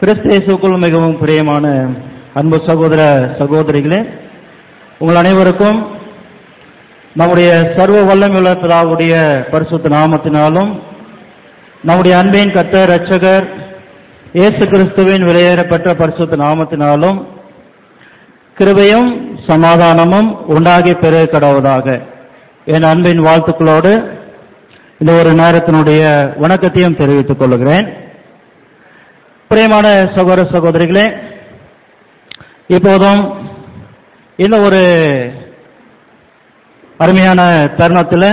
கிறிஸ்து இயேசுக்குள் மிகவும் பிரியமான அன்பு சகோதர சகோதரிகளே உங்கள் அனைவருக்கும் நம்முடைய சர்வ வல்லமையுள்ள பிதாவுடைய பரிசுத்த நாமத்தினாலும் நம்முடைய அன்பின் கர்த்தர் இரட்சகர் இயேசு கிறிஸ்துவின் விலையேறப்பட்ட பரிசுத்த நாமத்தினாலும் கிருபையும் சமாதானமும் உண்டாகி பெற கடவுதாக என் அன்பின் வாழ்த்துக்களோடு இந்த ஒரு நேரத்தினுடைய வணக்கத்தையும் தெரிவித்துக் கொள்கிறேன் பிரியமான சகோதர சகோதரிகளே இப்போதும் இந்த ஒரு அருமையான தருணத்தில்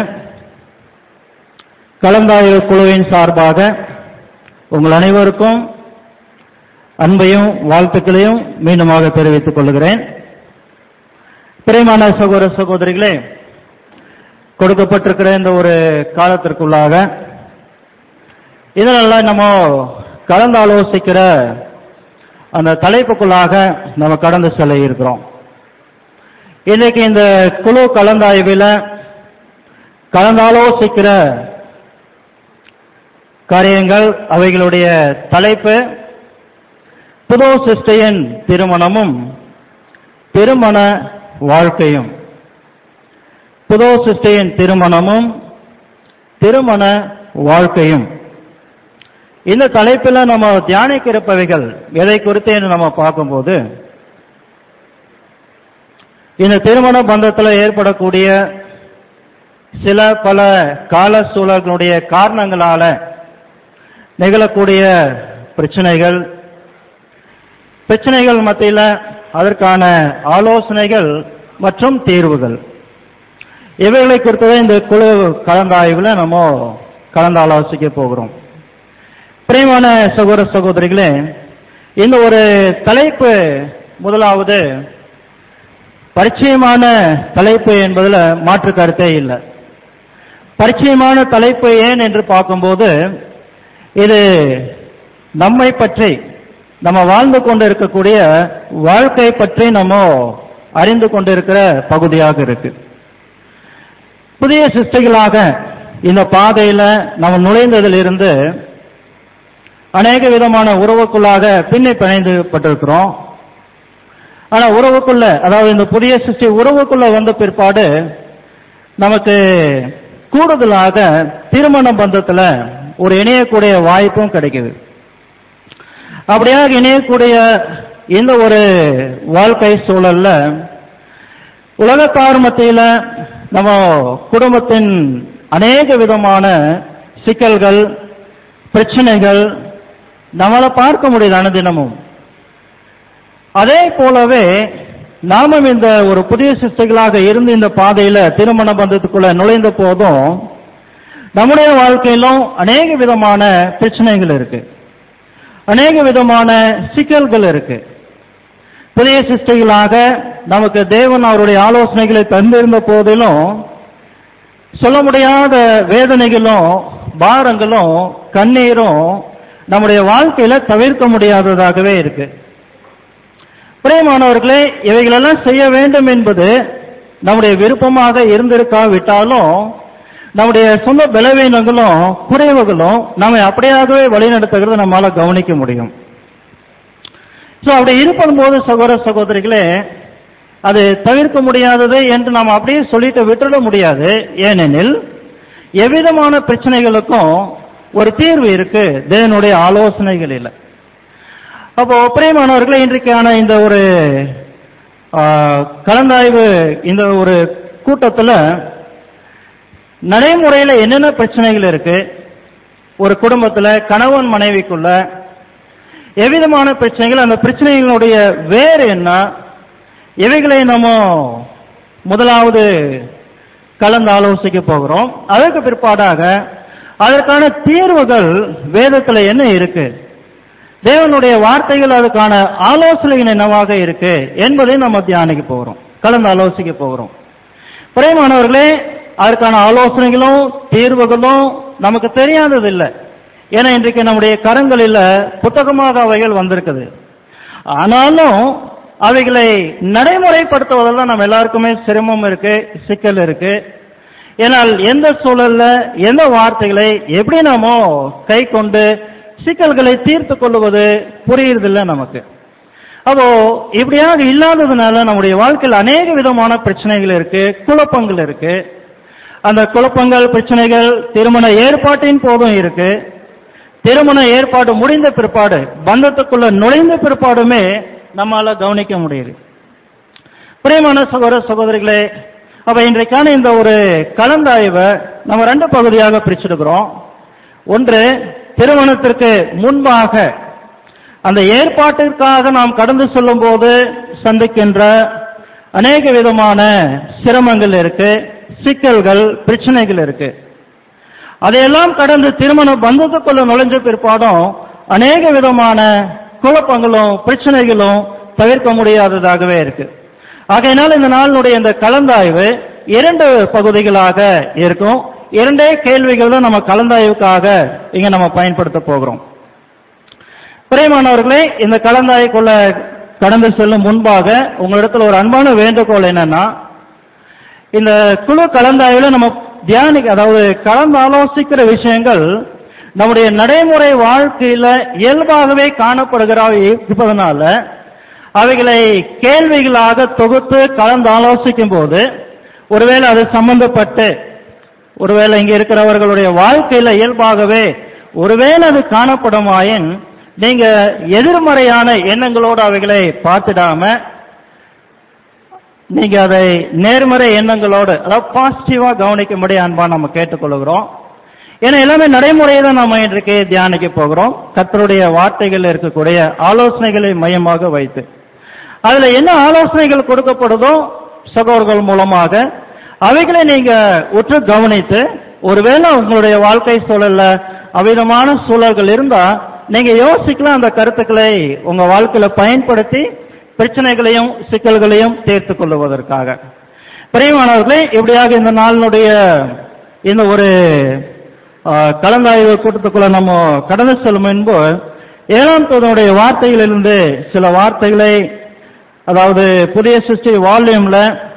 கலந்தாய்வு குழுவின் சார்பாக உங்கள் அனைவருக்கும் அன்பையும் வாழ்த்துக்களையும் மீண்டுமாக தெரிவித்துக் கொள்கிறேன் பிரியமான சகோதர சகோதரிகளே கொடுக்கப்பட்டிருக்கிற இந்த ஒரு காலத்திற்குள்ளாக இதனால நம்ம கலந்து ஆலோசிக்கிற அந்த தலைப்புக்குள்ளாக நம்ம கடந்து செல்ல இருக்கிறோம் இன்னைக்கு இந்த குழு கலந்தாய்வில் கலந்தாலோசிக்கிற காரியங்கள் அவைகளுடைய தலைப்பு புது சிஸ்டையின் திருமணமும் திருமண வாழ்க்கையும் புது சிஸ்டையின் திருமணமும் திருமண வாழ்க்கையும் இந்த தலைப்பில் நம்ம தியானிக்க இருப்பவைகள் எதை குறித்து என்று நம்ம பார்க்கும்போது இந்த திருமண பந்தத்தில் ஏற்படக்கூடிய சில பல கால சூழல்களுடைய காரணங்களால நிகழக்கூடிய பிரச்சனைகள் பிரச்சனைகள் மத்தியில் அதற்கான ஆலோசனைகள் மற்றும் தீர்வுகள் இவைகளை குறித்ததை இந்த குழு கலந்தாய்வில் நம்ம கலந்து ஆலோசிக்க போகிறோம் பிரியமான சகோதர சகோதரிகளே இந்த ஒரு தலைப்பு முதலாவது பரிச்சயமான தலைப்பு என்பதில் மாற்று கருத்தே இல்லை பரிச்சயமான தலைப்பு ஏன் என்று பார்க்கும்போது இது நம்மை பற்றி நம்ம வாழ்ந்து கொண்டு இருக்கக்கூடிய வாழ்க்கை பற்றி நம்ம அறிந்து கொண்டிருக்கிற பகுதியாக இருக்கு புதிய சிருஷ்டிகளாக இந்த பாதையில நம்ம நுழைந்ததிலிருந்து அநேக விதமான உறவுக்குள்ளாக பின்னி பிணைந்துப்பட்டிருக்கிறோம் ஆனா உறவுக்குள்ள அதாவது இந்த புதிய சிருஷ்டி உறவுக்குள்ள வந்த பிற்பாடு நமக்கு கூடுதலாக திருமண பந்தத்துல ஒரு இணையக்கூடிய வாய்ப்பும் கிடைக்குது அப்படியாக இணையக்கூடிய இந்த ஒரு வாழ்க்கை சூழல்ல உலகத்தார் மத்தியில நம்ம குடும்பத்தின் அநேக விதமான சிக்கல்கள் பிரச்சனைகள் நம்மளை பார்க்க முடியுது அனுதினமும் அதே போலவே நாமும் இந்த ஒரு புதிய சிஸ்டைகளாக இருந்து இந்த பாதையில திருமண பந்தத்துக்குள்ள நுழைந்த போதும் நம்முடைய வாழ்க்கையிலும் அநேக விதமான பிரச்சனைகள் இருக்கு அநேக விதமான சிக்கல்கள் இருக்கு புதிய சிஸ்டைகளாக நமக்கு தேவன் அவருடைய ஆலோசனைகளை தந்திருந்த போதிலும் சொல்ல முடியாத வேதனைகளும் பாரங்களும் கண்ணீரும் நம்முடைய வாழ்க்கையில தவிர்க்க முடியாததாகவே இருக்கு பிரியமானவர்களே இவைகளெல்லாம் செய்ய வேண்டும் என்பது நம்முடைய விருப்பமாக இருந்திருக்காவிட்டாலும் நம்முடைய சொந்த பலவீனங்களும் குறைவுகளும் நம்மை அப்படியாகவே வழிநடத்துகிறத நம்மால கவனிக்க முடியும் சோ அப்படி இருப்பது போது சகோதர சகோதரிகளே அது தவிர்க்க முடியாதது என்று நாம் அப்படியே சொல்லிட்டு விட்டுட முடியாது ஏனெனில் எவ்விதமான பிரச்சனைகளுக்கும் ஒரு தீர்வு இருக்கு தேவனுடைய ஆலோசனைகளில் அப்போ பிரியமானவர்களே இன்றைக்கான இந்த ஒரு கலந்தாய்வு இந்த ஒரு கூட்டத்தில் நடைமுறையில் என்னென்ன பிரச்சனைகள் இருக்கு ஒரு குடும்பத்தில் கணவன் மனைவிக்குள்ள எவ்விதமான பிரச்சனைகள் அந்த பிரச்சனைகளுடைய வேறு என்ன இவைகளை நம்ம முதலாவது கலந்து ஆலோசிக்க போகிறோம் அதற்கு பிற்பாடாக அதற்கான தீர்வுகள் வேதத்தில் என்ன இருக்கு தேவனுடைய வார்த்தைகள் அதுக்கான ஆலோசனைகள் என்னவாக இருக்கு என்பதை நம்ம தியானிக்க போகிறோம் கலந்து ஆலோசிக்க போகிறோம் பிரியமானவர்களே அதற்கான ஆலோசனைகளும் தீர்வுகளும் நமக்கு தெரியாதது இல்லை ஏன்னா இன்றைக்கு நம்முடைய கரங்களில் புத்தகமாக அவைகள் வந்திருக்குது ஆனாலும் அவைகளை நடைமுறைப்படுத்துவதெல்லாம் நம்ம எல்லாருக்குமே சிரமம் இருக்கு சிக்கல் இருக்கு ஏனால் எந்த சூழல்ல எந்த வார்த்தைகளை எப்படி நாம கை கொண்டு சிக்கல்களை தீர்த்து கொள்வது புரியுறதில்ல நமக்கு அப்போ இப்படியாக இல்லாததுனால நம்முடைய வாழ்க்கையில் அநேக விதமான பிரச்சனைகள் இருக்கு குழப்பங்கள் இருக்கு அந்த குழப்பங்கள் பிரச்சனைகள் திருமண ஏற்பாட்டின் போதும் இருக்கு திருமண ஏற்பாடு முடிந்த பிற்பாடு பந்தத்துக்குள்ள நுழைந்த பிற்பாடுமே நம்மால கவனிக்க முடியுது பிரியமான சகோதர சகோதரிகளே அப்ப இன்றைக்கான இந்த ஒரு கலந்தாய்வை நம்ம ரெண்டு பகுதியாக பிரிச்சிருக்கிறோம் ஒன்று திருமணத்திற்கு முன்பாக அந்த ஏற்பாட்டிற்காக நாம் கடந்து செல்லும் போது சந்திக்கின்ற அநேக விதமான சிரமங்கள் இருக்கு சிக்கல்கள் பிரச்சனைகள் இருக்கு அதையெல்லாம் கடந்து திருமண பந்தத்துக்குள்ள நுழைஞ்ச பிற்பாடும் அநேக விதமான குழப்பங்களும் பிரச்சனைகளும் தவிர்க்க முடியாததாகவே இருக்கு ஆகையினால் இந்த நாளினுடைய இந்த கலந்தாய்வு இரண்டு பகுதிகளாக இருக்கும் இரண்டே கேள்விகள் தான் நம்ம கலந்தாய்வுக்காக இங்க நம்ம பயன்படுத்த போகிறோம் பிரியமானவர்களே இந்த கலந்தாய்வுக்குள்ள கடந்து செல்லும் முன்பாக உங்களிடத்துல ஒரு அன்பான வேண்டுகோள் என்னன்னா இந்த குழு கலந்தாய்வுல நம்ம தியானிக்க அதாவது கலந்து ஆலோசிக்கிற விஷயங்கள் நம்முடைய நடைமுறை வாழ்க்கையில இயல்பாகவே காணப்படுகிற இருப்பதனால அவைகளை கேள்விகளாக தொகுத்து கலந்து ஆலோசிக்கும் போது ஒருவேளை அது சம்பந்தப்பட்டு ஒருவேளை இங்க இருக்கிறவர்களுடைய வாழ்க்கையில இயல்பாகவே ஒருவேளை அது காணப்படுமாயின் நீங்க எதிர்மறையான எண்ணங்களோடு அவைகளை பார்த்துடாம நீங்க அதை நேர்மறை எண்ணங்களோடு அதாவது பாசிட்டிவா கவனிக்கும்படி அன்பா நம்ம கேட்டுக்கொள்கிறோம் ஏன்னா எல்லாமே நடைமுறையை தான் நம்ம இன்றைக்கு தியானிக்க போகிறோம் கர்த்தருடைய வார்த்தைகள் இருக்கக்கூடிய ஆலோசனைகளை மையமாக வைத்து அதுல என்ன ஆலோசனைகள் கொடுக்கப்படுதோ சகோதரர்கள் மூலமாக அவைகளை நீங்க உற்று கவனித்து ஒருவேளை உங்களுடைய வாழ்க்கை சூழல்ல அவ்விதமான சூழல்கள் இருந்தா நீங்க யோசிக்கலாம் அந்த கருத்துக்களை உங்க வாழ்க்கையில பயன்படுத்தி பிரச்சனைகளையும் சிக்கல்களையும் தீர்த்து கொள்வதற்காக பிரியமானவர்களே இப்படியாக இந்த நாளினுடைய இந்த ஒரு ஆ, கலந்தாய்வு கூட்டத்துக்குள்ள நம்ம கடந்து செல்லும் முன்பு ஏழாம் தூதனுடைய வார்த்தைகளிலிருந்து சில வார்த்தைகளை அதாவது புதிய சிருஷ்டி வால்யூம்ல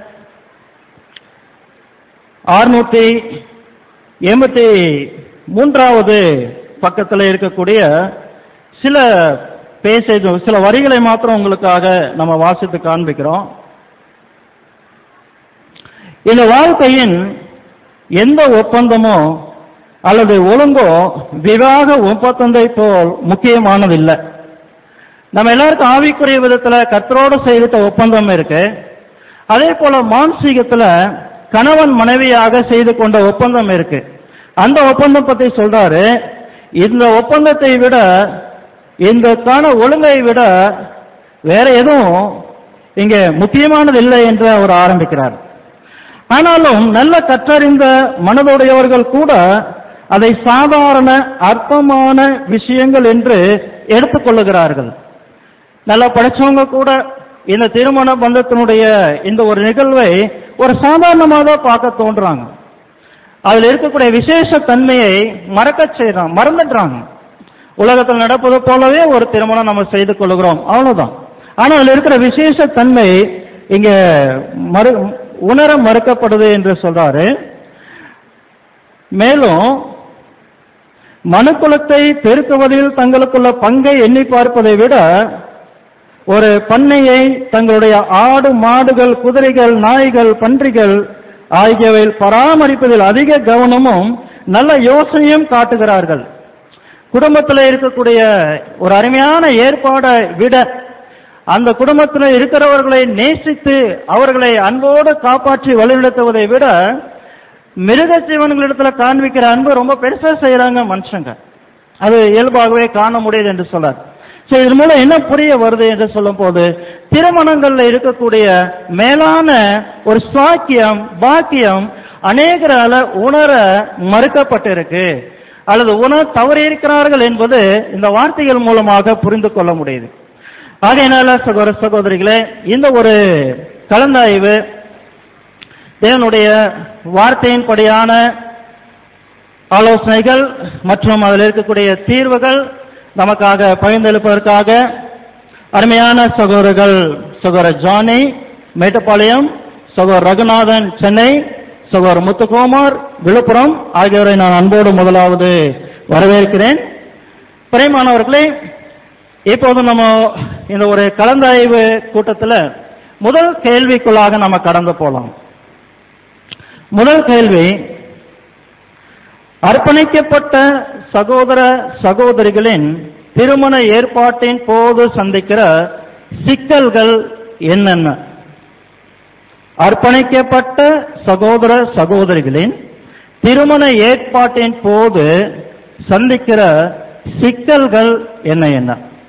அறுநூத்தி எண்பத்தி மூன்றாவது பக்கத்தில் இருக்கக்கூடிய சில பேசேஜ் சில வரிகளை மாத்திரம் உங்களுக்காக நம்ம வாசித்து காண்பிக்கிறோம் இந்த வாழ்க்கையின் எந்த ஒப்பந்தமோ அல்லது ஒழுங்கோ விவாக ஒப்பந்தத்தை போல் முக்கியமானதில்லை நம்ம எல்லாருக்கும் ஆவிக்குரிய விதத்துல கர்த்தரோடு செய்திட்ட ஒப்பந்தம் இருக்கு அதே போல மானசீகத்துல கணவன் மனைவியாக செய்து கொண்ட ஒப்பந்தம் இருக்கு அந்த ஒப்பந்தம் பத்தி சொல்றாரு இந்த ஒப்பந்தத்தை விட இந்த காண ஒழுங்கை விட வேற எதுவும் இங்க முக்கியமானது இல்லை என்று அவர் ஆரம்பிக்கிறார் ஆனாலும் நல்ல கற்றறிந்த மனதுடையவர்கள் கூட அதை சாதாரண அற்பமான விஷயங்கள் என்று எடுத்துக்கொள்ளுகிறார்கள் நல்லா படிச்சவங்க கூட இந்த திருமண பந்தத்தினுடைய இந்த ஒரு நிகழ்வை ஒரு சாதாரணமாக பார்க்க தோன்றாங்க அதுல இருக்கக்கூடிய விசேஷ தன்மையை மறக்க செய்யறாங்க மறந்துடுறாங்க உலகத்தில் நடப்பது போலவே ஒரு திருமணம் நம்ம செய்து கொள்கிறோம் அவ்வளவுதான் ஆனா அதுல இருக்கிற விசேஷ தன்மை இங்க மறு உணர மறுக்கப்படுது என்று சொல்றாரு மேலும் மனுக்குலத்தை பெருக்குவதில் தங்களுக்குள்ள பங்கை எண்ணி பார்ப்பதை விட ஒரு பண்ணையை தங்களுடைய ஆடு மாடுகள் குதிரைகள் நாய்கள் பன்றிகள் ஆகியவை பராமரிப்பதில் அதிக கவனமும் நல்ல யோசனையும் காட்டுகிறார்கள் குடும்பத்தில் இருக்கக்கூடிய ஒரு அருமையான ஏற்பாடை விட அந்த குடும்பத்தில் இருக்கிறவர்களை நேசித்து அவர்களை அன்போடு காப்பாற்றி வழிநடத்துவதை விட மிருக ஜீவன்களிடத்துல காண்பிக்கிற அன்பு ரொம்ப பெருசா செய்யறாங்க மனுஷங்க அது இயல்பாகவே காண முடியுது என்று சொல்றார் சரி இதன் மூலம் என்ன புரிய வருது என்று சொல்லும் போது திருமணங்கள்ல இருக்கக்கூடிய மேலான ஒரு சாக்கியம் பாக்கியம் அநேகரால உணர மறுக்கப்பட்டிருக்கு அல்லது உணர தவறியிருக்கிறார்கள் என்பது இந்த வார்த்தைகள் மூலமாக புரிந்து கொள்ள முடியுது ஆகையினால சகோதர சகோதரிகளே இந்த ஒரு கலந்தாய்வு தேவனுடைய வார்த்தையின்படியான ஆலோசனைகள் மற்றும் அதில் இருக்கக்கூடிய தீர்வுகள் நமக்காக பகிர்ந்தளிப்பதற்காக அருமையான சகோதரர்கள் சகோதரர் ஜானி மேட்டுப்பாளையம் சகோதரர் ரகுநாதன் சென்னை சகோதரர் முத்துக்குமார் விழுப்புரம் ஆகியோரை நான் அன்போடு முதலாவது வரவேற்கிறேன் பிரியமானவர்களே இப்போது நம்ம இந்த ஒரு கலந்தாய்வு கூட்டத்தில் முதல் கேள்விக்குள்ளாக நம்ம கடந்து போலாம் முதல் கேள்வி அர்ப்பணிக்கப்பட்ட சகோதர சகோதரிகளின் திருமண ஏற்பாட்டின் போது சந்திக்கிற சிக்கல்கள் என்னென்ன அர்ப்பணிக்கப்பட்ட சகோதர சகோதரிகளின் திருமண ஏற்பாட்டின் போது சந்திக்கிற சிக்கல்கள் என்ன என்ன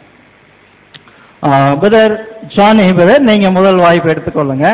பிரதர் ஜானி பிரதர் நீங்க முதல் வாய்ப்பு எடுத்துக்கொள்ளுங்க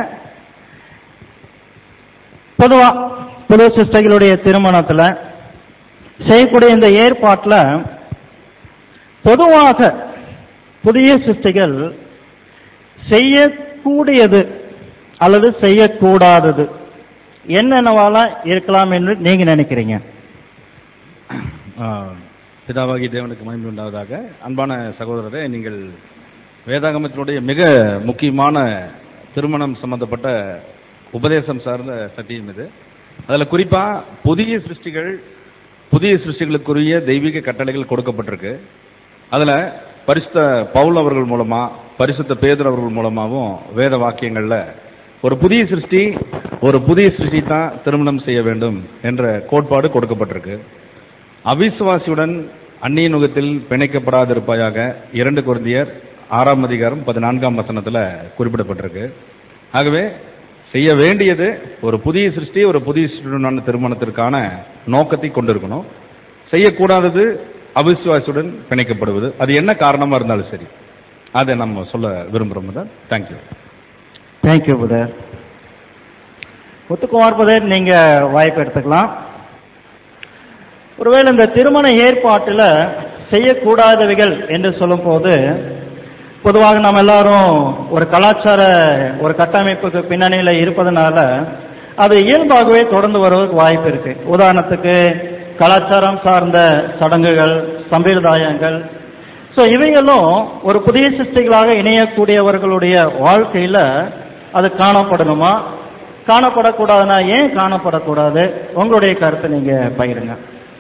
பொதுவா புது சிஸ்டர்களுடைய திருமணத்துல செய்யக்கூடிய இந்த ஏற்பாட்டுல பொதுவாக புதிய சிஸ்டிகள் செய்யக்கூடியது அல்லது செய்யக்கூடாதது என்னென்னவாலாம் இருக்கலாம் என்று நீங்க நினைக்கிறீங்க ஆ, பிதாவாகி தேவனுக்கு மகிமை உண்டாவதாக அன்பான சகோதரரே நீங்கள் வேதாகமத்தினுடைய மிக முக்கியமான திருமணம் சம்பந்தப்பட்ட உபதேசம் சார்ந்த சத்தியம் இது அதில் குறிப்பாக புதிய சிருஷ்டிகள் புதிய சிருஷ்டிகளுக்குரிய தெய்வீக கட்டளைகள் கொடுக்கப்பட்டிருக்கு அதில் பரிசுத்த பவுல் அவர்கள் மூலமா பரிசுத்த பேதர் அவர்கள் மூலமாகவும் வேத வாக்கியங்களில் ஒரு புதிய சிருஷ்டி ஒரு புதிய சிருஷ்டி தான் திருமணம் செய்ய வேண்டும் என்ற கோட்பாடு கொடுக்கப்பட்டிருக்கு அவிசுவாசியுடன் அந்நிய நுகத்தில் பிணைக்கப்படாதிருப்பாயாக இரண்டு குருந்தியர் ஆறாம் அதிகாரம் பதினான்காம் வசனத்தில் குறிப்பிடப்பட்டிருக்கு ஆகவே செய்ய வேண்டியது ஒரு புதிய சிருஷ்டி ஒரு புதிய சிருஷ்டியுடனான திருமணத்திற்கான நோக்கத்தை கொண்டிருக்கணும் செய்யக்கூடாதது அவிசுவாசியுடன் பிணைக்கப்படுவது அது என்ன காரணமா இருந்தாலும் சரி அதை நம்ம சொல்ல விரும்புகிறோம் தான் thank you thank you brother Muthukumar brother நீங்க வாய்ப்பு எடுத்துக்கலாம் ஒருவேளை இந்த திருமண ஏற்பாட்டில் செய்யக்கூடாதவைகள் என்று சொல்லும்போது பொதுவாக நாம் எல்லாரும் ஒரு கலாச்சார ஒரு கட்டமைப்புக்கு பின்னணியில் இருப்பதனால அது இயல்பாகவே தொடர்ந்து வருவதற்கு வாய்ப்பு இருக்கு உதாரணத்துக்கு கலாச்சாரம் சார்ந்த சடங்குகள் சம்பிரதாயங்கள் ஸோ இவைகளும் ஒரு புதிய சிருஷ்டிகளாக இணையக்கூடியவர்களுடைய வாழ்க்கையில அது காணப்படணுமா காணப்படக்கூடாதுன்னா ஏன் காணப்படக்கூடாது உங்களுடைய கருத்தை நீங்க பகிருங்க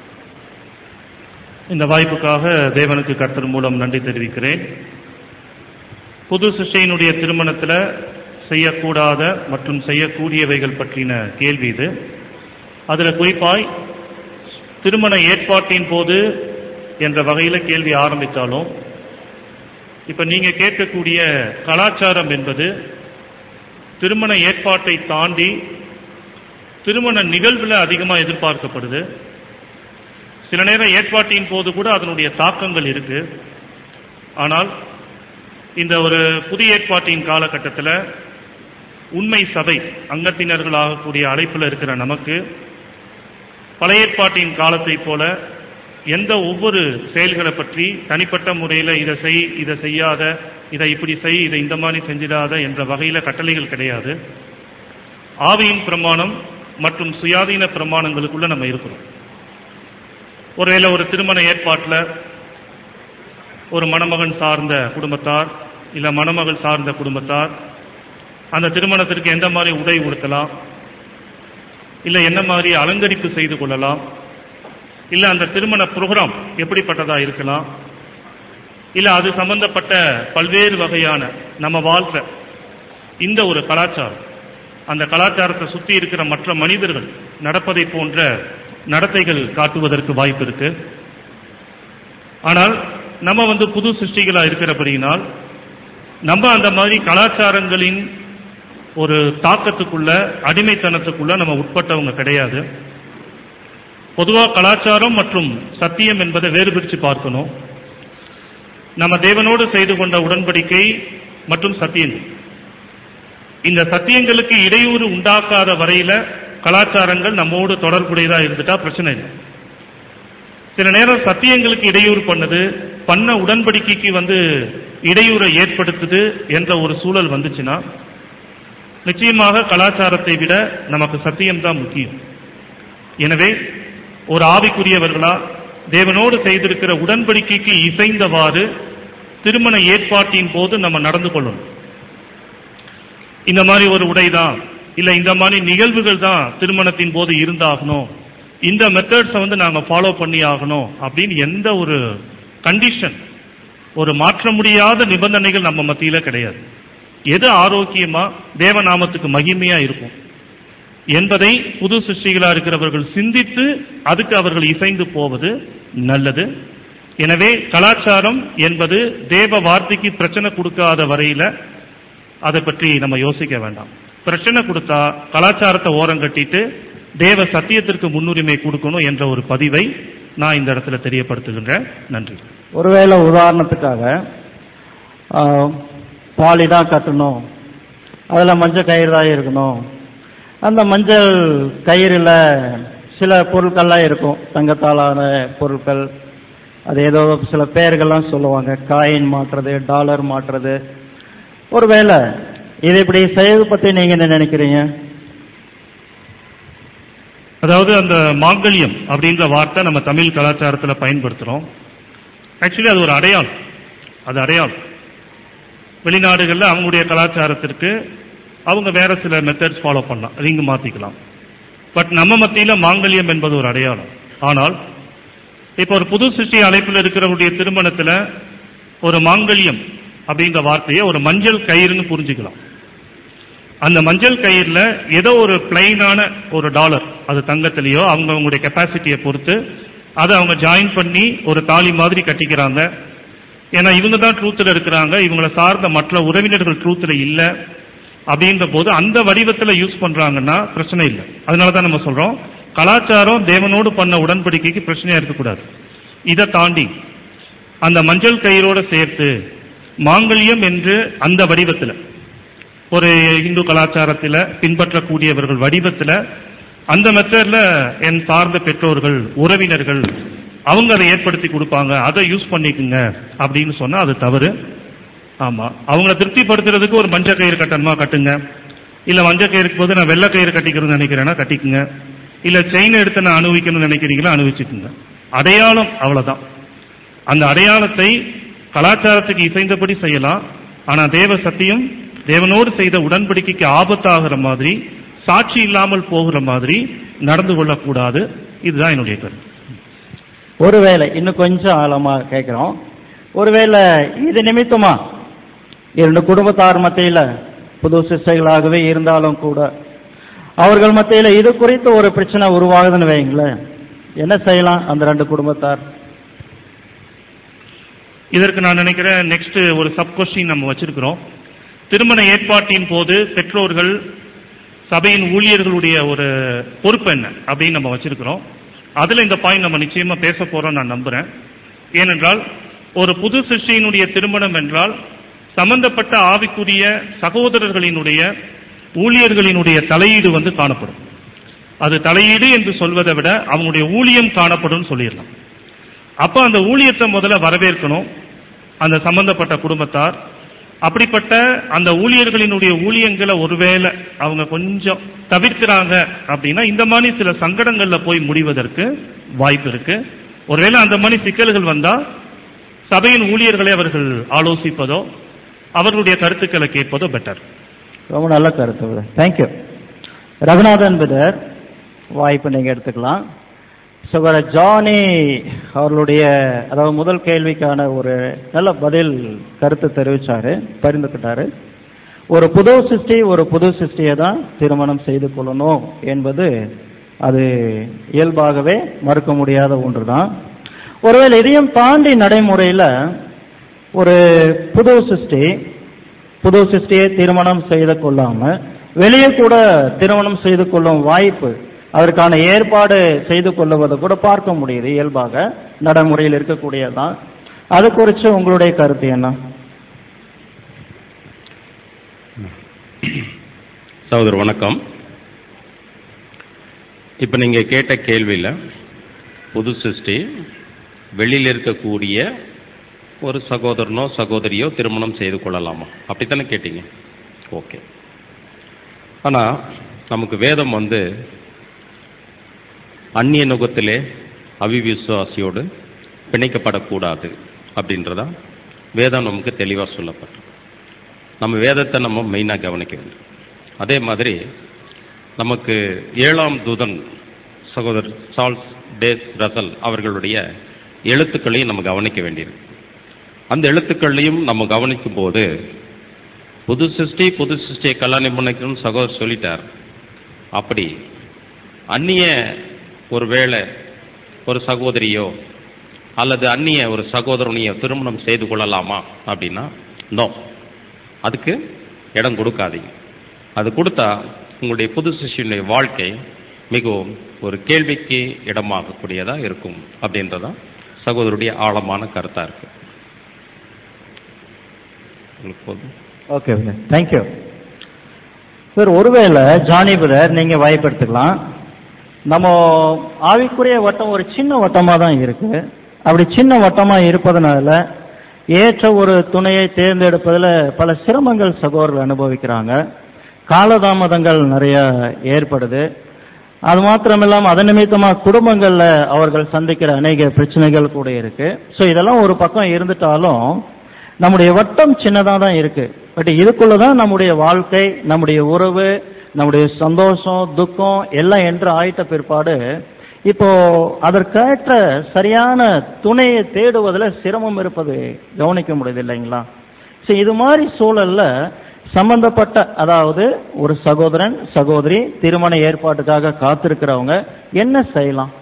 இந்த வாய்ப்புக்காக தேவனுக்கு கர்த்தர் மூலம் நன்றி தெரிவிக்கிறேன் புது சிஷ்டையினுடைய திருமணத்தில் செய்யக்கூடாத மற்றும் செய்யக்கூடியவைகள் பற்றின கேள்வி இது அதில் குறிப்பாய் திருமண ஏற்பாட்டின் போது என்ற வகையில் கேள்வி ஆரம்பித்தாலும் இப்போ நீங்கள் கேட்கக்கூடிய கலாச்சாரம் என்பது திருமண ஏற்பாட்டை தாண்டி திருமண நிகழ்வில் அதிகமாக எதிர்பார்க்கப்படுது சில நேரம் ஏற்பாட்டின் போது கூட அதனுடைய தாக்கங்கள் இருக்கு ஆனால் இந்த ஒரு புதிய ஏற்பாட்டின் காலகட்டத்தில் உண்மை சபை அங்கத்தினர்களாகக்கூடிய அழைப்பில் இருக்கிற நமக்கு பழைய ஏற்பாட்டின் காலத்தை போல எந்த ஒவ்வொரு செயல்களை பற்றி தனிப்பட்ட முறையில் இதை செய் இதை செய்யாத இதை இப்படி செய் இதை இந்த மாதிரி செஞ்சிடாத என்ற வகையில் கட்டளைகள் கிடையாது ஆவியின் பிரமாணம் மற்றும் சுயாதீன பிரமாணங்களுக்குள்ள நம்ம இருக்கிறோம் ஒருவேளை ஒரு திருமண ஏற்பாட்டில் ஒரு மணமகன் சார்ந்த குடும்பத்தார் இல்லை மணமகள் சார்ந்த குடும்பத்தார் அந்த திருமணத்திற்கு எந்த மாதிரி உடை உடுத்தலாம் இல்லை என்ன மாதிரி அலங்கரிப்பு செய்து கொள்ளலாம் இல்லை அந்த திருமண ப்ரோக்ராம் எப்படிப்பட்டதா இருக்கலாம் இல்லை அது சம்பந்தப்பட்ட பல்வேறு வகையான நம்ம வாழ்க்கை இந்த ஒரு கலாச்சாரம் அந்த கலாச்சாரத்தை சுற்றி இருக்கிற மற்ற மனிதர்கள் நடப்பதை போன்ற நடத்தைகள் காட்டுவதற்கு வாய்ப்பு இருக்கு ஆனால் நம்ம வந்து புது சிருஷ்டிகளா இருக்கிறபடியினால் நம்ம அந்த மாதிரி கலாச்சாரங்களின் ஒரு தாக்கத்துக்குள்ள அடிமைத்தனத்துக்குள்ள நம்ம உட்பட்டவங்க கிடையாது பொதுவாக கலாச்சாரம் மற்றும் சத்தியம் என்பதை வேறு பிரித்து பார்க்கணும் நம்ம தேவனோடு செய்து கொண்ட உடன்படிக்கை மற்றும் சத்தியங்கள் இந்த சத்தியங்களுக்கு இடையூறு உண்டாக்காத வரையில கலாச்சாரங்கள் நம்மோடு தொடர்புடையதா இருந்துட்டா பிரச்சனை இல்லை சில நேரம் சத்தியங்களுக்கு இடையூறு பண்ணுது பண்ண உடன்படிக்கைக்கு வந்து இடையூறை ஏற்படுத்துது என்ற ஒரு சூழல் வந்துச்சுன்னா நிச்சயமாக கலாச்சாரத்தை விட நமக்கு சத்தியம்தான் முக்கியம் எனவே ஒரு ஆவிக்குரியவர்களா தேவனோடு செய்திருக்கிற உடன்படிக்கைக்கு இசைந்தவாறு திருமண ஏற்பாட்டின் போது நம்ம நடந்து கொள்ளணும் இந்த மாதிரி ஒரு உடைதான் இல்ல இந்த மாதிரி நிகழ்வுகள் தான் திருமணத்தின் போது இருந்தாகணும் இந்த மெத்தட்ஸை வந்து நாங்க ஃபாலோ பண்ணி ஆகணும் அப்படின்னு எந்த ஒரு கண்டிஷன் ஒரு மாற்ற முடியாத நிபந்தனைகள் நம்ம மத்தியில கிடையாது எது ஆரோக்கியமா தேவநாமத்துக்கு மகிமையா இருக்கும் என்பதை புது சிருஷ்டிகளா இருக்கிறவர்கள் சிந்தித்து அதுக்கு அவர்கள் இசைந்து போவது நல்லது எனவே கலாச்சாரம் என்பது தேவ வார்த்தைக்கு பிரச்சனை கொடுக்காத வரையில அதை பற்றி நம்ம யோசிக்க வேண்டாம் பிரச்சனை கொடுத்தா கலாச்சாரத்தை ஓரம் கட்டிட்டு தேவ சத்தியத்திற்கு முன்னுரிமை கொடுக்கணும் என்ற ஒரு பதிவை நான் இந்த இடத்துல தெரியப்படுத்துகின்றேன் நன்றி ஒருவேளை உதாரணத்துக்காக ஆஹ், தாலி தான் கட்டணும் அதில் மஞ்சள் கயிறு தான் இருக்கணும் அந்த மஞ்சள் கயிறில் சில பொருட்கள்லாம் இருக்கும் தங்கத்தாலான பொருட்கள் அது ஏதோ சில பெயர்கள்லாம் சொல்லுவாங்க காயின் மாற்றுறது டாலர் மாற்றுறது ஒருவேளை இது இப்படி செய்வது பற்றி நீங்கள் என்ன நினைக்கிறீங்க அதாவது அந்த மாங்கல்யம் அப்படின்ற வார்த்தை நம்ம தமிழ் கலாச்சாரத்துல பயன்படுத்துறோம் ஆக்சுவலி அது ஒரு அடையாளம் அது அடையாளம் வெளிநாடுகள்ல அவங்களுடைய கலாச்சாரத்திற்கு அவங்க வேற சில மெத்தட்ஸ் ஃபாலோ பண்ணலாம் ரிங் மாத்திக்கலாம் பட் நம்ம மத்தியில மாங்கல்யம் என்பது ஒரு அடையாளம் ஆனால் இப்போ ஒரு புது சிருஷ்டி அழைப்பில் இருக்கிறவருடைய திருமணத்துல ஒரு மாங்கல்யம் அப்படின்ற வார்த்தையை ஒரு மஞ்சள் கயிறுன்னு புரிஞ்சுக்கலாம் அந்த மஞ்சள் கயிறுல ஏதோ ஒரு பிளைனான ஒரு டாலர் அது தங்கத்திலேயோ அவங்க அவங்களுடைய கெப்பாசிட்டியை பொறுத்து அதை அவங்க ஜாயின் பண்ணி ஒரு தாலி மாதிரி கட்டிக்கிறாங்க ஏன்னா இவங்க தான் ட்ரூத்தில் இருக்கிறாங்க இவங்களை சார்ந்த மற்ற உறவினர்கள் ட்ரூத்தில் இல்லை அப்படின்ற போது அந்த வடிவத்தில் யூஸ் பண்றாங்கன்னா பிரச்சனை இல்லை அதனால தான் நம்ம சொல்றோம் கலாச்சாரம் தேவனோடு பண்ண உடன்படிக்கைக்கு பிரச்சனையா இருக்கக்கூடாது இதை தாண்டி அந்த மஞ்சள் கயிறோட சேர்த்து மாங்கல்யம் என்று அந்த வடிவத்தில் ஒரு இந்து கலாச்சாரத்தில் பின்பற்றக்கூடியவர்கள் வடிவத்தில் அந்த மெத்தட்ல என் சார்ந்த பெற்றோர்கள் உறவினர்கள் அவங்க அதை ஏற்படுத்தி கொடுப்பாங்க அதை யூஸ் பண்ணிக்குங்க அப்படின்னு சொன்னா அது தவறு ஆமா அவங்கள திருப்திப்படுத்துறதுக்கு ஒரு மஞ்சள் கயிறு கட்டணுமா கட்டுங்க இல்ல மஞ்சள் கயிறுக்கு போது நான் வெள்ளை கயிறு கட்டிக்கணும்னு நினைக்கிறேன்னா கட்டிக்குங்க இல்ல செயின் எடுத்து நான் அனுபவிக்கணும்னு நினைக்கிறீங்களா அனுபவிச்சுக்குங்க அடையாளம் அவ்வளவுதான் அந்த அடையாளத்தை கலாச்சாரத்துக்கு இசைந்தபடி செய்யலாம் ஆனா தேவ சத்தியம் தேவனோடு செய்த உடன்படிக்கைக்கு ஆபத்தாகிற மாதிரி சாட்சி இல்லாமல் போகிற மாதிரி நடந்து கொள்ளக்கூடாது இதுதான் என்னுடைய கருத்து ஒருவேளை இன்னும் கொஞ்சம் ஆழமா கேட்கிறோம் ஒருவேளை இது நிமித்தமா இரண்டு குடும்பத்தார் மத்தியில புது சிஸ்டைகளாகவே இருந்தாலும் கூட அவர்கள் மத்தியில இது குறித்து ஒரு பிரச்சனை உருவாகுதுன்னு வைங்களேன் என்ன செய்யலாம் அந்த ரெண்டு குடும்பத்தார் இதற்கு நான் நினைக்கிறேன் நெக்ஸ்ட் ஒரு சப் கொஸ்டின் நம்ம வச்சிருக்கிறோம் திருமண ஏற்பாட்டின் போது பெற்றோர்கள் சபையின் ஊழியர்களுடைய ஒரு பொறுப்பு என்ன அப்படின்னு நம்ம வச்சிருக்கிறோம் அதுல இந்த பாயிண்ட் நம்ம நிச்சயமா பேச போறோம் நான் நம்புறேன் ஏனென்றால் ஒரு புது சிருஷ்டியினுடைய திருமணம் என்றால் சம்பந்தப்பட்ட ஆவிக்குரிய சகோதரர்களினுடைய ஊழியர்களினுடைய தலையீடு வந்து காணப்படும் அது தலையீடு என்று சொல்வதை விட அவங்களுடைய ஊழியம் காணப்படும் சொல்லிடலாம் அப்ப அந்த ஊழியத்தை முதல்ல வரவேற்கணும் அந்த சம்பந்தப்பட்ட குடும்பத்தார் அப்படிப்பட்ட அந்த ஊழியர்களினுடைய ஊழியங்களை ஒருவேளை அவங்க கொஞ்சம் தவிர்க்கிறாங்க அப்படின்னா இந்த மாதிரி சில சங்கடங்கள்ல போய் முடிவதற்கு வாய்ப்பு இருக்கு ஒருவேளை அந்த மாதிரி சிக்கல்கள் வந்தா சபையின் ஊழியர்களை அவர்கள் ஆலோசிப்பதோ அவர்களுடைய கருத்துக்களை கேட்பதோ பெட்டர் ரொம்ப நல்ல கருத்து தேங்க்யூ ரகுநாதன் பிரதர் வாய்ப்பு நீங்க எடுத்துக்கலாம் சகோதர ஜானி அவர்களுடைய அதாவது முதல் கேள்விக்கான ஒரு நல்ல பதில் கருத்து தெரிவிச்சாரு பரிந்துக்கிட்டாரு ஒரு புது சிருஷ்டி ஒரு புது சிருஷ்டியை தான் திருமணம் செய்து கொள்ளணும் என்பது அது இயல்பாகவே மறுக்க முடியாத ஒன்று தான் ஒருவேளை இதையும் தாண்டி நடைமுறையில் ஒரு புது சிருஷ்டி புது சிருஷ்டியை திருமணம் செய்து கொள்ளாம வெளியே கூட திருமணம் செய்து கொள்ளும் வாய்ப்பு அதற்கான ஏற்பாடு செய்து கொள்ளுவதை கூட பார்க்க முடியுது இயல்பாக நடைமுறையில் இருக்கக்கூடியதுதான் அது குறித்து உங்களுடைய கருத்து என்ன சகோதரர் வணக்கம் இப்போ நீங்கள் கேட்ட கேள்வியில் புது சிருஷ்டி வெளியில் இருக்கக்கூடிய ஒரு சகோதரனோ சகோதரியோ திருமணம் செய்து கொள்ளலாமா அப்படித்தானே கேட்டீங்க ஓகே ஆனால் நமக்கு வேதம் வந்து அந்நிய நுகத்திலே அவிவிசுவாசியோடு பிணைக்கப்படக்கூடாது அப்படின்றதா வேதம் நமக்கு தெளிவாக சொல்லப்பட்டது நம்ம வேதத்தை நம்ம மெயினாக கவனிக்க வேண்டும் அதே மாதிரி நமக்கு ஏழாம் தூதன் சகோதரர் சார்ல்ஸ் டேஸ் ரசல் அவர்களுடைய எழுத்துக்களையும் நம்ம கவனிக்க வேண்டியிருக்கு அந்த எழுத்துக்களையும் நம்ம கவனிக்கும் போது புது சிருஷ்டி புது சிருஷ்டியை கல்யாணம் பண்ணிக்கணும்னு சகோதரர் சொல்லிட்டார் அப்படி அந்நிய ஒரு வேளை ஒரு சகோதரியோ அல்லது அந்நிய ஒரு சகோதரனையோ திருமணம் செய்து கொள்ளலாமா அப்படின்னா நோ அதுக்கு இடம் கொடுக்காதீங்க அது கொடுத்தா உங்களுடைய புது சிஷ்யனுடைய வாழ்க்கை மிகவும் ஒரு கேள்விக்கு இடமாகக்கூடியதாக இருக்கும் அப்படின்றதான் சகோதரருடைய ஆழமான கருத்தாக இருக்கு உங்களுக்கு போதும் ஓகே தேங்க்யூ சார் ஒருவேளை ஜானி பிரதர் நீங்க வாய்ப்பு எடுத்துக்கலாம் நம்ம ஆவிக்குரிய வட்டம் ஒரு சின்ன வட்டமா தான் இருக்கு அப்படி சின்ன வட்டமா இருப்பதனால ஏற்ற ஒரு துணையை தேர்ந்தெடுப்பதில் பல சிரமங்கள் சகோதரர்கள் அனுபவிக்கிறாங்க காலதாமதங்கள் நிறைய ஏற்படுது அது மாத்திரமில்லாம அதன் நிமித்தமா குடும்பங்கள்ல அவர்கள் சந்திக்கிற அநேக பிரச்சனைகள் கூட இருக்கு ஸோ இதெல்லாம் ஒரு பக்கம் இருந்துட்டாலும் நம்முடைய வட்டம் சின்னதா தான் இருக்கு பட் இதுக்குள்ளதான் நம்முடைய வாழ்க்கை நம்முடைய உறவு நம்முடைய சந்தோஷம் துக்கம் எல்லாம் என்று ஆயிட்ட பிற்பாடு இப்போ அதற்கேற்ற சரியான துணையை தேடுவதில் சிரமம் இருப்பது கவனிக்க முடியுது இல்லைங்களா ஸோ இது மாதிரி சூழல்ல சம்பந்தப்பட்ட அதாவது ஒரு சகோதரன் சகோதரி திருமண ஏற்பாட்டுக்காக காத்திருக்கிறவங்க என்ன செய்யலாம்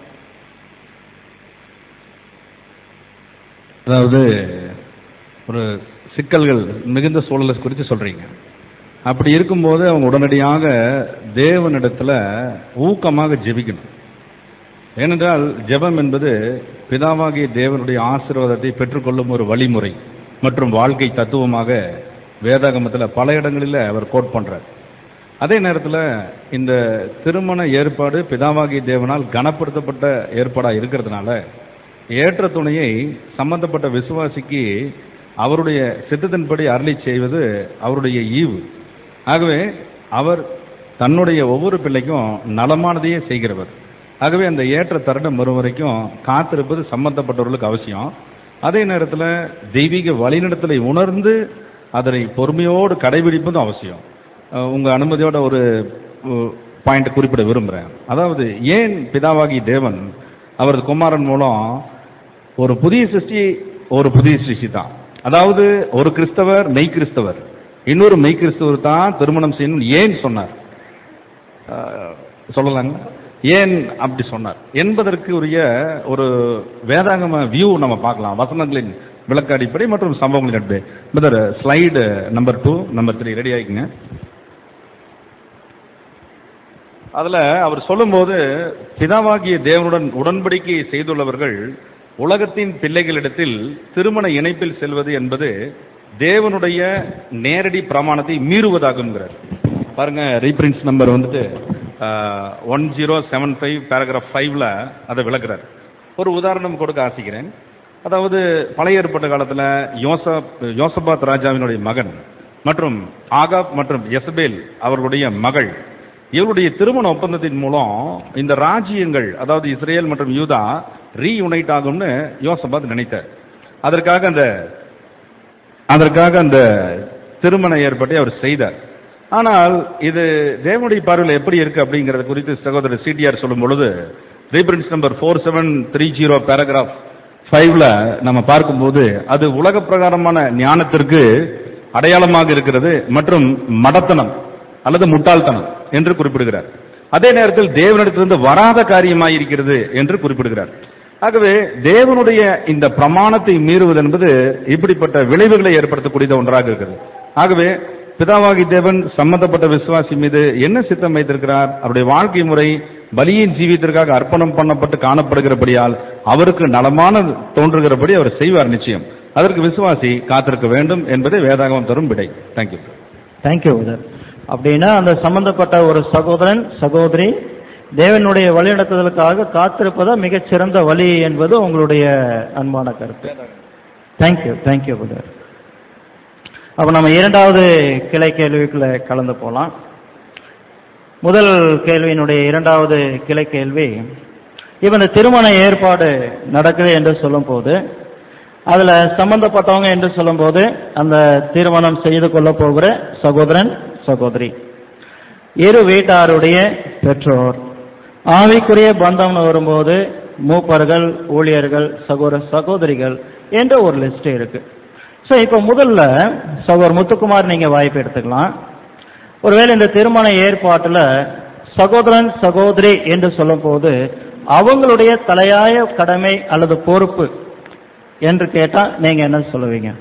அதாவது ஒரு சிக்கல்கள் மிகுந்த சூழலை குறித்து சொல்றீங்க அப்படி இருக்கும்போது அவங்க உடனடியாக தேவனிடத்துல ஊக்கமாக ஜெபிக்கணும் ஏனென்றால் ஜெபம் என்பது பிதாவாகிய தேவனுடைய ஆசீர்வாதத்தை பெற்றுக்கொள்ளும் ஒரு வழிமுறை மற்றும் வாழ்க்கை தத்துவமாக வேதாகமத்தில் பல இடங்களில் அவர் கோட் பண்றார் அதே நேரத்தில் இந்த திருமண ஏற்பாடு பிதாவாகிய தேவனால் கனப்படுத்தப்பட்ட ஏற்பாடாக இருக்கிறதுனால ஏற்ற துணையை சம்பந்தப்பட்ட விசுவாசிக்கு அவருடைய சித்தத்தின்படி அருளி செய்வது அவருடைய ஈவு ஆகவே அவர் தன்னுடைய ஒவ்வொரு பிள்ளைக்கும் நலமானதையே செய்கிறவர் ஆகவே அந்த ஏற்ற தருணம் வரும் வரைக்கும் காத்திருப்பது சம்பந்தப்பட்டவர்களுக்கு அவசியம் அதே நேரத்தில் தெய்வீக வழிநடத்தலை உணர்ந்து அதனை பொறுமையோடு கடைபிடிப்பதும் அவசியம் அஹ் உங்க அனுமதியோட ஒரு பாயிண்ட் குறிப்பிட விரும்புகிறேன் அதாவது ஏன் பிதாவாகி தேவன் அவரது குமாரன் மூலம் ஒரு புதிய சிருஷ்டி ஒரு புதிய சிருஷ்டி தான் அதாவது ஒரு கிறிஸ்தவர் மெய் கிறிஸ்தவர் இன்னொரு மெய் கிறிஸ்தவர் தான் திருமணம் செய்யணும் ஏன் சொன்னார் அஹ் சொல்லலாங்க ஏன் அப்படி சொன்னார் என்பதற்கு உரிய ஒரு வேதாகம வியூ நம்ம பார்க்கலாம் வசனங்களின் விளக்க அடிப்படை மற்றும் சம்பவங்களின் அடிப்படை brother slide number two number three ready ஆகிக்குங்க அதுல அவர் சொல்லும்போது பிதாவாகிய தேவனுடன் உடன்படிக்கை செய்துள்ளவர்கள் உலகத்தின் பிள்ளைகளிடத்தில் திருமண இணைப்பில் செல்வது என்பது தேவனுடைய நேரடி பிரமாணத்தை மீறுவதாகுங்கிறார் பாருங்க ரீப்ரின்ஸ் நம்பர் வந்துட்டு one zero seven five paragraph ஃபைவ்ல அதை விளக்குறார் ஒரு உதாரணம் கொடுக்க ஆசிக்கிறேன் அதாவது பழைய ஏற்பட்ட காலத்தில் யோசப் யோசபாத் ராஜாவினுடைய மகன் மற்றும் ஆகாப் மற்றும் எசபேல் அவர்களுடைய மகள் இவருடைய திருமண ஒப்பந்தத்தின் மூலம் இந்த ராஜ்யங்கள் அதாவது இஸ்ரேல் மற்றும் யூதா ரீயுனைட் ஆகும்னு யோசபாத் நினைத்தார் அதற்காக அந்த அதற்காக அந்த திருமண ஏற்பாட்டை அவர் செய்தார் ஆனால் இது தேவனுடைய பார்வையில் எப்படி இருக்கு அப்படிங்கறது குறித்து சகோதரர் சிடிஆர் சொல்லும் பொழுது reference number four seven three zero paragraph ஃபைவ்ல நம்ம பார்க்கும்போது அது உலக பிரகாரமான ஞானத்திற்கு அடையாளமாக இருக்கிறது மற்றும் மடத்தனம் அல்லது முட்டாள்தனம் என்று குறிப்பிடுகிறார் அதே நேரத்தில் தேவனிடத்திலிருந்து வராத காரியமாய் இருக்கிறது என்று குறிப்பிடுகிறார் ஆகவே தேவனுடைய இந்த பிரமாணத்தை மீறுவது என்பது இப்படிப்பட்ட விளைவுகளை ஏற்படுத்தக்கூடியது ஒன்றாக இருக்கிறது ஆகவே பிதாவாகி தேவன் சம்பந்தப்பட்ட விசுவாசி மீது என்ன சித்தம் வைத்திருக்கிறார் அவருடைய வாழ்க்கை முறை பலியின் ஜீவியத்திற்காக அர்ப்பணம் பண்ணப்பட்டு காணப்படுகிறபடியால் அவருக்கு நலமான தோன்றுகிறபடி அவர் செய்வார் நிச்சயம் அதற்கு விசுவாசி காத்திருக்க வேண்டும் என்பதை வேதாகமம் தரும் விடை தேங்க்யூ தேங்க்யூ பிரதர் அப்படின்னா அந்த சம்பந்தப்பட்ட ஒரு சகோதரன் சகோதரி தேவனுடைய வழிநடத்துதலுக்காக காத்திருப்பதா மிகச்சிறந்த வழி என்பது உங்களுடைய அன்பான கருத்து தேங்க்யூ தேங்க்யூ பிரதர் அப்ப நம்ம இரண்டாவது கிளை கேள்விக்குள்ள கலந்து போலாம் முதல் கேள்வியினுடைய இரண்டாவது கிளை கேள்வி இப்ப இந்த திருமண ஏற்பாடு நடக்குது என்று சொல்லும் போது அதுல சம்பந்தப்பட்டவங்க என்று சொல்லும்போது அந்த திருமணம் செய்து கொள்ள போகிற சகோதரன் சகோதரி இரு வீட்டாருடைய பெற்றோர் ஆவிக்குரிய பந்தம்னு வரும்போது மூப்பர்கள் ஊழியர்கள் சகோதர சகோதரிகள் என்ற ஒரு லிஸ்ட் இருக்கு ஸோ இப்போ முதல்ல சகோதர் முத்துக்குமார் நீங்க வாய்ப்பு எடுத்துக்கலாம் ஒருவேளை இந்த திருமண ஏற்பாட்டுல சகோதரன் சகோதரி என்று சொல்லும்போது அவங்களுடைய தலையாய கடமை அல்லது பொறுப்பு என்று கேட்டா நீங்க என்ன சொல்லுவீங்க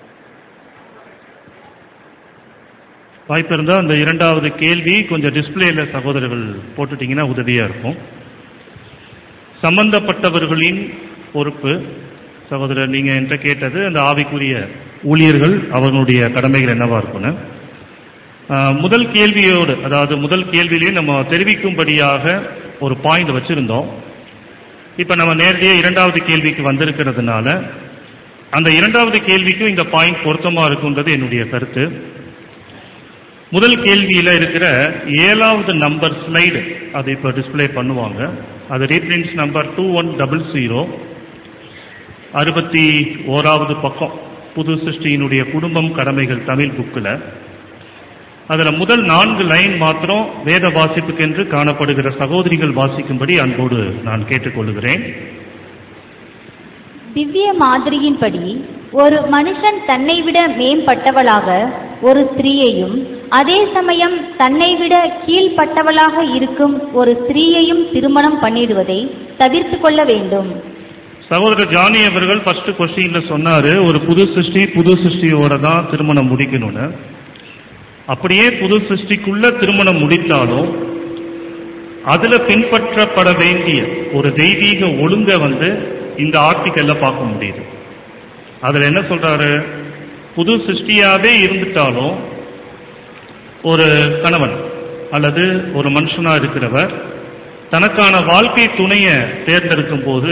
வாய்ப்பு இருந்தால் அந்த இரண்டாவது கேள்வி கொஞ்சம் டிஸ்பிளேல சகோதரர்கள் போட்டுட்டீங்கன்னா உதவியா இருக்கும் சம்பந்தப்பட்டவர்களின் பொறுப்பு சகோதரர் நீங்க என்கிட்ட கேட்டது அந்த ஆவிக்குரிய ஊழியர்கள் அவர்களுடைய கடமைகள் என்னவா இருக்கும்னு ஆஹ், முதல் கேள்வியோடு அதாவது முதல் கேள்வியிலேயே நம்ம தெரிவிக்கும்படியாக ஒரு பாயிண்ட் வச்சிருந்தோம் இப்ப நம்ம நேரடியாக இரண்டாவது கேள்விக்கு வந்திருக்கிறதுனால அந்த இரண்டாவது கேள்விக்கும் இந்த பாயிண்ட் பொருத்தமா இருக்குன்றது என்னுடைய கருத்து முதல் கேள்வியில இருக்கிற ஏழாவது நம்பர் ஸ்லைடு அதை இப்போ டிஸ்ப்ளே பண்ணுவாங்க அது reference number two one double zero அறுபத்தி ஓராவது பக்கம் புது சிருஷ்டியினுடைய குடும்பம் கடமைகள் தமிழ் புக்கில் அதுல முதல் நான்கு லைன் மாத்திரம் வேத வாசிப்புக்கென்று காணப்படுகிற சகோதரிகள் வாசிக்கும்படி அன்போடு நான் கேட்டுக்கொள்கிறேன் திவ்ய மாதிரியின்படி ஒரு மனுஷன் தன்னை விட மேம்பட்டவளாக ஒரு ஸ்திரீயையும் அதே சமயம் தன்னை விட கீழ்ப்பட்டவளாக இருக்கும் ஒரு ஸ்திரீயையும் திருமணம் பண்ணிடுவதை தவிர்த்து கொள்ள வேண்டும் சகோதரர் ஜானி அவர்கள் ஃபர்ஸ்ட் கொஸ்டின்ல சொன்னாரு ஒரு புது சிருஷ்டி புது சிருஷ்டியோட தான் திருமணம் முடிக்கணும்னு அப்படியே புது சிருஷ்டிக்குள்ள திருமணம் முடித்தாலும் அதுல பின்பற்றப்பட வேண்டிய ஒரு தெய்வீக ஒழுங்க வந்து இந்த ஆர்டிக்கல்ல பார்க்க முடியுது அதுல என்ன சொல்றாரு புது சிருஷ்டியாவே இருந்துட்டாலும் ஒரு கணவன் அல்லது ஒரு மனுஷனா இருக்கிறவர் தனக்கான வாழ்க்கை துணையை தேர்ந்தெடுக்கும் போது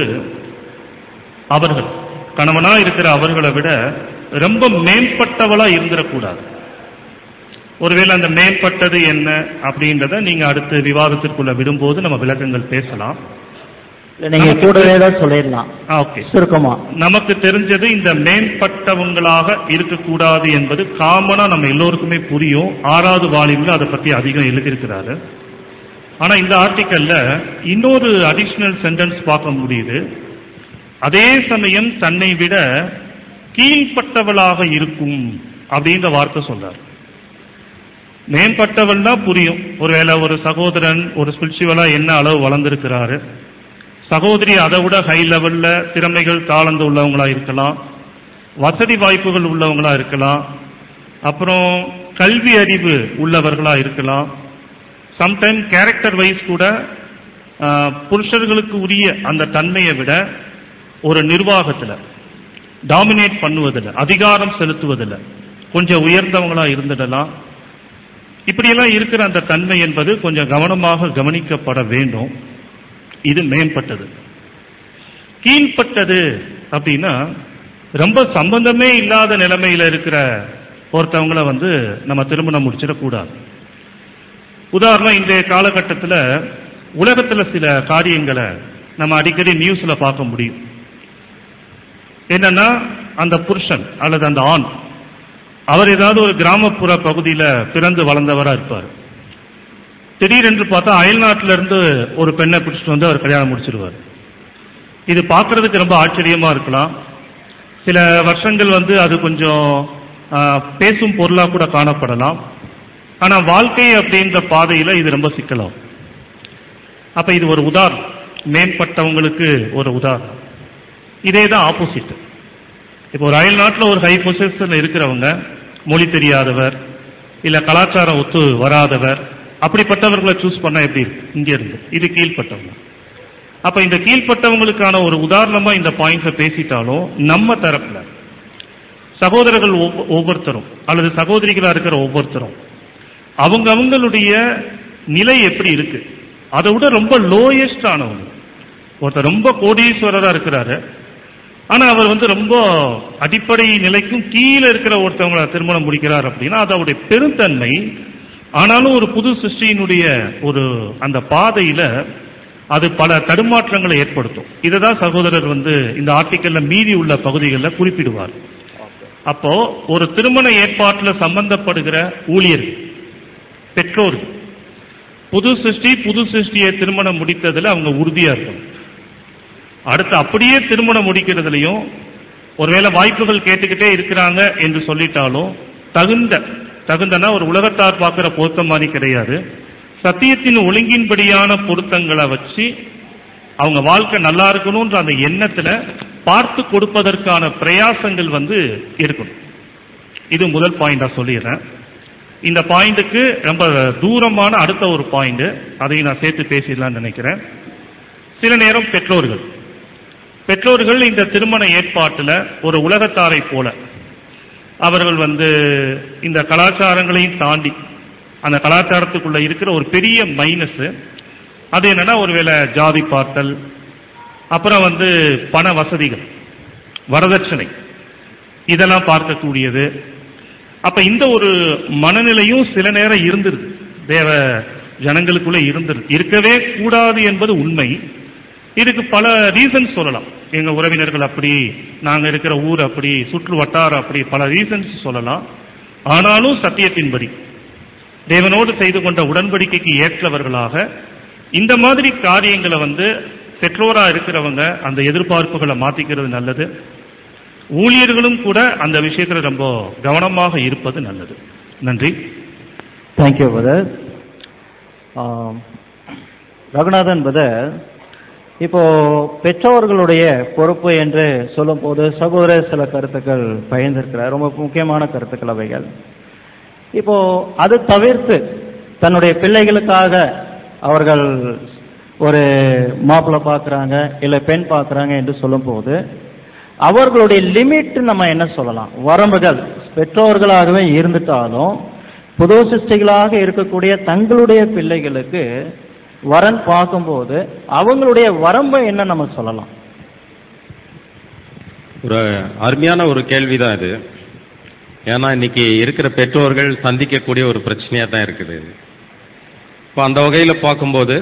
அவர்கள் கணவனா இருக்கிற அவர்களை விட ரொம்ப மேம்பட்டவளா இருந்துடக்கூடாது ஒருவேளை அந்த மேம்பட்டது என்ன அப்படின்றத நீங்க அடுத்து விவாதத்திற்குள்ள விடும்போது நம்ம விளக்கங்கள் பேசலாம் இல்ல, நீங்க கூடவே தான் சொல்லிடலாம் ஓகே சுருக்கமா நமக்கு தெரிஞ்சது இந்த மேம்பட்டவங்களாக இருக்கக்கூடாது என்பது காமனா நம்ம எல்லோருக்குமே புரியும் ஆறாவது வால்யூம்ல அதை பத்தி அதிகம் எழுதியிருக்கிறாரு ஆனா இந்த ஆர்டிக்கல்ல இன்னொரு அடிஷனல் சென்டென்ஸ் பார்க்க முடியுது அதே சமயம் தன்னை விட கீழ்ப்பட்டவளாக இருக்கும் அப்படின்ற வார்த்தை சொல்றார் மேம்பட்டவள் தான் புரியும் ஒருவேளை ஒரு சகோதரன் ஒரு ஸ்பிரிச்சுவலா என்ன அளவு வளர்ந்திருக்கிறாரு சகோதரி அதை விட ஹை லெவல்ல திறமைகள் தாளந்து உள்ளவங்களா இருக்கலாம் வசதி வாய்ப்புகள் உள்ளவங்களா இருக்கலாம் அப்புறம் கல்வி அறிவு உள்ளவர்களா இருக்கலாம் சம்டைம் கேரக்டர் வைஸ் கூட ஆஹ், புருஷர்களுக்கு உரிய அந்த தன்மையை விட ஒரு நிர்வாகத்துல டாமினேட் பண்ணுவதில் அதிகாரம் செலுத்துவதில் கொஞ்சம் உயர்ந்தவங்களா இருந்துடலாம் இப்படியெல்லாம் இருக்கிற அந்த தன்மை என்பது கொஞ்சம் கவனமாக கவனிக்கப்பட வேண்டும் இது மேம்பட்டது கீழ்ப்பட்டது அப்படின்னா ரொம்ப சம்பந்தமே இல்லாத நிலைமையில இருக்கிற ஒருத்தவங்கள வந்து நம்ம திருமணம் முடிச்சிடக்கூடாது உதாரணம் இன்றைய காலகட்டத்தில் உலகத்துல சில காரியங்களை நம்ம அடிக்கடி நியூஸ்ல பார்க்க முடியும் என்னன்னா அந்த புருஷன் அல்லது அந்த ஆண் அவர் ஏதாவது ஒரு கிராமப்புற பகுதியில பிறந்து வளர்ந்தவரா இருப்பார் திடீரென்று பார்த்தா அயல்நாட்டில இருந்து ஒரு பெண்ணை பிடிச்சிட்டு வந்து அவர் கல்யாணம் முடிச்சிருவார் இது பார்க்கிறதுக்கு ரொம்ப ஆச்சரியமா இருக்கலாம் சில வருஷங்கள் வந்து அது கொஞ்சம் ஆ, பேசும் பொருளா கூட காணப்படலாம் ஆனா வாழ்க்கை அப்படின்ற பாதையில இது ரொம்ப சிக்கலாம் அப்ப இது ஒரு உதாரணம் மேம்பட்டவங்களுக்கு ஒரு உதாரணம் இதே தான் ஆப்போசிட் இப்போ ஒரு அயல் நாட்டில் ஒரு ஹை பொசிஷன்ல இருக்கிறவங்க மொழி தெரியாதவர் இல்ல கலாச்சாரம் ஒத்து வராதவர் அப்படிப்பட்டவர்களை சூஸ் பண்ணா எப்படி இருக்கு இங்க இருந்து இது கீழ்ப்பட்டவங்க அப்ப இந்த கீழ்ப்பட்டவங்களுக்கான ஒரு உதாரணமா இந்த பாயிண்ட்ஸை பேசிட்டாலும் நம்ம தரப்புல சகோதரர்கள் ஒவ்வொ- ஒவ்வொருத்தரும் அல்லது சகோதரிகளா இருக்கிற ஒவ்வொருத்தரும் அவங்க அவங்களுடைய நிலை எப்படி இருக்கு அதை விட ரொம்ப லோயஸ்ட் ஆனவங்க ஒருத்தர் ரொம்ப கோடீஸ்வரரா இருக்கிறாரு ஆனா அவர் வந்து ரொம்ப அடிப்படை நிலைக்கும் கீழே இருக்கிற ஒருத்தவங்களை திருமணம் முடிக்கிறார் அப்படின்னா அது அவருடைய பெருந்தன்மை ஆனாலும் ஒரு புது சிருஷ்டியினுடைய ஒரு அந்த பாதையில அது பல தடுமாற்றங்களை ஏற்படுத்தும் இதை தான் சகோதரர் வந்து இந்த ஆர்டிக்கல்ல மீதி உள்ள பகுதிகளில் குறிப்பிடுவார் அப்போ ஒரு திருமண ஏற்பாட்டில் சம்பந்தப்படுகிற ஊழியர்கள் பெற்றோர்கள் புது சிருஷ்டி புது சிருஷ்டியை திருமணம் முடித்ததுல அவங்க உறுதியா இருக்கணும் அடுத்து அப்படியே திருமணம் முடிக்கிறதுலையும் ஒருவேளை வாய்ப்புகள் கேட்டுக்கிட்டே இருக்கிறாங்க என்று சொல்லிட்டாலும் தகுந்த தகுந்தனா ஒரு உலகத்தார் பார்க்கிற பொருத்தம் மாதிரி கிடையாது சத்தியத்தின் ஒழுங்கின்படியான பொருத்தங்களை வச்சு அவங்க வாழ்க்கை நல்லா இருக்கணும்ன்ற அந்த எண்ணத்துல பார்த்து கொடுப்பதற்கான பிரயாசங்கள் வந்து இருக்கணும் இது முதல் பாயிண்டா சொல்லிடுறேன் இந்த பாயிண்ட்டுக்கு ரொம்ப தூரமான அடுத்த ஒரு பாயிண்ட் அதையும் நான் சேர்த்து பேசிடலாம்னு நினைக்கிறேன் சில நேரம் பெற்றோர்கள் பெற்றோர்கள் இந்த திருமண ஏற்பாட்டில் ஒரு உலகத்தாரை போல அவர்கள் வந்து இந்த கலாச்சாரங்களையும் தாண்டி அந்த கலாச்சாரத்துக்குள்ள இருக்கிற ஒரு பெரிய மைனஸ் அது என்னன்னா ஒருவேளை ஜாதி பார்த்தல் அப்புறம் வந்து பண வசதிகள் வரதட்சணை இதெல்லாம் பார்க்கக்கூடியது அப்ப இந்த ஒரு மனநிலையும் சில நேரம் இருந்துருது தேவ ஜனங்களுக்குள்ள இருந்துருது இருக்கவே கூடாது என்பது உண்மை இதுக்கு பல ரீசன்ஸ் சொல்லலாம் எங்க உறவினர்கள் அப்படி நாங்க இருக்கிற ஊர் அப்படி சுற்று வட்டாரம் அப்படி பல ரீசன்ஸ் சொல்லலாம் ஆனாலும் சத்தியத்தின்படி தேவனோடு செய்து கொண்ட உடன்படிக்கைக்கு ஏற்றவர்களாக இந்த மாதிரி காரியங்களை வந்து பெற்றோரா இருக்கிறவங்க அந்த எதிர்பார்ப்புகளை மாத்திக்கிறது நல்லது ஊழியர்களும் கூட அந்த விஷயத்துல ரொம்ப கவனமாக இருப்பது நல்லது நன்றி தேங்க்யூ பிரதர் ரகுநாதன் பிரதர் இப்போ பெற்றோர்களுடைய பொறுப்பு என்று சொல்லும்போது சகோதரர் சில கருத்துக்கள் பகிர்ந்திருக்கிறார் ரொம்ப முக்கியமான கருத்துக்கள் அவைகள் இப்போ அது தவிர்த்து தன்னுடைய பிள்ளைகளுக்காக அவர்கள் ஒரு மாப்பிள்ளை பார்க்குறாங்க இல்லை பெண் பார்க்குறாங்க என்று சொல்லும்போது அவர்களுடைய லிமிட் நம்ம என்ன சொல்லலாம் வரம்புகள் பெற்றோர்களாகவே இருந்துட்டாலும் புது சிருஷ்டிகளாக இருக்கக்கூடிய தங்களுடைய பிள்ளைகளுக்கு வரன் பார்க்கும்போது அவங்களுடைய வரம்பை என்ன நம்ம சொல்லலாம் ஒரு அருமையான ஒரு கேள்விதான் இது ஏன்னா இன்னைக்கு இருக்கிற பெற்றோர்கள் சந்திக்கக்கூடிய ஒரு பிரச்சனையா தான் இருக்குது இப்போ அந்த வகையில் பார்க்கும்போது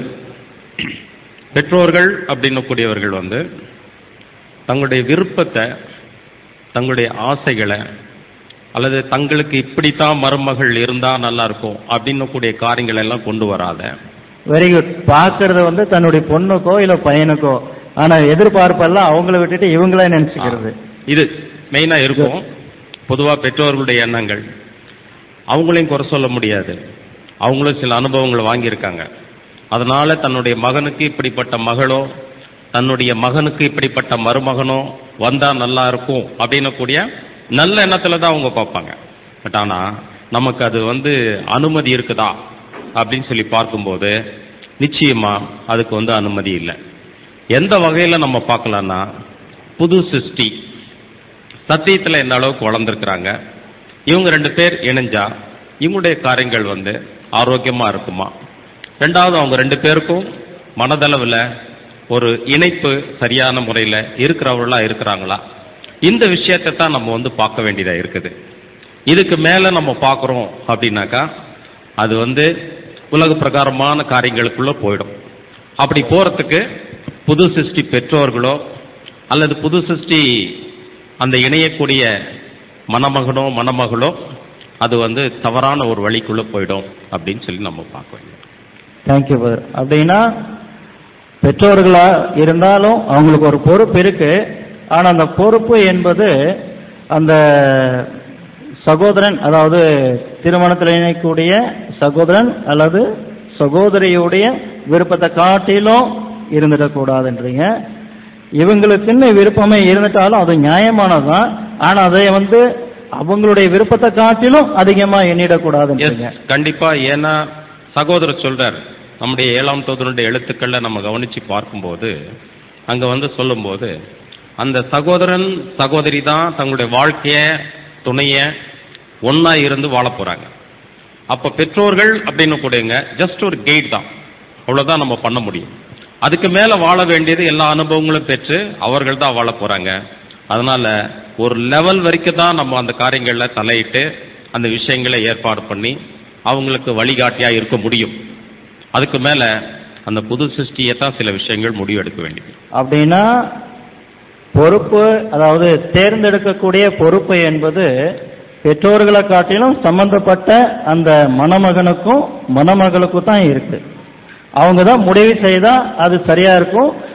பெற்றோர்கள் அப்படின்னக்கூடியவர்கள் வந்து தங்களுடைய விருப்பத்தை தங்களுடைய ஆசைகளை அல்லது தங்களுக்கு இப்படித்தான் மருமகள் இருந்தா நல்லா இருக்கும் அப்படின்னக்கூடிய காரியங்கள் எல்லாம் கொண்டு வராத வெரி குட் பார்க்கறது வந்து தன்னுடைய பொண்ணுக்கோ இல்ல பையனுக்கோ ஆனா எதிர்பார்ப்பெல்லாம் அவங்கள விட்டுட்டு இவங்களே நினைச்சுக்கிறது இது மெயினா இருக்கும் பொதுவா பெற்றோர்களுடைய எண்ணங்கள் அவங்களையும் குறை சொல்ல முடியாது அவங்களும் சில அனுபவங்களை வாங்கியிருக்காங்க அதனால தன்னுடைய மகனுக்கு இப்படிப்பட்ட மகளோ தன்னுடைய மகனுக்கு இப்படிப்பட்ட மருமகனோ வந்தா நல்லா இருக்கும் அப்படின்னக்கூடிய நல்ல எண்ணத்துல தான் அவங்க பார்ப்பாங்க பட் ஆனா நமக்கு அது வந்து அனுமதி இருக்குதா அப்படின்னு சொல்லி பார்க்கும்போது நிச்சயமா அதுக்கு வந்து அனுமதி இல்லை எந்த வகையில நம்ம பார்க்கலாம்னா புது சிருஷ்டி சத்தியத்துல எந்த அளவுக்கு வளர்ந்துருக்கிறாங்க இவங்க ரெண்டு பேர் இணைஞ்சா இவங்களுடைய காரியங்கள் வந்து ஆரோக்கியமா இருக்குமா ரெண்டாவது அவங்க ரெண்டு பேருக்கும் மனதளவில் ஒரு இணைப்பு சரியான முறையில் இருக்கிறவர்களா இருக்கிறாங்களா இந்த விஷயத்தை தான் நம்ம வந்து பார்க்க வேண்டியதா இருக்குது இதுக்கு மேல நம்ம பார்க்குறோம் அப்படின்னாக்கா அது வந்து உலக பிரகாரமான காரியங்களுக்குள்ள போயிடும் அப்படி போறதுக்கு புது சிருஷ்டி பெற்றோர்களோ அல்லது புது சிருஷ்டி அந்த இணையக்கூடிய மணமகனோ மணமகளோ அது வந்து தவறான ஒரு வழிக்குள்ள போயிடும் அப்படின்னு சொல்லி நம்ம பார்க்க வேண்டும் தேங்க்யூ பிரதர் அப்படின்னா பெற்றோர்களா இருந்தாலும் அவங்களுக்கு ஒரு பொறுப்பு இருக்கு ஆனா அந்த பொறுப்பு என்பது அந்த சகோதரன் அதாவது திருமணத்தில் இணையக்கூடிய சகோதரன் அல்லது சகோதரியுடைய விருப்பத்தை காட்டிலும் இருந்துடக்கூடாதுன்றீங்க இவங்களுக்குன்னு விருப்பமே இருந்துட்டாலும் அது நியாயமானதுதான் ஆனா அதை வந்து அவங்களுடைய விருப்பத்தை காட்டிலும் அதிகமா எண்ணிடக்கூடாதுன்றீங்க எஸ் கண்டிப்பா ஏன்னா சகோதரர் சொல்றார் நம்முடைய ஏழாம் தோதனுடைய எழுத்துக்கள்ல நம்ம கவனிச்சு பார்க்கும்போது அங்க வந்து சொல்லும்போது அந்த சகோதரன் சகோதரி தான் தங்களுடைய வாழ்க்கைய துணைய ஒன்னா இருந்து வாழ போறாங்க அப்ப பெற்றோர்கள் அப்படின்னு கூடங்க ஜஸ்ட் ஒரு கைட் தான் அவ்வளவுதான் நம்ம பண்ண முடியும் அதுக்கு மேல வாழ வேண்டியது எல்லா அனுபவங்களும் பெற்று அவர்கள் தான் வாழ போறாங்க அதனால ஒரு லெவல் வரைக்கும் தான் நம்ம அந்த காரியங்கள்ல தலையிட்டு அந்த விஷயங்களை ஏற்பாடு பண்ணி அவங்களுக்கு வழிகாட்டியா இருக்க முடியும் அதுக்கு மேல அந்த புது சிருஷ்டியை தான் சில விஷயங்கள் முடிவெடுக்க வேண்டியது அப்படின்னா பொறுப்பு அதாவது தேர்ந்தெடுக்கக்கூடிய பொறுப்பு என்பது பெற்றோர்களை காட்டிலும் சம்பந்தப்பட்ட அந்த மணமகனுக்கும் மணமகளுக்கும் தான் இருக்கு அவங்க தான் முடிவு செய்தா அது சரியா இருக்கும்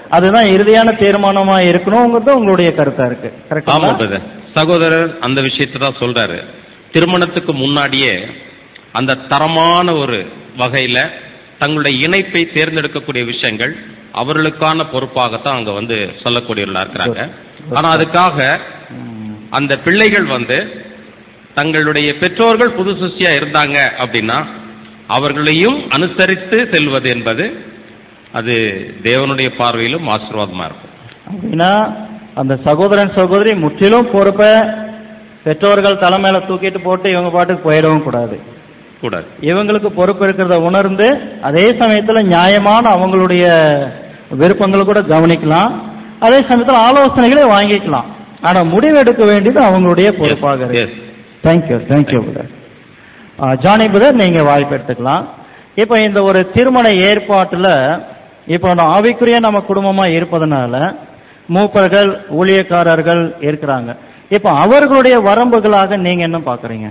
அதுதான் இறுதியான தீர்மானமா இருக்கணுங்கிறது உங்களுடைய கருத்தா இருக்கு ஆமா கரெக்டா பிரதர் சகோதரர் அந்த விஷயத்தை தான் சொல்றாரு திருமணத்துக்கு முன்னாடியே அந்த தரமான ஒரு வகையில தங்களுடைய இணைப்பை தேர்ந்தெடுக்கக்கூடிய விஷயங்கள் அவர்களுக்கான பொறுப்பாகத்தான் அங்க வந்து சொல்லக்கூடியவர்களா இருக்கிறாங்க ஆனா அதுக்காக அந்த பிள்ளைகள் வந்து தங்களுடைய பெற்றோர்கள் புது சிருஷ்டியா இருந்தாங்க அப்படின்னா அவர்களையும் அனுசரித்து செல்வது என்பது அது தேவனுடைய பார்வையிலும் ஆசீர்வாதமா இருக்கும் அப்படின்னா அந்த சகோதரன் சகோதரி முற்றிலும் பொறுப்பை பெற்றோர்கள் தலைமையில தூக்கிட்டு போட்டு இவங்க பாட்டுக்கு போயிடவும் கூடாது கூடாது இவங்களுக்கு பொறுப்பு இருக்கிறத உணர்ந்து அதே சமயத்துல நியாயமான அவங்களுடைய விருப்பங்களை கூட கவனிக்கலாம் அதே சமயத்துல ஆலோசனைகளை வாங்கிக்கலாம் ஆனா முடிவெடுக்க வேண்டியது அவங்களுடைய பொறுப்பாக இருக்கு Yes. Thank you thank you brother Johnny brother நீங்க வாய்ப்பு எடுத்துக்கலாம் இப்போ இந்த ஒரு திருமண ஏற்பாட்டுல இப்போ நம்ம ஆவிக்குரிய நம்ம குடும்பமா இருப்பதனால மூப்பர்கள் ஊழியக்காரர்கள் இருக்கிறாங்க இப்போ அவர்களுடைய வரம்புகளாக நீங்க என்ன பாக்குறீங்க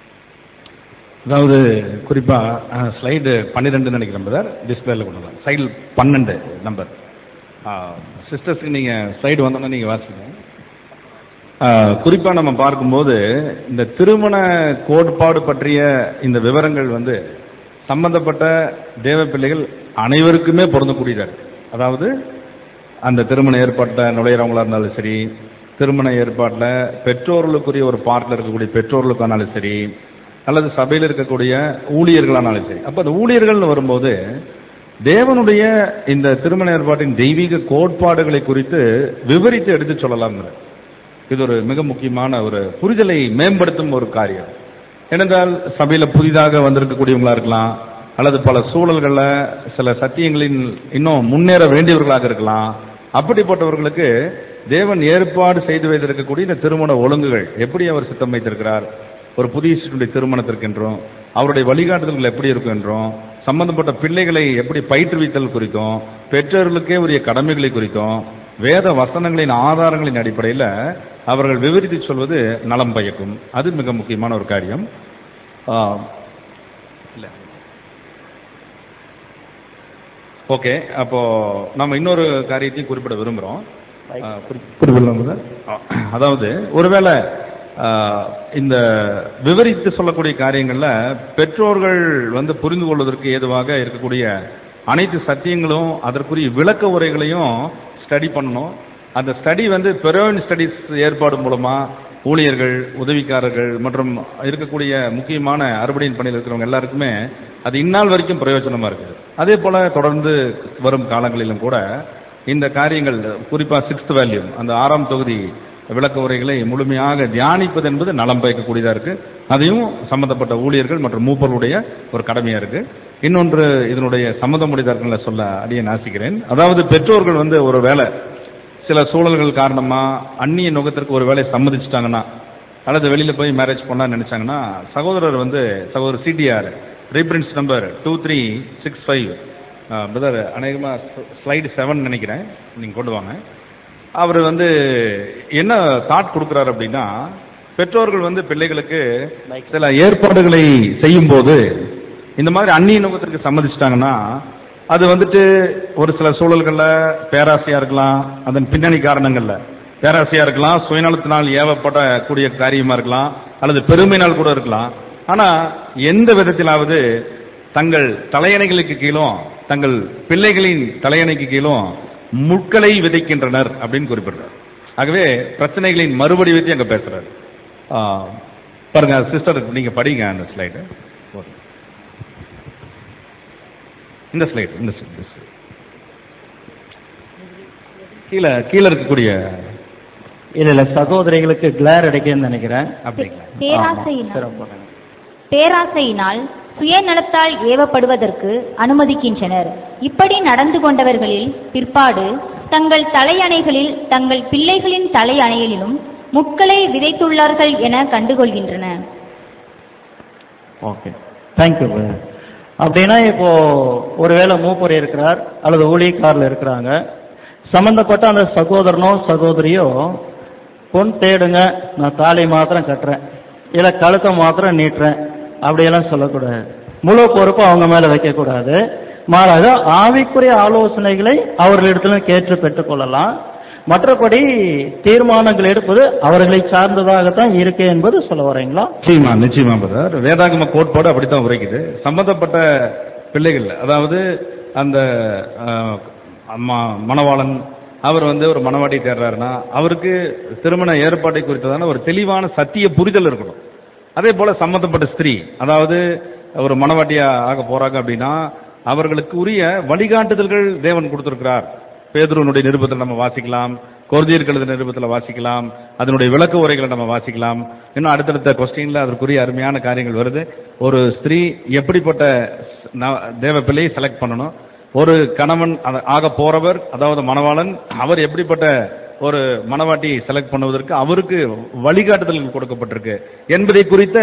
அதாவது குறிப்பா ஸ்லைடு பன்னிரெண்டு நினைக்கிறேன் பிரதர் டிஸ்பிளேல கொண்டு வரலாம் சைடு பன்னெண்டு நம்பர் சிஸ்டர்ஸ்க்கு நீங்க ஸ்லைடு வந்தோன்னா நீங்க வாசிங்க ஆஹ், குறிப்பா நம்ம பார்க்கும்போது இந்த திருமண கோட்பாடு பற்றிய இந்த விவரங்கள் வந்து சம்பந்தப்பட்ட தேவ பிள்ளைகள் அனைவருக்குமே பொருந்தக்கூடியதா இருக்கு அதாவது அந்த திருமண ஏற்பாட்டில் நுழையிறவங்களா இருந்தாலும் சரி திருமண ஏற்பாட்டில் பெற்றோர்களுக்குரிய ஒரு பார்ட்டில் இருக்கக்கூடிய பெற்றோர்களுக்கானாலும் சரி அல்லது சபையில் இருக்கக்கூடிய ஊழியர்களானாலும் சரி அப்போ அந்த ஊழியர்கள்னு வரும்போது தேவனுடைய இந்த திருமண ஏற்பாட்டின் தெய்வீக கோட்பாடுகளை குறித்து விவரித்து எடுத்து சொல்லலாம்ங்கிற இது ஒரு மிக முக்கியமான ஒரு புரிதலை மேம்படுத்தும் ஒரு காரியம் ஏனென்றால் சபையில புதிதாக வந்திருக்கக்கூடியவங்களா இருக்கலாம் அல்லது பல சூழல்களில் சில சத்தியங்களின் இன்னும் முன்னேற வேண்டியவர்களாக இருக்கலாம் அப்படிப்பட்டவர்களுக்கு தேவன் ஏற்பாடு செய்து வைத்திருக்கக்கூடிய இந்த திருமண ஒழுங்குகள் எப்படி அவர் சித்தம் வைத்திருக்கிறார் ஒரு புதிய சிசுடைய திருமணத்திற்கு என்றும் அவருடைய வழிகாட்டுதல்கள் எப்படி இருக்கும் என்றும் சம்பந்தப்பட்ட பிள்ளைகளை எப்படி பயிற்றுவித்தல் குறித்தும் பெற்றோர்களுக்கே உரிய கடமைகளை குறித்தும் வேத வசனங்களின் ஆதாரங்களின் அடிப்படையில் அவர்கள் விவரித்து சொல்வது நலம் பயக்கும் அது மிக முக்கியமான ஒரு காரியம் ஆ, இல்ல ஓகே அப்போ நம்ம இன்னொரு காரியத்தையும் குறிப்பிட விரும்புகிறோம் குறிப்பிடலாம் அதாவது ஒருவேளை ஆ, இந்த விவரித்து சொல்லக்கூடிய காரியங்கள்ல பெற்றோர்கள் வந்து புரிந்து கொள்வதற்கு ஏதுவாக இருக்கக்கூடிய அனைத்து சத்தியங்களும் அதற்குரிய விளக்க உரைகளையும் ஸ்டடி பண்ணணும் அந்த ஸ்டடி வந்து பெரோயின் ஸ்டடிஸ் ஏற்பாடு மூலமா ஊழியர்கள் உதவிக்காரர்கள் மற்றும் இருக்கக்கூடிய முக்கியமான அறுபடையின் பணியில் இருக்கிறவங்க எல்லாருக்குமே அது இந்நாள் வரைக்கும் பிரயோஜனமா இருக்குது அதே போல தொடர்ந்து வரும் காலங்களிலும் கூட இந்த காரியங்கள் குறிப்பா சிக்ஸ்த் வேல்யூம் அந்த ஆறாம் தொகுதி விளக்க உரைகளை முழுமையாக தியானிப்பது என்பது நலம் பயக்கக்கூடியதா இருக்கு அதையும் சம்பந்தப்பட்ட ஊழியர்கள் மற்றும் மூப்பர்களுடைய ஒரு கடமையா இருக்கு இன்னொன்று இதனுடைய சம்மதமுடையதார்களை சொல்ல அடியே நாசிக்கிறேன் அதாவது பெற்றோர்கள் வந்து ஒரு வேலை சில சூழல்கள் காரணமா அந்நிய நுகத்திற்கு ஒரு வேலையை சம்மதிச்சிட்டாங்கன்னா அல்லது வெளியில போய் மேரேஜ் பண்ணலாம் நினைச்சாங்கன்னா சகோதரர் வந்து சகோதரர் CDR reference number two three six five brother அநேகமாக ஸ்லைடு செவன் நினைக்கிறேன் நீங்கள் கொண்டு வாங்க அவர் வந்து என்ன தாட் கொடுக்குறாரு அப்படின்னா பெற்றோர்கள் வந்து பிள்ளைகளுக்கு சில ஏற்பாடுகளை செய்யும்போது இந்த மாதிரி அந்நிய நோக்கத்திற்கு சம்மதிச்சிட்டாங்கன்னா அது வந்துட்டு ஒரு சில சூழல்கள்ல பேராசையா இருக்கலாம் அதன் பின்னணி காரணங்கள்ல பேராசையா இருக்கலாம் சுயநலத்தினால் ஏவப்படக்கூடிய காரியமா இருக்கலாம் அல்லது பெருமையினால் கூட இருக்கலாம் ஆனா எந்த விதத்திலாவது தங்கள் தலையணைகளுக்கு கீழும் தங்கள் பிள்ளைகளின் தலையணைக்கு கீழும் முட்களை விதைக்கின்றனர் அப்படின்னு குறிப்பிடுறார் ஆகவே பிரச்சனைகளின் மறுவடிவத்தை அங்க பேசுறாரு ஆ, பாருங்க சிஸ்டர் நீங்க படிங்க அந்த ஸ்லைடு இந்த ஸ்லைடு இந்த slide, இந்த slide. கீழே கீழே இருக்கக்கூடிய இல்ல இல்ல சகோதரிகளுக்கு கிளார் அடிக்குதுன்னு நினைக்கிறேன் அப்படிங்களா பேராசையினால் சிறப்பு. பேராசையினால் சுயநலத்தால் ஏவப்படுவதற்கு அனுமதிக்கின்றனர் இப்படி நடந்து கொண்டவர்களில் பிற்பாடு தங்கள் தலையணைகளில் தங்கள் பிள்ளைகளின் தலையணையிலும் முட்களை விதைத்துள்ளார்கள் என கண்டுகொள்கின்றன ஓகே தேங்க்யூ அப்படின்னா இப்போ ஒருவேளை மூப்பர் இருக்கிறார் அல்லது ஊழியக்காரில் இருக்கிறாங்க சம்பந்தப்பட்ட அந்த சகோதரனோ சகோதரியோ பொன் தேடுங்க நான் தாலி மாத்திரம் கட்டுறேன் இல்லை கழுத்தை மாத்திரம் நீட்டுறேன் அப்படியெல்லாம் சொல்லக்கூடாது முழு பொறுப்பு அவங்க மேல வைக்கக்கூடாது மாறாக ஆவிக்குரிய ஆலோசனைகளை அவர்களிடத்தில் கேட்டு பெற்றுக்கொள்ளலாம் மற்றபடி தீர்மானங்கள் எடுப்பது அவர்களை சார்ந்ததாகத்தான் இருக்கு என்பது சொல்ல வரீங்களா நிச்சயமா நிச்சயமா பிரதர் வேதாகம கோட்பாடு அப்படித்தான் உரைக்குது சம்பந்தப்பட்ட பிள்ளைகள் அதாவது அந்த அஹ், அம்மா மணவாளன் அவர் வந்து ஒரு மணவாட்டி தேடுறாருன்னா அவருக்கு திருமண ஏற்பாட்டை குறித்ததான ஒரு தெளிவான சத்திய புரிதல் இருக்கணும் அதே போல சம்பந்தப்பட்ட ஸ்திரீ அதாவது ஒரு மணவாட்டியா ஆக போறாங்க அப்படின்னா அவர்களுக்கு உரிய வழிகாட்டுதல்கள் தேவன் கொடுத்திருக்கிறார் பேதுருவனுடைய நிருபத்தில் நம்ம வாசிக்கலாம் கொர்தியர் கழுத நிருபத்தில் வாசிக்கலாம் அதனுடைய விளக்க உரைகளை நம்ம வாசிக்கலாம் இன்னும் அடுத்தடுத்த கொஸ்டின்ல அதற்குரிய அருமையான காரியங்கள் வருது ஒரு ஸ்திரீ எப்படிப்பட்ட ந- தேவ பிள்ளையை செலக்ட் பண்ணணும் ஒரு கணவன் அத- ஆக போறவர் அதாவது மணவாளன் அவர் எப்படிப்பட்ட ஒரு மணவாட்டி செலக்ட் பண்ணுவதற்கு அவருக்கு வழிகாட்டுதல்கள் கொடுக்கப்பட்டிருக்கு என்பதை குறித்த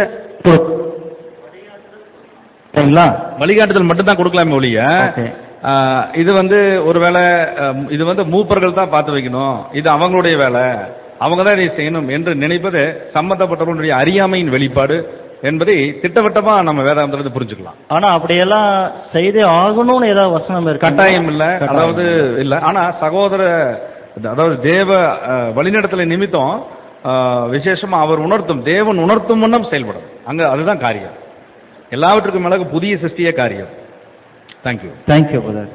சரிங்களா வழிகாட்டுதல் மட்டும் தான் கொடுக்கலாமே ஒழிய Okay. ஆஹ், இது வந்து ஒருவேளை ஆஹ், இது வந்து மூப்பர்கள் தான் பார்த்து வைக்கணும் இது அவங்களுடைய வேலை அவங்க தான் இதை செய்யணும் என்று நினைப்பது சம்பந்தப்பட்டவர்களுடைய அறியாமையின் வெளிப்பாடு என்பதை திட்டவட்டமா நம்ம வேதாந்தத்தை புரிஞ்சுக்கலாம் ஆனா அப்படியெல்லாம் செய்தே ஆகணும்னு ஏதாவது வசனம் இருக்கு கட்டாயம் இல்ல அதாவது இல்ல ஆனா சகோதர அதாவது தேவ ஆஹ், வழிநடத்தலை நிமித்தம் ஆஹ், விசேஷமா அவர் உணர்த்தும் தேவன் உணர்த்தும் வண்ணம் செயல்படும் அங்க அதுதான் காரியம் எல்லாவற்றுக்கும் மேல புதிய சிருஷ்டிய காரியம் thank you thank you brother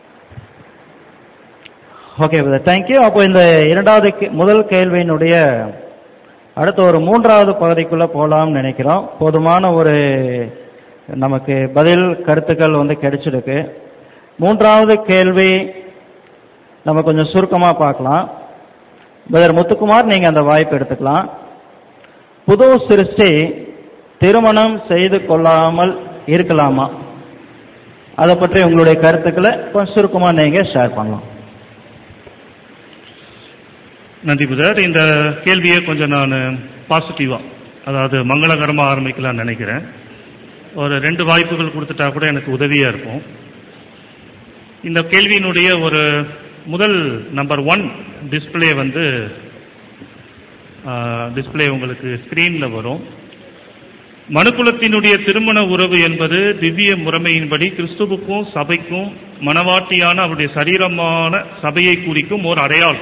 okay brother thank you அப்போ இந்த இரண்டாவது கே- முதல் கேள்வியினுடைய அடுத்த ஒரு மூன்றாவது பகுதிக்குள்ள போகலாம்னு நினைக்கிறோம் போதுமான ஒரு நமக்கு பதில் கருத்துக்கள் வந்து கிடைச்சிருக்கு மூன்றாவது கேள்வி நம்ம கொஞ்சம் சுருக்கமா பார்க்கலாம் பிரதர் முத்துக்குமார் நீங்க அந்த வாய்ப்பு எடுத்துக்கலாம் புது சிருஷ்டி திருமணம் செய்து கொள்ளாமல் இருக்கலாமா அதை பற்றி உங்களுடைய கருத்துக்களை கொஞ்சம் சுருக்கமா நீங்க ஷேர் பண்ணலாம் நன்றி புதர் இந்த கேள்வியை கொஞ்சம் நான் பாசிட்டிவா அதாவது மங்களகரமா ஆரம்பிக்கலாம்னு நினைக்கிறேன் ஒரு ரெண்டு வாய்ப்புகள் கொடுத்துட்டா கூட எனக்கு உதவியா இருக்கும் இந்த கேள்வியினுடைய ஒரு முதல் நம்பர் ஒன் டிஸ்ப்ளே வந்து டிஸ்ப்ளே உங்களுக்கு ஸ்கிரீன்ல வரும் மனுக்குலத்தினுடைய திருமண உறவு என்பது திவ்ய முறைமையின்படி கிறிஸ்துவுக்கும் சபைக்கும் மனவாட்டியான அவருடைய சரீரமான சபையை குறிக்கும் ஒரு அடையாளம்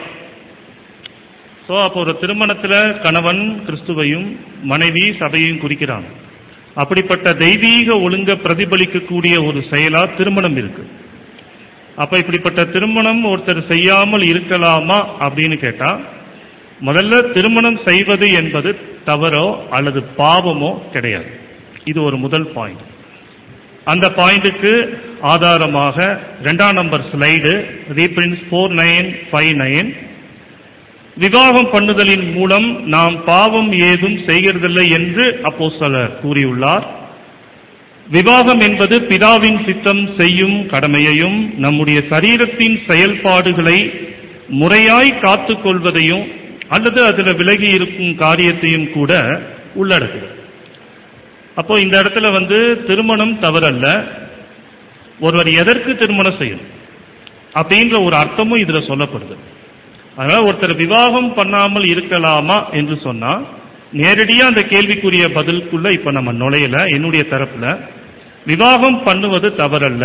ஸோ அப்போ ஒரு திருமணத்துல கணவன் கிறிஸ்துவையும் மனைவி சபையையும் குறிக்கிறாங்க அப்படிப்பட்ட தெய்வீக ஒழுங்க பிரதிபலிக்கக்கூடிய ஒரு செயலா திருமணம் இருக்கு அப்ப இப்படிப்பட்ட திருமணம் ஒருத்தர் செய்யாமல் இருக்கலாமா அப்படின்னு கேட்டா முதல்ல திருமணம் செய்வது என்பது தவறோ அல்லது பாவமோ கிடையாது இது ஒரு முதல் பாயிண்ட் அந்த பாயிண்ட்டுக்கு ஆதாரமாக ரெண்டாம் number slide reference four nine five nine விவாகம் பண்ணுதலின் மூலம் நாம் பாவம் ஏதும் செய்கிறதில்லை என்று அப்போஸ்தலர் கூறியுள்ளார் விவாகம் என்பது பிதாவின் சித்தம் செய்யும் கடமையையும் நம்முடைய சரீரத்தின் செயல்பாடுகளை முறையாய் காத்துக் கொள்வதையும் அல்லது அதுல விலகி இருக்கும் காரியத்தையும் கூட உள்ளடக்குது அப்போ இந்த இடத்துல வந்து திருமணம் தவறல்ல ஒருவர் எதற்கு திருமணம் செய்யணும் அப்படின்ற ஒரு அர்த்தமும் இதுல சொல்லப்படுது அதனால ஒருத்தர் விவாகம் பண்ணாமல் இருக்கலாமா என்று சொன்னா நேரடியா அந்த கேள்விக்குரிய பதிலுக்குள்ள இப்ப நம்ம நுழையல என்னுடைய தரப்புல விவாகம் பண்ணுவது தவறல்ல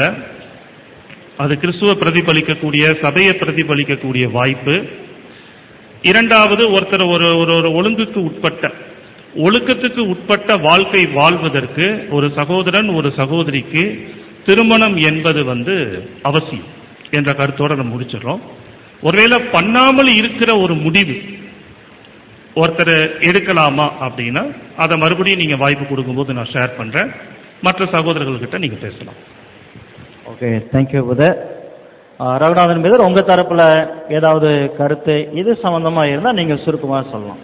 அது கிறிஸ்துவ பிரதிபலிக்கக்கூடிய சபையை பிரதிபலிக்கக்கூடிய வாய்ப்பு இரண்டாவது ஒருத்தர் ஒரு ஒரு ஒரு ஒழுங்குக்கு உட்பட்ட ஒழுக்கத்துக்கு உட்பட்ட வாழ்க்கை வாழ்வதற்கு ஒரு சகோதரன் ஒரு சகோதரிக்கு திருமணம் என்பது வந்து அவசியம் என்ற கருத்தோட நம்ம முடிச்சிடறோம் ஒருவேளை பண்ணாமல் இருக்கிற ஒரு முடிவு ஒருத்தர் எடுக்கலாமா அப்படின்னா அதை மறுபடியும் நீங்க வாய்ப்பு கொடுக்கும்போது நான் ஷேர் பண்றேன் மற்ற சகோதரர்கள்கிட்ட நீங்க பேசலாம் ஓகே தேங்க்யூ புதர் ரகுநாதன் பேதர் உங்க தரப்புல ஏதாவது கருத்து இது சம்பந்தமா இருந்தா நீங்க சுருக்கமா சொல்லலாம்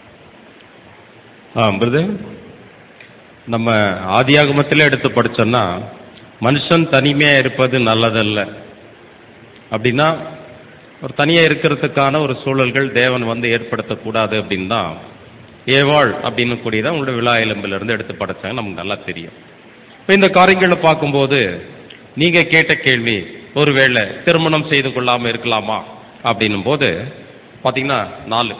ஆ பிரதர் நம்ம ஆதியாகமத்திலே எடுத்து படிச்சோம்னா மனுஷன் தனிமையா இருப்பது நல்லதல்ல அப்படின்னா ஒரு தனியா இருக்கிறதுக்கான ஒரு சூழல்கள் தேவன் வந்து ஏற்படுத்தக்கூடாது அப்படின்னு தான் ஏவாள் அப்படின்னு கூடியதான் உங்களோட விழா எலும்புல இருந்து எடுத்து படைச்சாங்க நமக்கு நல்லா தெரியும் இப்ப இந்த காரியங்களை பார்க்கும்போது நீங்க கேட்ட கேள்வி ஒருவேளை திருமணம் செய்து கொள்ளாம இருக்கலாமா அப்படின்னும் போது பாத்தீங்கன்னா நாலு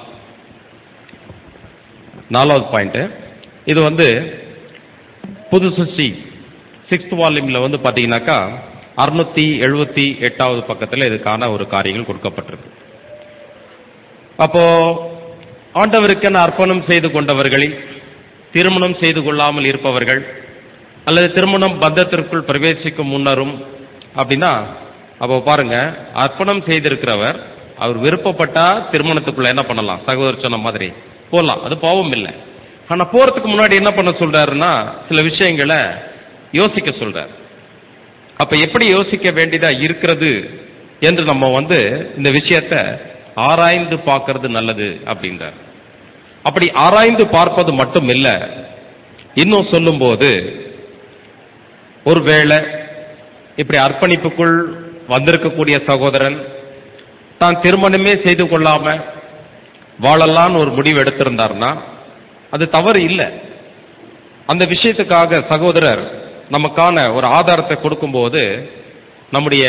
நாலாவது பாயிண்ட் இது வந்து புது சிருஷ்டி சிக்ஸ்த் வால்யூம்ல வந்து பாத்தீங்கன்னாக்கா அறுநூத்தி எழுபத்தி எட்டாவது பக்கத்தில் இதுக்கான ஒரு காரியங்கள் கொடுக்கப்பட்டிருக்கு அப்போ ஆண்டவருக்கென அர்ப்பணம் செய்து கொண்டவர்களில் திருமணம் செய்து கொள்ளாமல் இருப்பவர்கள் அல்லது திருமணம் பந்தத்திற்குள் பிரவேசிக்கும் முன்னரும் அப்படின்னா அப்போ பாருங்க அர்ப்பணம் செய்திருக்கிறவர் அவர் விருப்பப்பட்டா திருமணத்துக்குள்ள என்ன பண்ணலாம் சகோதரர் சொன்ன மாதிரி போகலாம் அது பாவம் இல்லை ஆனா போறதுக்கு முன்னாடி என்ன பண்ண சொல்றாருன்னா சில விஷயங்களை யோசிக்க சொல்றார் அப்ப எப்படி யோசிக்க வேண்டியதா இருக்கிறது என்று நம்ம வந்து இந்த விஷயத்த ஆராய்ந்து பார்க்கிறது நல்லது அப்படின்றார் அப்படி ஆராய்ந்து பார்ப்பது மட்டும் இல்ல இன்னும் சொல்லும்போது ஒருவேளை இப்படி அர்ப்பணிப்புக்குள் வந்திருக்கக்கூடிய சகோதரன் தான் திருமணமே செய்து கொள்ளாம வாழலான்னு ஒரு முடிவு எடுத்திருந்தார்னா அது தவறு இல்லை அந்த விஷயத்துக்காக சகோதரர் நமக்கான ஒரு ஆதாரத்தை கொடுக்கும்போது நம்முடைய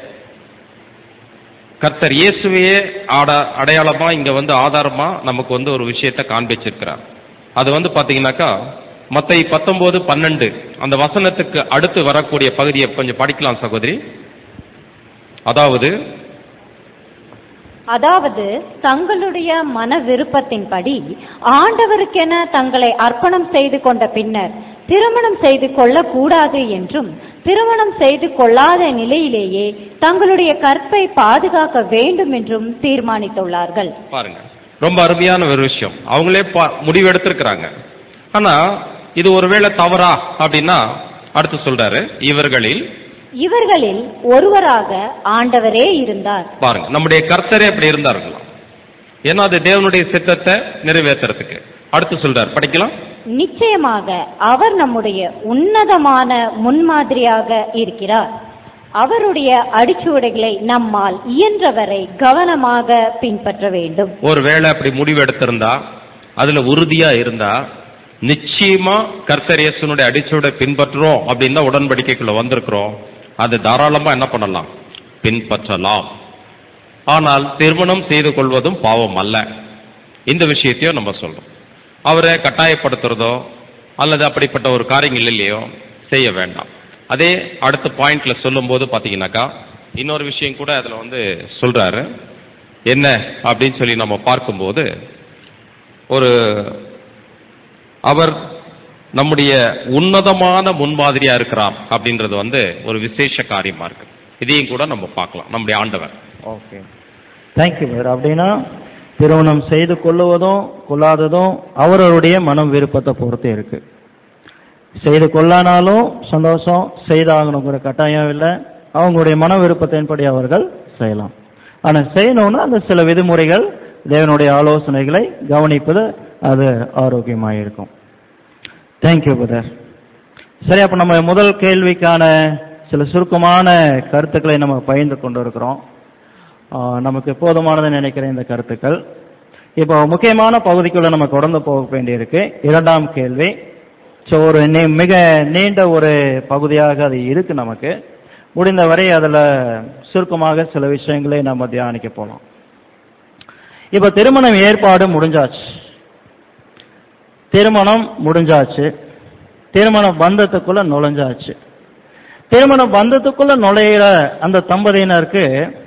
கர்த்தர் இயேசுவையே ஆட அடையாளமா இங்க வந்து ஆதாரமா நமக்கு வந்து ஒரு விஷயத்தை காண்பிச்சிருக்கிறார் அது வந்து பாத்தீங்கன்னாக்கா மத்தை பத்தொன்பது பன்னெண்டு அந்த வசனத்துக்கு அடுத்து வரக்கூடிய பகுதியை கொஞ்சம் படிக்கலாம் சகோதரி அதாவது அதாவது தங்களுடைய மன விருப்பத்தின்படி ஆண்டவருக்கென தங்களை அர்ப்பணம் செய்து கொண்ட பின்னர் திருமணம் செய்து கொள்ளக்கூடாது என்றும் திருமணம் செய்து கொள்ளாத நிலையிலேயே தங்களுடைய கற்பை பாதுகாக்க வேண்டும் என்றும் தீர்மானித்துள்ளார்கள் பாருங்க ரொம்ப அருமையான ஒரு விஷயம் அவங்களே பா- முடிவு எடுத்திருக்கிறாங்க ஆனா இது ஒருவேளை தவறா அப்படின்னா அடுத்து சொல்றாரு இவர்களில் இவர்களில் ஒருவராக ஆண்டவரே இருந்தார் பாருங்க நம்முடைய கர்த்தரே அப்படி இருந்தார்களாம் ஏன்னா அது தேவனுடைய சித்தத்தை நிறைவேற்றுறதுக்கு அடுத்து சொல்றார் படிக்கலாம் நிச்சயமாக அவர் நம்முடைய உன்னதமான முன்மாதிரியாக இருக்கிறார் அவருடைய அடிச்சுவடைகளை நம்மால் இயன்றவரை கவனமாக பின்பற்ற வேண்டும் ஒருவேளை அப்படி முடிவு எடுத்திருந்தா அதுல உறுதியா இருந்தா நிச்சயமா கர்த்தர் இயேசுனுடைய அடிச்சோட பின்பற்றுறோம் அப்படின்னு தான் உடன்படிக்கைக்குள்ள வந்திருக்கிறோம் அது தாராளமா என்ன பண்ணலாம் பின்பற்றலாம் ஆனால் திருமணம் செய்து கொள்வதும் பாவம் அல்ல இந்த விஷயத்தையும் நம்ம சொல்றோம் அவரை கட்டாயப்படுத்துறதோ அல்லது அப்படிப்பட்ட ஒரு காரியங்கள் இல்லையோ செய்ய வேண்டாம் அதே அடுத்த பாயிண்ட்ல சொல்லும்போது பாத்தீங்கன்னாக்கா இன்னொரு விஷயம் கூட அதுல வந்து சொல்றாரு என்ன அப்படின்னு சொல்லி நம்ம பார்க்கும்போது ஒரு அவர் நம்முடைய உன்னதமான முன்மாதிரியா இருக்கிறார் அப்படின்றது வந்து ஒரு விசேஷ காரியமா இருக்கு இதையும் கூட நம்ம பார்க்கலாம் நம்முடைய ஆண்டவர் ஓகே தேங்க்யூ பிரதர் அப்படின்னா திருமணம் செய்து கொள்ளுவதும் கொள்ளாததும் அவரவருடைய மனம் விருப்பத்தை பொறுத்து இருக்கு செய்து கொள்ளானாலும் சந்தோஷம் செய்தாகணுங்கிற கட்டாயம் இல்லை அவங்களுடைய மன விருப்பத்தின்படி அவர்கள் செய்யலாம் ஆனால் செய்யணும்னா அந்த சில விதிமுறைகள் தேவனுடைய ஆலோசனைகளை கவனிப்பது அது ஆரோக்கியமாக இருக்கும் தேங்க்யூ பிரதர் சரி அப்போ நம்ம முதல் கேள்விக்கான சில சுருக்கமான கருத்துக்களை நம்ம பகிர்ந்து கொண்டு இருக்கிறோம் ஆஹ் நமக்கு போதுமானது நினைக்கிறேன் இந்த கருத்துக்கள் இப்போ முக்கியமான பகுதிக்குள்ள நம்ம தொடர்ந்து போக வேண்டியிருக்கு இரண்டாம் கேள்வி ஸோ ஒரு நீ- மிக நீண்ட ஒரு பகுதியாக அது இருக்கு நமக்கு முடிந்தவரை அதில் சுருக்கமாக சில விஷயங்களை நம்ம தியானிக்க போகலாம் இப்போ திருமணம் ஏற்பாடு முடிஞ்சாச்சு திருமணம் முடிஞ்சாச்சு திருமண பந்தத்துக்குள்ள நுழைஞ்சாச்சு திருமண பந்தத்துக்குள்ள நுழையிற அந்த தம்பதியினருக்கு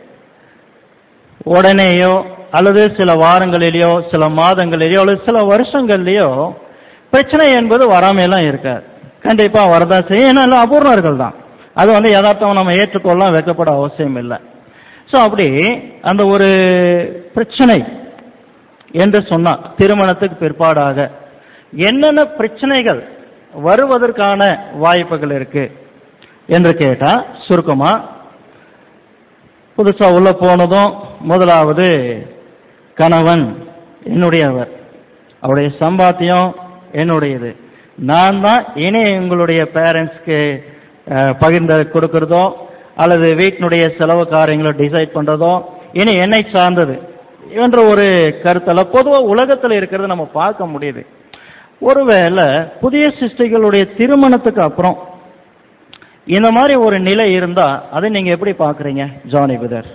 உடனேயோ அல்லது சில வாரங்களிலேயோ சில மாதங்களிலேயோ அல்லது சில வருஷங்கள்லயோ பிரச்சனை என்பது வராமையெல்லாம் இருக்காது கண்டிப்பா வரதான் செய்யும் ஏன்னா எல்லாம் அபூர்ணர்கள் தான் அது வந்து யதார்த்தம் நம்ம ஏற்றுக்கொள்ளலாம் வைக்கப்பட அவசியம் இல்லை ஸோ அப்படி அந்த ஒரு பிரச்சனை என்று சொன்னா திருமணத்துக்கு பிற்பாடாக என்னென்ன பிரச்சனைகள் வருவதற்கான வாய்ப்புகள் இருக்கு என்று கேட்டா சுருக்கமா புதுசா உள்ள போனதும் முதலாவது கணவன் என்னுடையவர் அவருடைய சம்பாத்தியம் என்னுடையது நான் தான் இனி உங்களுடைய பேரண்ட்ஸ்க்கு பகிர்ந்து கொடுக்கறதோ அல்லது வீட்டினுடைய செலவு காரியங்களை டிசைட் பண்றதோ இனி என்னை சார்ந்தது என்ற ஒரு கருத்தில் பொதுவாக உலகத்தில் இருக்கிறத நம்ம பார்க்க முடியுது ஒருவேளை புதிய சிருஷ்டிகளுடைய திருமணத்துக்கு அப்புறம் இந்த மாதிரி ஒரு நிலை இருந்தா அதை நீங்க எப்படி பாக்குறீங்க ஜானி பிரதர்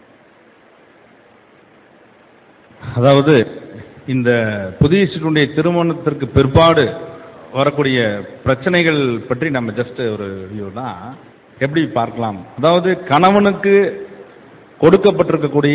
அதாவது இந்த புதிய சிற்றுடைய திருமணத்திற்கு பிற்பாடு வரக்கூடிய பிரச்சனைகள் பற்றி நம்ம ஜஸ்ட் ஒரு வியூ தான் எப்படி பார்க்கலாம் அதாவது கணவனுக்கு கொடுக்கப்பட்டிருக்கக்கூடிய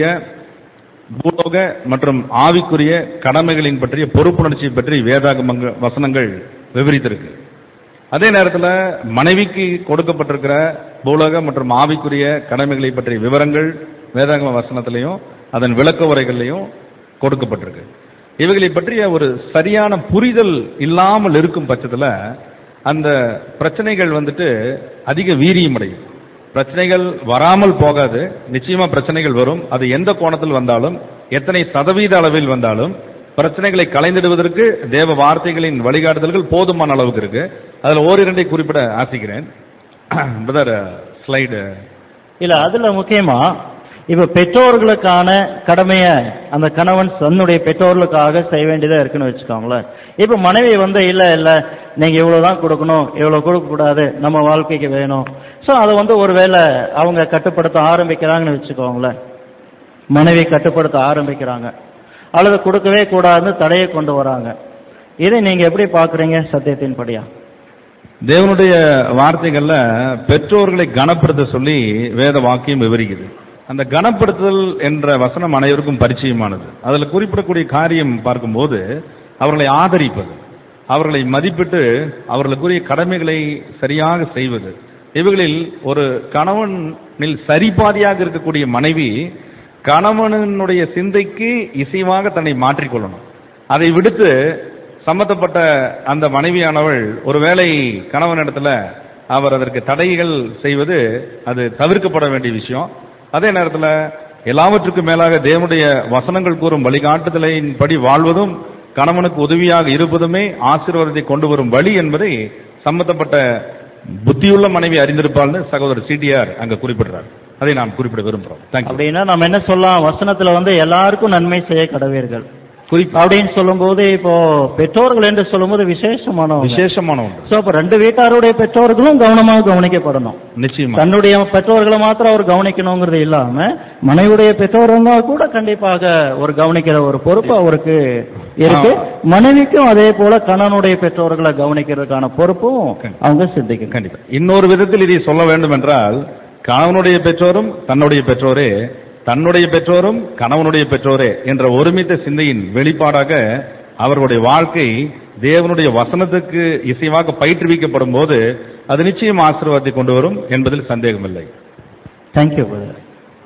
பூலோக மற்றும் ஆவிக்குரிய கடமைகளின் பற்றிய பொறுப்புணர்ச்சியை பற்றி வேதாகமங்க வசனங்கள் விவரித்திருக்கு அதே நேரத்தில் மனைவிக்கு கொடுக்கப்பட்டிருக்கிற பூலோக மற்றும் ஆவிக்குரிய கடமைகளை பற்றிய விவரங்கள் வேதாகம வசனத்திலையும் அதன் விளக்க உரைகள்லையும் கொடுக்கப்பட்டிருக்கு இவைகளை பற்றிய ஒரு சரியான புரிதல் இல்லாமல் இருக்கும் பட்சத்தில் அந்த பிரச்சனைகள் வந்துட்டு அதிக வீரியமடையும் பிரச்சனைகள் வராமல் போகாது நிச்சயமா பிரச்சனைகள் வரும் அது எந்த கோணத்தில் வந்தாலும் எத்தனை சதவீத அளவில் வந்தாலும் பிரச்சனைகளை கலைந்திடுவதற்கு தேவ வார்த்தைகளின் வழிகாட்டுதல்கள் போதுமான அளவுக்கு இருக்கு அதுல ஓரிரண்டை குறிப்பிட ஆசிக்கிறேன் பிரதர் ஸ்லைடு இல்ல அதுல முக்கியமா இப்ப பெற்றோர்களுக்கான கடமைய அந்த கணவன் தன்னுடைய பெற்றோர்களுக்காக செய்ய வேண்டியதா இருக்குன்னு வச்சுக்கோங்களேன் இப்ப மனைவி வந்து இல்ல இல்ல நீங்க இவ்வளவுதான் கொடுக்கணும் இவ்வளவு கொடுக்க கூடாது நம்ம வாழ்க்கைக்கு வேணும் சோ அதை வந்து ஒருவேளை அவங்க கட்டுப்படுத்த ஆரம்பிக்கிறாங்கன்னு வச்சுக்கோங்களேன் மனைவி கட்டுப்படுத்த ஆரம்பிக்கிறாங்க அல்லது கொடுக்கவே கூடாதுன்னு தடையை கொண்டு வராங்க இதை நீங்க எப்படி பாக்குறீங்க சத்தியத்தின் படியா தேவனுடைய வார்த்தைகள்ல பெற்றோர்களை கனப்படுத்த சொல்லி வேத வாக்கியம் விவரிக்குது அந்த கனப்படுத்துதல் என்ற வசனம் அனைவருக்கும் பரிச்சயமானது அதுல குறிப்பிடக்கூடிய காரியம் பார்க்கும்போது அவர்களை ஆதரிப்பது அவர்களை மதிப்பிட்டு அவர்களுக்குரிய கடமைகளை சரியாக செய்வது இவைகளில் ஒரு கணவனில் சரிபாதியாக இருக்கக்கூடிய மனைவி கணவனுடைய சிந்தைக்கு இசைவாக தன்னை மாற்றிக்கொள்ளணும் அதை விடுத்து சம்பந்தப்பட்ட அந்த மனைவியானவள் ஒருவேளை கணவனிடத்துல அவர் அதற்கு தடைகள் செய்வது அது தவிர்க்கப்பட வேண்டிய விஷயம் அதே நேரத்தில் எல்லாவற்றுக்கும் மேலாக தேவனுடைய வசனங்கள் கூறும் வழிகாட்டுதலின்படி வாழ்வதும் கணவனுக்கு உதவியாக இருப்பதுமே ஆசீர்வாதத்தை கொண்டு வரும் வழி என்பதை சம்பந்தப்பட்ட புத்தியுள்ள மனைவி அறிந்திருப்பாள்னு சகோதரர் சிடிஆர் அங்க குறிப்பிடுறார் அதை நாம் குறிப்பிட விரும்புகிறோம் தேங்க்யூ அப்படின்னா நம்ம என்ன சொல்லலாம் வசனத்துல வந்து எல்லாருக்கும் நன்மை செய்ய கடவீர்கள் குறிப்பு அப்படின்னு சொல்லும்போது இப்போ பெற்றோர்கள் என்று சொல்லும்போது விசேஷமான விசேஷமான ஒன்று சோ இப்ப ரெண்டு வீட்டாருடைய பெற்றோர்களும் கவனமாக கவனிக்கப்படணும் நிச்சயமா தன்னுடைய பெற்றோர்களை மாத்திரம் அவர் கவனிக்கணுங்கிறது இல்லாம மனைவியுடைய பெற்றோர்கள் கூட கண்டிப்பாக ஒரு கவனிக்கிற ஒரு பொறுப்பு அவருக்கு இருக்கு மனைவிக்கும் அதே போல கணவனுடைய பெற்றோர்களை கவனிக்கிறதுக்கான பொறுப்பும் அவங்க சித்திக்கணும் கண்டிப்பா இன்னொரு விதத்தில் இதை சொல்ல வேண்டும் என்றால் கணவனுடைய பெற்றோரும் தன்னுடைய பெற்றோரே தன்னுடைய பெற்றோரும் கணவனுடைய பெற்றோரே என்ற ஒருமித்த சிந்தையின் வெளிப்பாடாக அவர்களுடைய வாழ்க்கை தேவனுடைய வசனத்துக்கு இசைவாக பயிற்றுவிக்கப்படும் போது அது நிச்சயம் ஆசீர்வாதத்தை கொண்டு வரும் என்பதில் சந்தேகமில்லை தேங்க்யூ பிரதர்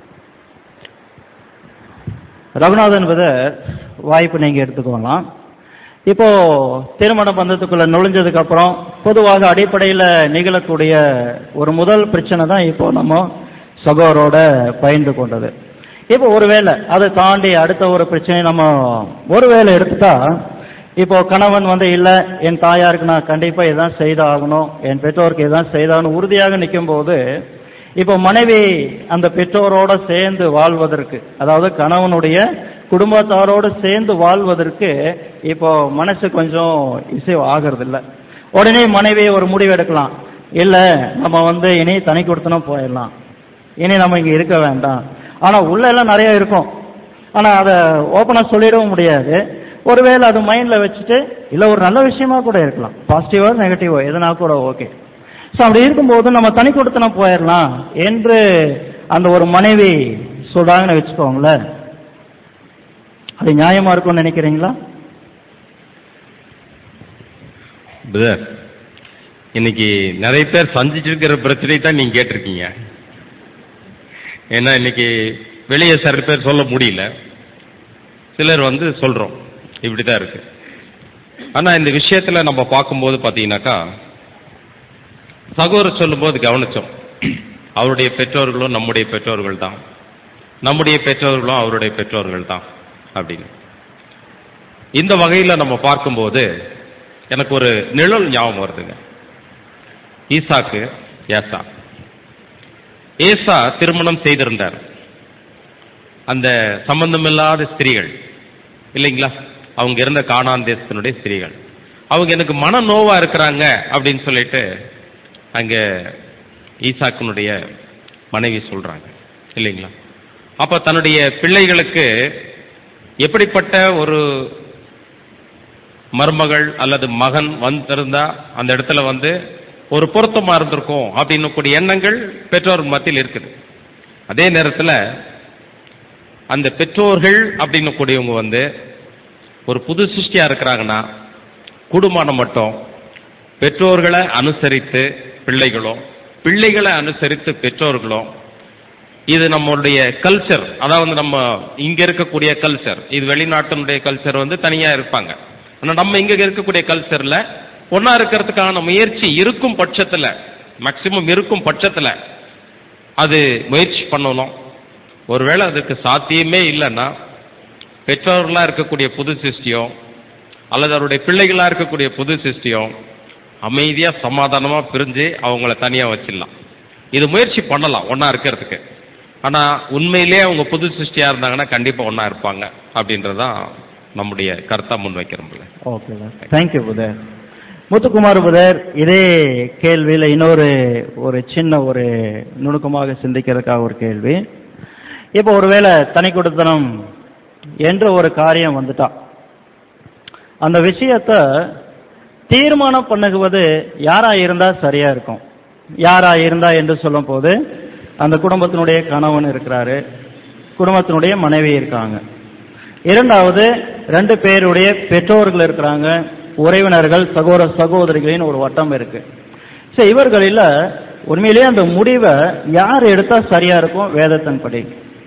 ரகுநாதன் பிரதர் வாய்ப்பு நீங்க எடுத்துக்கோலாம் இப்போ திருமண பந்தத்துக்குள்ள நுழைஞ்சதுக்கு அப்புறம் பொதுவாக அடிப்படையில் நிகழக்கூடிய ஒரு முதல் பிரச்சனை தான் இப்போ நம்ம சகோரோட பயின்று கொண்டது இப்போ ஒருவேளை அதை தாண்டி அடுத்த ஒரு பிரச்சனை நம்ம ஒருவேளை எடுத்துட்டா இப்போ கணவன் வந்து இல்ல என் தாயாருக்கு நான் கண்டிப்பா இதான் செய்தாகணும் என் பெற்றோருக்கு இதான் செய்தாகணும் உறுதியாக நிற்கும் போது இப்போ மனைவி அந்த பெற்றோரோட சேர்ந்து வாழ்வதற்கு அதாவது கணவனுடைய குடும்பத்தாரோடு சேர்ந்து வாழ்வதற்கு இப்போ மனசு கொஞ்சம் இசைவு ஆகிறது இல்ல உடனே மனைவி ஒரு முடிவு எடுக்கலாம் இல்ல நம்ம வந்து இனி தனி கொடுத்தனும் போயிடலாம் இனி நம்ம இங்க இருக்க வேண்டாம் ஆனா உள்ள எல்லாம் நிறைய இருக்கும் ஆனா அதை ஓப்பனா சொல்லிடவும் முடியாது ஒருவேளை அது மைண்ட்ல வச்சுட்டு இல்ல ஒரு நல்ல விஷயமா கூட இருக்கலாம் பாசிட்டிவா நெகட்டிவா எதனா கூட ஓகே ஸோ அப்படி இருக்கும்போது நம்ம தனி கொடுத்தனம் போயிடலாம் என்று அந்த ஒரு மனைவி சொல்றாங்கன்னு வச்சுக்கோங்களேன் அது நியாயமா இருக்கும்னு நினைக்கிறீங்களா பிரதர் இன்னைக்கு நிறைய பேர் சந்திச்சிருக்கிற பிரச்சனை தான் நீங்க கேட்டிருக்கீங்க ஏன்னா இன்னைக்கு வெளியே சில பேர் சொல்ல முடியல சிலர் வந்து சொல்றோம் இப்படிதான் இருக்கு ஆனா இந்த விஷயத்துல நம்ம பார்க்கும்போது பாத்தீங்கன்னாக்கா சகோதரர் சொல்லும்போது கவனிச்சோம் அவருடைய பெற்றோர்களும் நம்முடைய பெற்றோர்கள் தான் நம்முடைய பெற்றோர்களும் அவருடைய பெற்றோர்கள் தான் அப்படின்னு இந்த வகையில நம்ம பார்க்கும்போது எனக்கு ஒரு நிழல் ஞாபகம் வருதுங்க ஈசாக்கு ஏசா ஏசா திருமணம் செய்திருந்தார் அந்த சம்பந்தமில்லாத ஸ்திரீகள் இல்லைங்களா அவங்க இருந்த காணான் தேசத்தினுடைய ஸ்திரீகள் அவங்க எனக்கு மன நோவா இருக்கிறாங்க அப்படின்னு சொல்லிட்டு அங்க ஈசாக்கினுடைய மனைவி சொல்றாங்க இல்லைங்களா அப்ப தன்னுடைய பிள்ளைகளுக்கு எப்படிப்பட்ட ஒரு மருமகள் அல்லது மகன் வந்திருந்தா அந்த இடத்துல வந்து ஒரு பொருத்தமா இருந்திருக்கும் அப்படின்னு கூடிய எண்ணங்கள் பெற்றோர் மத்தியில் இருக்குது அதே நேரத்தில் அந்த பெற்றோர்கள் அப்படின்னு கூடியவங்க வந்து ஒரு புது சிருஷ்டியா இருக்கிறாங்கன்னா குடும்பம் மட்டும் பெற்றோர்களை அனுசரித்து பிள்ளைகளும் பிள்ளைகளை அனுசரித்து பெற்றோர்களும் இது நம்மளுடைய கல்ச்சர் அதாவது நம்ம இங்க இருக்கக்கூடிய கல்ச்சர் இது வெளிநாட்டினுடைய கல்ச்சர் வந்து தனியா இருப்பாங்க ஆனா நம்ம இங்க இருக்கக்கூடிய கல்ச்சர்ல ஒன்னா இருக்கிறதுக்கான முயற்சி இருக்கும் பட்சத்துல மேக்சிமம் இருக்கும் பட்சத்துல அது முயற்சி பண்ணணும் ஒருவேளை அதுக்கு சாத்தியமே இல்லைன்னா பெற்றோர்களா இருக்கக்கூடிய புது சிருஷ்டியோ அல்லது அவருடைய பிள்ளைகளா இருக்கக்கூடிய புது சிருஷ்டியோ அமைதியா சமாதானமா பிரிஞ்சு அவங்கள தனியா வச்சிடலாம் இது முயற்சி பண்ணலாம் ஒண்ணா இருக்கிறதுக்கு ஆனா உண்மையிலேயே அவங்க புது சிருஷ்டியா இருந்தாங்கன்னா கண்டிப்பா ஒண்ணா இருப்பாங்க அப்படின்றதான் நம்முடைய கருத்தா முன்வைக்கிறோம்ல ஓகே தேங்க்யூ புதர் முத்துக்குமார் புதர் இதே கேள்வியில இன்னொரு ஒரு சின்ன ஒரு நுணுக்கமாக சிந்திக்கிறதுக்காக ஒரு கேள்வி இப்போ ஒருவேளை தனி கொடுத்தனம் என்ற ஒரு காரியம் வந்துட்டா அந்த விஷயத்த தீர்மானம் பண்ணுவது யாரா இருந்தா சரியா இருக்கும் யாரா இருந்தா என்று சொல்லும் போது அந்த குடும்பத்தினுடைய கணவன் இருக்கிறாரு குடும்பத்தினுடைய மனைவி இருக்காங்க இரண்டாவது ரெண்டு பேருடைய பெற்றோர்கள் இருக்கிறாங்க உறவினர்கள் சகோதர சகோதரிகளின் ஒரு வட்டம் இருக்கு சோ இவர்களில் உண்மையிலேயே அந்த முடிவை யார் எடுத்தா சரியா இருக்கும் வேதத்தின் படி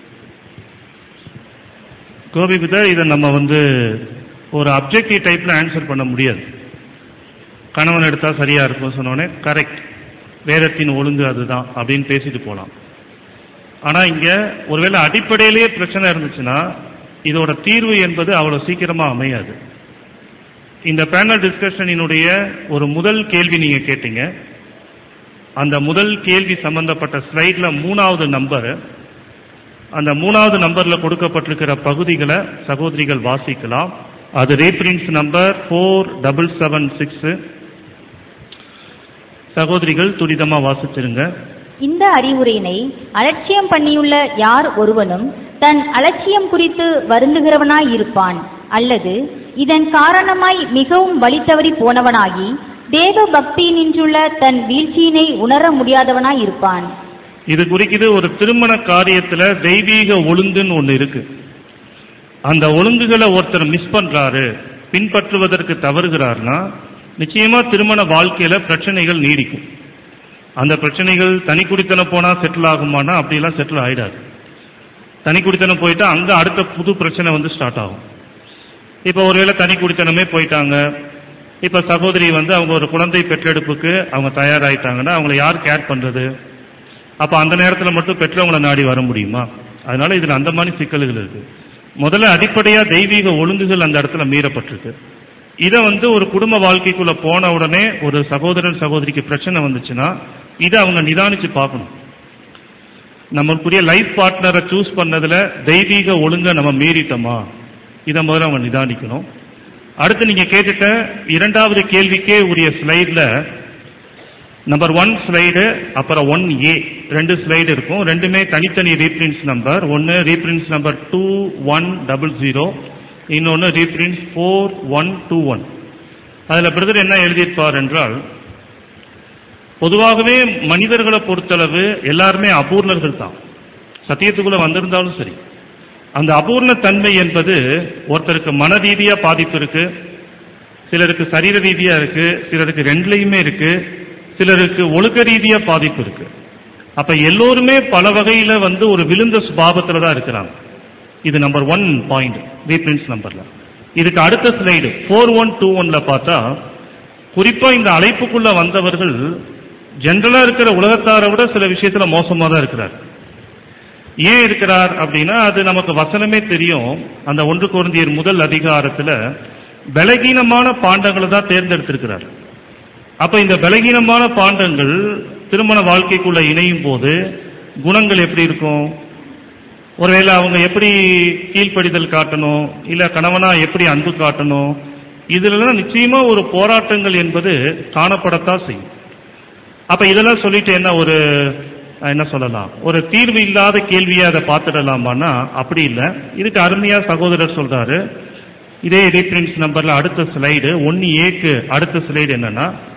கோபி பிதா இதை நம்ம வந்து ஒரு அப்ஜெக்டிவ் டைப்ல ஆன்சர் பண்ண முடியாது கணவன் எடுத்தா சரியா இருக்கும் சொன்னோடனே கரெக்ட் வேதத்தின் ஒழுங்கு அதுதான் அப்படின்னு பேசிட்டு போலாம் ஆனா இங்க ஒருவேளை அடிப்படையிலேயே பிரச்சனை இருந்துச்சுன்னா இதோட தீர்வு என்பது அவ்வளவு சீக்கிரமா அமையாது இந்த பேனல் டிஸ்கஷனினுடைய ஒரு முதல் கேள்வி நீங்க கேட்டீங்க அந்த முதல் கேள்வி சம்பந்தப்பட்ட ஸ்லைட்ல மூணாவது நம்பர் அந்த மூணாவது நம்பர்ல கொடுக்கப்பட்டிருக்கிற பகுதிகளை சகோதரிகள் வாசிக்கலாம் அது reference number four double seven six சகோதரிகள் துரிதமா வாசிச்சிருங்க இந்த அறிவுரையினை அலட்சியம் பண்ணியுள்ள யார் ஒருவனும் தன் அலட்சியம் குறித்து வருந்துகிறவனாய் இருப்பான் அல்லது இதன் காரணமாய் மிகவும் வழித்தவறி போனவனாகி தேவ பக்தி நின்றுள்ள தன் வீழ்ச்சியினை உணர முடியாதவனாய் இருப்பான் இது குறிக்குது ஒரு திருமண காரியத்துல தெய்வீக ஒழுங்குன்னு ஒண்ணு இருக்கு அந்த ஒழுங்குகளை ஒருத்தர் மிஸ் பண்றாரு பின்பற்றுவதற்கு தவறுகிறார்னா நிச்சயமா திருமண வாழ்க்கையில பிரச்சனைகள் நீடிக்கும் அந்த பிரச்சனைகள் தனி குடித்தனம் போனா செட்டில் ஆகுமானா அப்படிலாம் செட்டில் ஆயிடாது தனி குடித்தனம் போயிட்டா அங்க அடுத்த புது பிரச்சனை வந்து ஸ்டார்ட் ஆகும் இப்ப ஒருவேளை தனி குடித்தனமே போயிட்டாங்க இப்ப சகோதரி வந்து அவங்க ஒரு குழந்தை பெற்றெடுப்புக்கு அவங்க தயாராயிட்டாங்கன்னா அவங்கள யார் கேர் பண்றது அப்ப அந்த நேரத்துல மட்டும் பெற்றவங்கள நாடி வர முடியுமா அதனால இதுல அந்த மாதிரி சிக்கல்கள் இருக்கு முதல்ல அடிப்படையா தெய்வீக ஒழுங்குகள் அந்த இடத்துல மீறப்பட்டிருக்கு இதை வந்து ஒரு குடும்ப வாழ்க்கைக்குள்ள போன உடனே ஒரு சகோதரன் சகோதரிக்கு பிரச்சனை வந்துச்சுன்னா இதை அவங்க நிதானிச்சு பார்க்கணும் நம்மளுக்குரிய லைஃப் பார்ட்னரை சூஸ் பண்ணதுல தெய்வீக ஒழுங்கை நம்ம மீறிட்டோமா இதை முதல்ல அவங்க நிதானிக்கணும் அடுத்து நீங்க கேட்டுட்ட இரண்டாவது கேள்விக்கே உரிய ஸ்லைட்ல நம்பர் ஒன் ஸ்லைடு அப்புறம் ஒன் ஏ ரெண்டு ஸ்லைடு இருக்கும் ரெண்டுமே தனித்தனி ரீப்ரின்ஸ் நம்பர் ஒன்று reference number two one double zero இன்னொன்று reference four one two one அதில் பிரதர் என்ன எழுதியிருப்பார் என்றால் பொதுவாகவே மனிதர்களை பொறுத்தளவு எல்லாருமே அபூர்ணர்கள் தான் சத்தியத்துக்குள்ள வந்திருந்தாலும் சரி அந்த அபூர்ண தன்மை என்பது ஒருத்தருக்கு மன ரீதியா பாதிப்பு இருக்கு சிலருக்கு சரீர ரீதியா இருக்கு சிலருக்கு ரெண்டுலையுமே இருக்கு சிலருக்கு ஒழுக்க ரீதியா பாதிப்பு இருக்கு அப்ப எல்லோருமே பல வகையில வந்து ஒரு விழுந்த சுபாவத்துல தான் இருக்கிறாங்க இது நம்பர் ஒன் பாயிண்ட் ரீப்ரின்ஸ் நம்பர்ல இதுக்கு அடுத்த ஸ்லைடு ஃபோர் ஒன் டூ ஒன்ல பார்த்தா குறிப்பா இந்த அழைப்புக்குள்ள வந்தவர்கள் ஜென்ரலா இருக்கிற உலகத்தாரை விட சில விஷயத்துல மோசமா தான் இருக்கிறார் ஏன் இருக்கிறார் அப்படின்னா அது நமக்கு வசனமே தெரியும் அந்த ஒன்று குருந்தியர் முதல் அதிகாரத்துல பலகீனமான பாண்டங்களை தான் தேர்ந்தெடுத்திருக்கிறார் அப்ப இந்த பலகீனமான பாண்டங்கள் திருமண வாழ்க்கைக்குள்ள இணையும் போது குணங்கள் எப்படி இருக்கும் ஒருவேளை அவங்க எப்படி கீழ்ப்படிதல் காட்டணும் இல்ல கணவனா எப்படி அன்பு காட்டணும் இதுலலாம் நிச்சயமா ஒரு போராட்டங்கள் என்பது காணப்படத்தான் செய்யும் அப்ப இதெல்லாம் சொல்லிட்டு என்ன ஒரு அஹ், என்ன சொல்லலாம் ஒரு தீர்வு இல்லாத கேள்வியை அதை பார்த்துடலாமான்னா அப்படி இல்லை இதுக்கு அருமையா சகோதரர் சொல்றாரு இதே ரீப்ரின்ஸ் நம்பர்ல அடுத்த ஸ்லைடு ஒன்னு ஏக்கு அடுத்த ஸ்லைடு என்னன்னா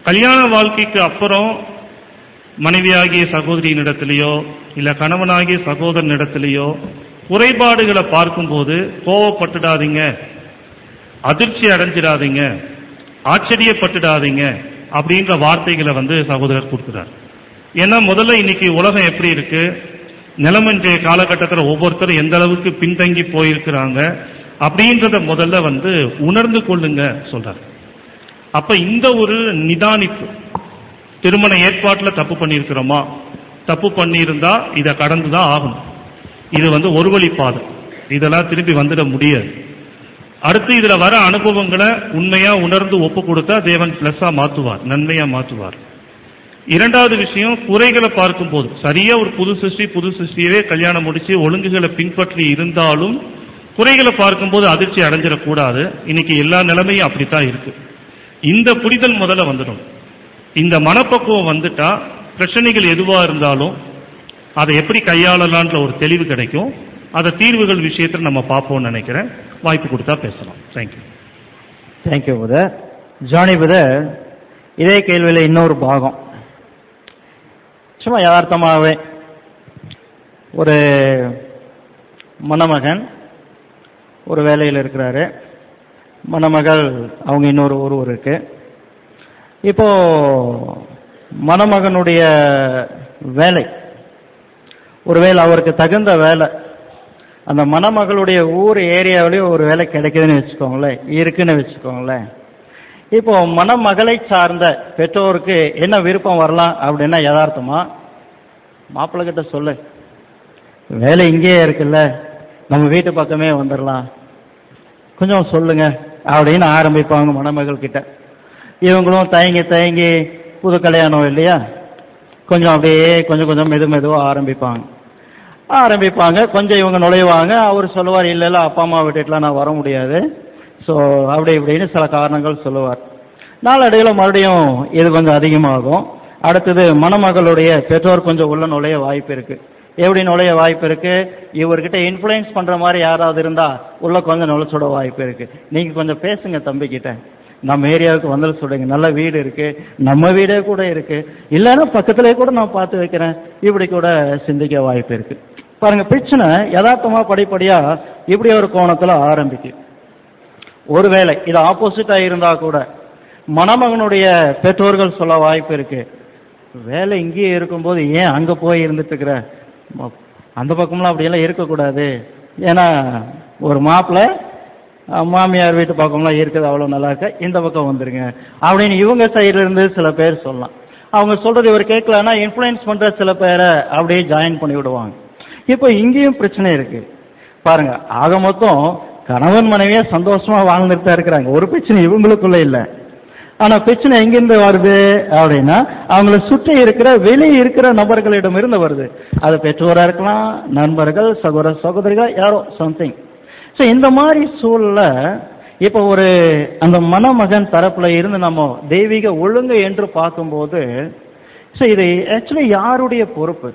கல்யாண வாழ்க்கைக்கு அப்புறம் மனைவியாகிய சகோதரியினிடத்திலேயோ இல்ல கணவனாகிய சகோதரனிடத்திலேயோ குறைபாடுகளை பார்க்கும்போது கோவப்பட்டுடாதீங்க அதிர்ச்சி அடைஞ்சிடாதீங்க ஆச்சரியப்பட்டுடாதீங்க அப்படின்ற வார்த்தைகளை வந்து சகோதரர் கொடுக்கிறார் ஏன்னா முதல்ல இன்னைக்கு உலகம் எப்படி இருக்கு நிலம் இன்றைய காலகட்டத்தில் ஒவ்வொருத்தரும் எந்த அளவுக்கு பின்தங்கி போயிருக்கிறாங்க அப்படின்றத முதல்ல வந்து உணர்ந்து கொள்ளுங்க சொல்றார் அப்ப இந்த ஒரு நிதானிப்பு திருமண ஏற்பாட்டில் தப்பு பண்ணியிருக்கிறோமா தப்பு பண்ணியிருந்தா இதை கடந்து தான் ஆகணும் இது வந்து ஒரு வழி பாதை இதெல்லாம் திரும்பி வந்துட முடியாது அடுத்து இதுல வர அனுபவங்களை உண்மையா உணர்ந்து ஒப்பு கொடுத்தா தேவன் பிளஸ்ஸா மாத்துவார் நன்மையா மாத்துவார் இரண்டாவது விஷயம் குறைகளை பார்க்கும்போது சரியா ஒரு புது சிருஷ்டி புது சிருஷ்டியவே கல்யாணம் முடிச்சு ஒழுங்குகளை பின்பற்றி இருந்தாலும் குறைகளை பார்க்கும்போது அதிர்ச்சி அடைஞ்சிடக்கூடாது இன்னைக்கு எல்லா நிலைமையும் அப்படித்தான் இருக்கு இந்த புரிதல் முதல்ல வந்துடும் இந்த மனப்பக்குவம் வந்துட்டா பிரச்சனைகள் எதுவா இருந்தாலும் அதை எப்படி கையாளலான்ற ஒரு தெளிவு கிடைக்கும் அதை தீர்வுகள் விஷயத்தில் நம்ம பார்ப்போம்னு நினைக்கிறேன் வாய்ப்பு கொடுத்தா பேசலாம் தேங்க்யூ தேங்க்யூ புதர் ஜானி புதர் இதே கேள்வியில் இன்னொரு பாகம் சும்மா யதார்த்தமாகவே ஒரு மணமகன் ஒரு வேலையில் இருக்கிறாரு மணமகள் அவங்க இன்னொரு ஊர் இருக்கு இப்போ மணமகனுடைய வேலை ஒருவேளை அவருக்கு தகுந்த வேலை அந்த மணமகளுடைய ஊர் ஏரியாவிலேயே ஒரு வேலை கிடைக்குதுன்னு வச்சுக்கோங்களேன் இருக்குன்னு வச்சுக்கோங்களேன் இப்போ மணமகளை சார்ந்த பெற்றோருக்கு என்ன விருப்பம் வரலாம் அப்படின்னா யதார்த்தமா மாப்பிள்ளை கிட்ட சொல்லு வேலை இங்கேயே இருக்குல்ல நம்ம வீட்டு பக்கமே வந்துடலாம் கொஞ்சம் சொல்லுங்க அப்படின்னு ஆரம்பிப்பாங்க மணமகள் கிட்ட இவங்களும் தயங்கி தயங்கி புது கல்யாணம் இல்லையா கொஞ்சம் அப்படியே கொஞ்சம் கொஞ்சம் மெது மெதுவாக ஆரம்பிப்பாங்க ஆரம்பிப்பாங்க கொஞ்சம் இவங்க நுழைவாங்க அவர் சொல்லுவார் இல்லை இல்லை அப்பா அம்மா விட்டுட்டுலாம் நான் வர முடியாது ஸோ அப்படி இப்படின்னு சில காரணங்கள் சொல்லுவார் நாளடைவில் மறுபடியும் இது கொஞ்சம் அதிகமாகும் அடுத்தது மணமகளுடைய பெற்றோர் கொஞ்சம் உள்ள நுழைய வாய்ப்பு இருக்கு எப்படி நுழைய வாய்ப்பு இருக்கு இவர்கிட்ட இன்ஃப்ளூயன்ஸ் பண்ற மாதிரி யாராவது இருந்தா உள்ள கொஞ்சம் நுழைச்சுட வாய்ப்பு இருக்கு நீங்க கொஞ்சம் பேசுங்க தம்பி கிட்ட நம்ம ஏரியாவுக்கு வந்து சொல்லுங்க நல்ல வீடு இருக்கு நம்ம வீடே கூட இருக்கு இல்லைன்னா பக்கத்திலே கூட நான் பார்த்து வைக்கிறேன் இப்படி கூட சிந்திக்க வாய்ப்பு இருக்கு பாருங்க பிரச்சனை யதார்த்தமா படிப்படியா இப்படி ஒரு கோணத்துல ஆரம்பிக்கும் ஒருவேளை இது ஆப்போசிட்டா இருந்தா கூட மணமகனுடைய பெற்றோர்கள் சொல்ல வாய்ப்பு இருக்கு வேலை இங்கேயே இருக்கும்போது ஏன் அங்க போய் இருந்துட்டு இருக்கிற ம- அந்த பக்கம்லாம் அப்படியெல்லாம் இருக்கக்கூடாது ஏன்னா ஒரு மாப்பிள்ளை அஹ், மாமியார் வீட்டு பக்கம்லாம் இருக்குது அவ்வளோ நல்லா இருக்கு இந்த பக்கம் வந்துருங்க அப்படின்னு இவங்க சைடுல இருந்து சில பேர் சொல்லலாம் அவங்க சொல்றது இவர் கேட்கலன்னா இன்ஃப்ளூயன்ஸ் பண்ற சில பேரை அப்படியே ஜாயின் பண்ணி விடுவாங்க இப்போ இங்கேயும் பிரச்சனை இருக்கு பாருங்க ஆக மொத்தம் கணவன் மனைவியா சந்தோஷமா வாழ்ந்துட்டு தான் இருக்கிறாங்க ஒரு பிரச்சனை இவங்களுக்குள்ள இல்ல ஆனா பிரச்சனை எங்கிருந்து வருது அப்படின்னா அவங்கள சுற்றி இருக்கிற வெளியே இருக்கிற நபர்களிடம் இருந்து வருது அது பெற்றோரா இருக்கலாம் நண்பர்கள் சகோதர சகோதரிகள் யாரோ சம்திங் ஸோ இந்த மாதிரி சூழல்ல இப்போ ஒரு அந்த மணமகன் தரப்புல இருந்து நம்ம தெய்வீக ஒழுங்கு என்று பார்க்கும்போது ஸோ இது ஆக்சுவலி யாருடைய பொறுப்பு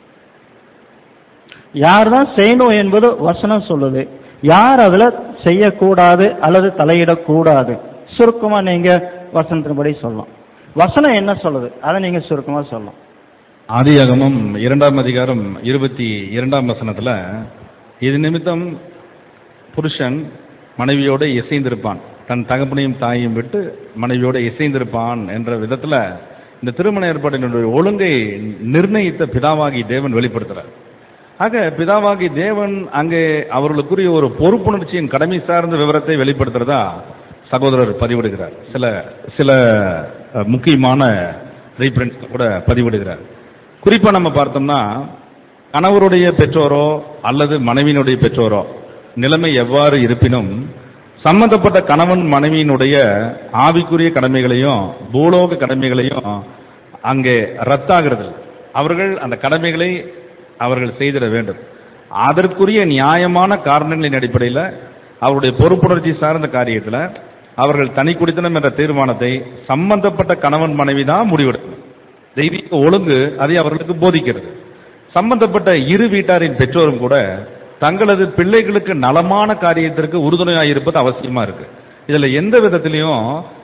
யார் தான் செய்யணும் என்பது வசனம் சொல்லுது யார் அதுல செய்யக்கூடாது அல்லது தலையிடக்கூடாது சுருக்கமா நீங்க வசனத்தின்படி சொல்லலாம் வசனம் என்ன சொல்லுது அதை நீங்க சுருக்கமா சொல்லலாம் ஆதியாகமம் இரண்டாம் அதிகாரம் இருபத்தி இரண்டாம் வசனத்துல இது நிமித்தம் புருஷன் மனைவியோட இசைந்திருப்பான் தன் தகப்பனையும் தாயையும் விட்டு மனைவியோட இசைந்திருப்பான் என்ற விதத்துல இந்த திருமண ஏற்பாட்டினுடைய ஒழுங்கை நிர்ணயித்த பிதாவாகி தேவன் வெளிப்படுத்துறார் ஆக பிதாவாகி தேவன் அங்கே அவர்களுக்குரிய ஒரு பொறுப்புணர்ச்சியின் கடமை சார்ந்த விவரத்தை வெளிப்படுத்துறதா சகோதரர் பதிவிடுகிறார் சில சில அஹ், முக்கியமான ரீஃபரன்ஸ் கூட பதிவிடுகிறார் குறிப்பா நம்ம பார்த்தோம்னா கணவருடைய பெற்றோரோ அல்லது மனைவியினுடைய பெற்றோரோ நிலைமை எவ்வாறு இருப்பினும் சம்பந்தப்பட்ட கணவன் மனைவியினுடைய ஆவிக்குரிய கடமைகளையும் பூலோக கடமைகளையும் அங்கே ரத்தாகிறது அவர்கள் அந்த கடமைகளை அவர்கள் செய்திட வேண்டும் அதற்குரிய நியாயமான காரணங்களின் அடிப்படையில் அவருடைய பொறுப்புணர்ச்சி சார்ந்த காரியத்தில் அவர்கள் தனி குடித்தனம் என்ற தீர்மானத்தை சம்பந்தப்பட்ட கணவன் மனைவி தான் முடிவெடுக்கணும் தெய்வீக ஒழுங்கு அதை அவர்களுக்கு போதிக்கிறது சம்பந்தப்பட்ட இரு வீட்டாரின் பெற்றோரும் கூட தங்களது பிள்ளைகளுக்கு நலமான காரியத்திற்கு உறுதுணையாக இருப்பது அவசியமா இருக்கு இதுல எந்த விதத்திலையும்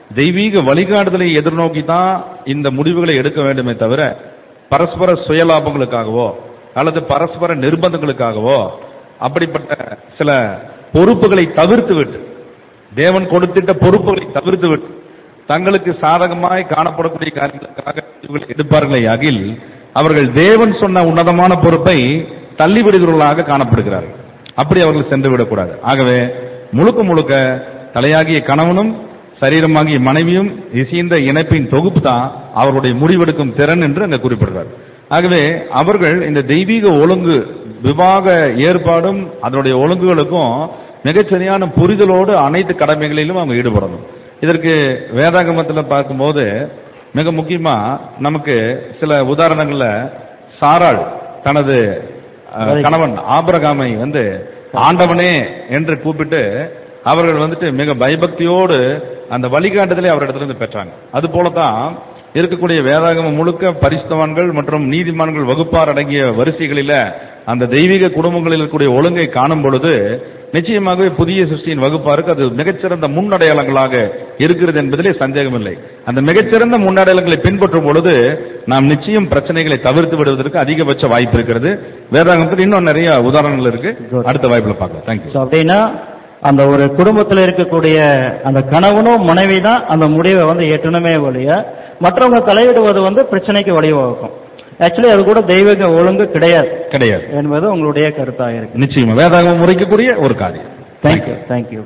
தெய்வீக வழிகாட்டுதலை எதிர்நோக்கி தான் இந்த முடிவுகளை எடுக்க வேண்டுமே தவிர பரஸ்பர சுயலாபங்களுக்காகவோ அல்லது பரஸ்பர நிர்பந்தங்களுக்காகவோ அப்படிப்பட்ட சில பொறுப்புகளை தவிர்த்து விட்டு தேவன் கொடுத்திட்ட பொறுப்புகளை தவிர்த்து விட்டு தங்களுக்கு சாதகமாய் காணப்படக்கூடிய காரியங்களுக்காக இவர்கள் எடுப்பார்களே அகில் அவர்கள் தேவன் சொன்ன உன்னதமான பொறுப்பை தள்ளிவிடுகிறவர்களாக காணப்படுகிறார்கள் அப்படி அவர்கள் சென்று விடக்கூடாது ஆகவே முழுக்க முழுக்க தலையாகிய கணவனும் சரீரமாகிய மனைவியும் இசைந்த இணைப்பின் தொகுப்பு தான் அவருடைய முடிவெடுக்கும் திறன் என்று அங்க குறிப்பிடுறார் ஆகவே அவர்கள் இந்த தெய்வீக ஒழுங்கு விவாக ஏற்பாடும் அதனுடைய ஒழுங்குகளுக்கும் மிகச்சரியான புரிதலோடு அனைத்து கடமைகளிலும் அவங்க ஈடுபடணும் இதற்கு வேதாகமத்தில் பார்க்கும்போது மிக முக்கியமா நமக்கு சில உதாரணங்கள்ல சாராள் தனது அஹ், கணவன் ஆபிரகாமை வந்து ஆண்டவனே என்று கூப்பிட்டு அவர்கள் வந்துட்டு மிக பயபக்தியோடு அந்த வழிகாட்டுதலை அவரிடத்திலிருந்து பெற்றாங்க அது போலதான் இருக்கக்கூடிய வேதாகமம் முழுக்க பரிசுத்தவான்கள் மற்றும் நீதிமான்கள் வகுப்பார் அடங்கிய வரிசைகளில அந்த தெய்வீக குடும்பங்களில் இருக்கக்கூடிய ஒழுங்கை காணும் பொழுது நிச்சயமாகவே புதிய சிருஷ்டியின் வகுப்பாருக்கு அது மிகச்சிறந்த முன்னடையாளங்களாக இருக்கிறது என்பதிலே சந்தேகமில்லை அந்த மிகச்சிறந்த முன்னடையாளங்களை பின்பற்றும் பொழுது நாம் நிச்சயம் பிரச்சனைகளை தவிர்த்து விடுவதற்கு அதிகபட்ச வாய்ப்பு இருக்கிறது வேதாகமத்தில் இன்னும் நிறைய உதாரணங்கள் இருக்கு அடுத்த வாய்ப்புல பார்க்கலாம் தேங்க்யூ So, அப்படின்னா அந்த ஒரு குடும்பத்தில் இருக்கக்கூடிய அந்த கணவனும் மனைவி தான் அந்த முடிவை வந்து ஏற்றணுமே ஒழிய மற்றவங்க தலையிடுவது வந்து பிரச்சனைக்கு வழிவகுக்கும் ஆக்சுவலி அது கூட தெய்வீக ஒழுங்கு கிடையாது கிடையாது என்பது உங்களுடைய கருத்தாக இருக்கு நிச்சயமா வேதாகமம் முறைக்கக்கூடிய ஒரு காரியம் தேங்க்யூ தேங்க்யூ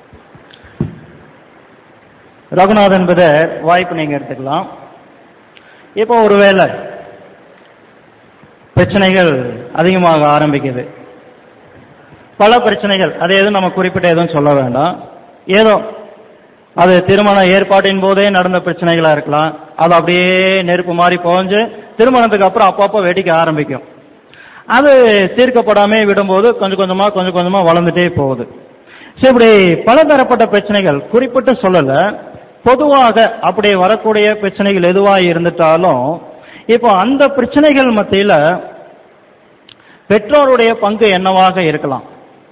ரகுநாதன் பிரதர் வாய்ப்பு நீங்க எடுத்துக்கலாம் இப்போ ஒருவேளை பிரச்சனைகள் அதிகமாக ஆரம்பிக்குது பல பிரச்சனைகள் அது எதுவும் நம்ம குறிப்பிட்ட எதுவும் சொல்ல வேண்டாம் ஏதோ அது திருமண ஏற்பாட்டின் போதே நடந்த பிரச்சனைகளா இருக்கலாம் அது அப்படியே நெருப்பு மாதிரி புகஞ்சு திருமணத்துக்கு அப்புறம் அப்பப்போ வெடிக்க ஆரம்பிக்கும் அது தீர்க்கப்படாமே விடும்போது கொஞ்சம் கொஞ்சமா கொஞ்சம் கொஞ்சமா வளர்ந்துட்டே போகுது சரி இப்படி பலதரப்பட்ட பிரச்சனைகள் குறிப்பிட்டு சொல்லல பொதுவாக அப்படி வரக்கூடிய பிரச்சனைகள் எதுவா இருந்துட்டாலும் இப்போ அந்த பிரச்சனைகள் மத்தியில பெற்றோருடைய பங்கு என்னவாக இருக்கலாம்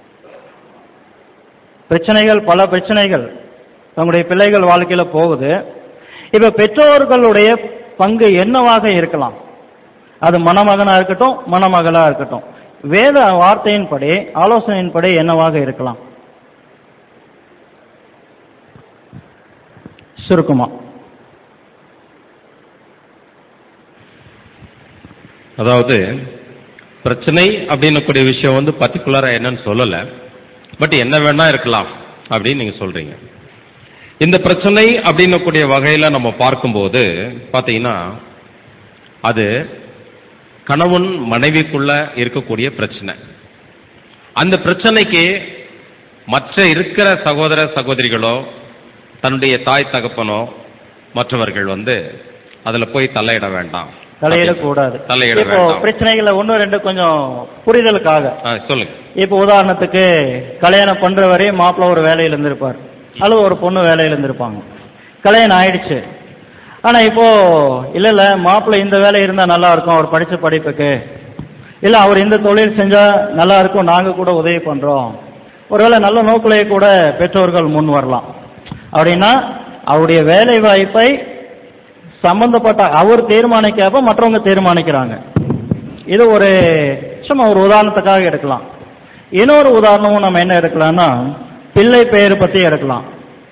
பிரச்சனைகள் பல பிரச்சனைகள் தங்களுடைய பிள்ளைகள் வாழ்க்கையில போகுது இப்ப பெற்றோர்களுடைய பங்கு என்னவாக இருக்கலாம் அது மணமகனா இருக்கட்டும் மணமகளா இருக்கட்டும் வேத வார்த்தையின்படி ஆலோசனையின்படி என்னவாக இருக்கலாம் சுருக்கமா அதாவது பிரச்சனை அப்படின்னக்கூடிய விஷயம் வந்து பர்டிகுலரா என்னன்னு சொல்லல பட் என்ன வேணா இருக்கலாம் அப்படின்னு நீங்க சொல்றீங்க இந்த பிரச்சனை அப்படின்னக்கூடிய வகையில நம்ம பார்க்கும்போது பாத்தீங்கன்னா அது கணவன் மனைவிக்குள்ள இருக்கக்கூடிய பிரச்சனை அந்த பிரச்சனைக்கு மற்ற இருக்கிற சகோதர சகோதரிகளோ தன்னுடைய தாய் தகப்பனோ மற்றவர்கள் வந்து அதுல போய் தலையிட வேண்டாம் தலையிடக்கூடாது தலையிட இப்போ வேண்டாம். பிரச்சனைகளை ஒன்று ரெண்டு கொஞ்சம் புரிதலுக்காக ஆ, சொல்லுங்க இப்போ உதாரணத்துக்கு கல்யாணம் பண்ற வரையும் மாப்பிள்ளை ஒரு வேலையில இருந்திருப்பார் அல்லது ஒரு பொண்ணு வேலையில இருந்திருப்பாங்க கல்யாணம் ஆயிடுச்சு ஆனா இப்போ இல்ல இல்ல மாப்பிள்ளை இந்த வேலை இருந்தா நல்லா இருக்கும் அவர் படிச்ச படிப்புக்கு இல்ல அவர் இந்த தொழில் செஞ்சா நல்லா இருக்கும் நாங்க கூட உதவி பண்றோம் ஒருவேளை நல்ல நோக்கிலேயே கூட பெற்றோர்கள் முன் வரலாம் அப்படின்னா அவருடைய வேலை வாய்ப்பை சம்பந்தப்பட்ட அவர் தீர்மானிக்காம மற்றவங்க தீர்மானிக்கிறாங்க இது ஒரு சும்மா ஒரு உதாரணத்துக்காக எடுக்கலாம் இன்னொரு உதாரணமும் நம்ம என்ன எடுக்கலாம்னா பிள்ளை பெயர் பத்தி எடுக்கலாம்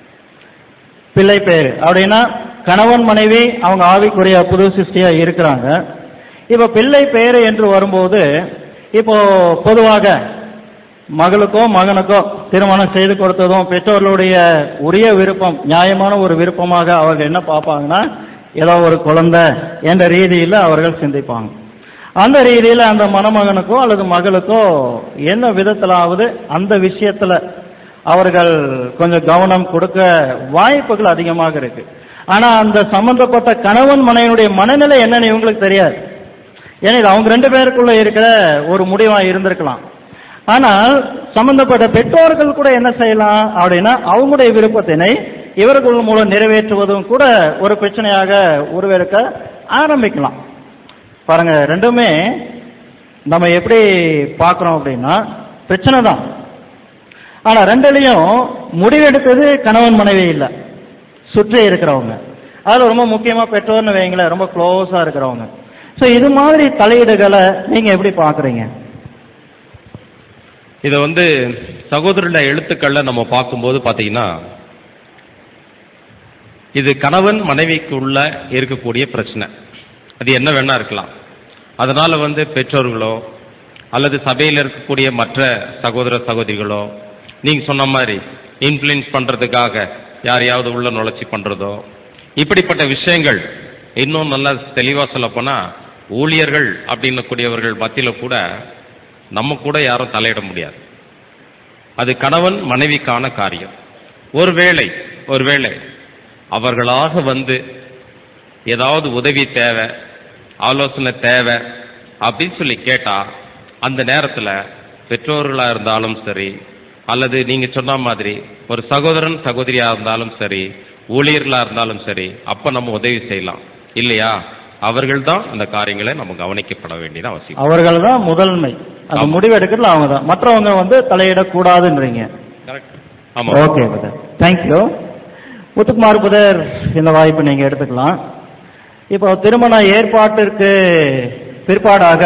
பிள்ளை பெயர் அப்படின்னா கணவன் மனைவி அவங்க ஆவிக்குரிய புது சிருஷ்டியா இருக்கிறாங்க இப்ப பிள்ளை பெயர் என்று வரும்போது இப்போ பொதுவாக மகளுக்கோ மகனுக்கோ திருமணம் செய்து கொடுத்ததும் பெற்றோர்களுடைய உரிய விருப்பம் நியாயமான ஒரு விருப்பமாக அவர்கள் என்ன பார்ப்பாங்கன்னா ஏதோ ஒரு குழந்தை என்ற ரீதியில் அவர்கள் சிந்திப்பாங்க அந்த ரீதியில் அந்த மணமகனுக்கோ அல்லது மகளுக்கோ என்ன விதத்திலாவது அந்த விஷயத்துல அவர்கள் கொஞ்சம் கவனம் கொடுக்க வாய்ப்புகள் அதிகமாக இருக்கு ஆனா அந்த சம்பந்தப்பட்ட கணவன் மனைவியுடைய மனநிலை என்னன்னு இவங்களுக்கு தெரியாது ஏன்னா இது அவங்க ரெண்டு பேருக்குள்ள இருக்கிற ஒரு முடிவா இருந்திருக்கலாம் ஆனால் சம்பந்தப்பட்ட பெற்றோர்கள் கூட என்ன செய்யலாம் அப்படின்னா அவங்களுடைய விருப்பத்தினை இவர்கள் மூலம் நிறைவேற்றுவதும் கூட ஒரு பிரச்சனையாக உருவெடுக்க ஆரம்பிக்கலாம் பாருங்க ரெண்டுமே நம்ம எப்படி பார்க்கிறோம் அப்படின்னா பிரச்சனை தான் ஆனா ரெண்டுலயும் முடிவெடுத்தது கணவன் மனைவி இல்ல சுற்றி இருக்கிறவங்க அதுல ரொம்ப முக்கியமா பெற்றோர்னு வைங்களேன் ரொம்ப க்ளோஸா இருக்கிறவங்க சோ இது மாதிரி தலையீடுகளை நீங்க எப்படி பாக்குறீங்க இதை வந்து சகோதரருடைய எழுத்துக்கள்ல நம்ம பார்க்கும்போது பாத்தீங்கன்னா இது கணவன் மனைவிக்கு உள்ள இருக்கக்கூடிய பிரச்சனை அது என்ன வேணா இருக்கலாம் அதனால வந்து பெற்றோர்களோ அல்லது சபையில் இருக்கக்கூடிய மற்ற சகோதர சகோதரிகளோ நீங்க சொன்ன மாதிரி இன்ஃப்ளூயன்ஸ் பண்றதுக்காக யாரையாவது உள்ள நுழைச்சி பண்றதோ இப்படிப்பட்ட விஷயங்கள் இன்னும் நல்லா தெளிவா சொல்லப் போனா ஊழியர்கள் அப்படின்னு கூடியவர்கள் மத்தியில கூட நம்ம கூட யாரும் தலையிட முடியாது அது கணவன் மனைவிக்கான காரியம் ஒருவேளை ஒருவேளை அவர்களாக வந்து ஏதாவது உதவி தேவை ஆலோசனை தேவை அப்படின்னு சொல்லி கேட்டா அந்த நேரத்துல பெற்றோர்களா இருந்தாலும் சரி அல்லது நீங்க சொன்ன மாதிரி ஒரு சகோதரன் சகோதரியா இருந்தாலும் சரி ஊழியர்களா இருந்தாலும் சரி அப்ப நம்ம உதவி செய்யலாம் இல்லையா அவர்கள் தான் அந்த காரியங்களை நம்ம கவனிக்கப்பட வேண்டியது அவசியம் அவர்கள் தான் முதன்மை அந்த ஆமா. முடிவு எடுக்கிறதுல அவங்க தான் மற்றவங்க வந்து தலையிடக்கூடாதுன்றீங்க கரெக்ட் ஆமா okay brother thank you Muthukumar brother இந்த வாய்ப்பு நீங்க எடுத்துக்கலாம் இப்போ திருமண ஏற்பாட்டிற்கு பிற்பாடாக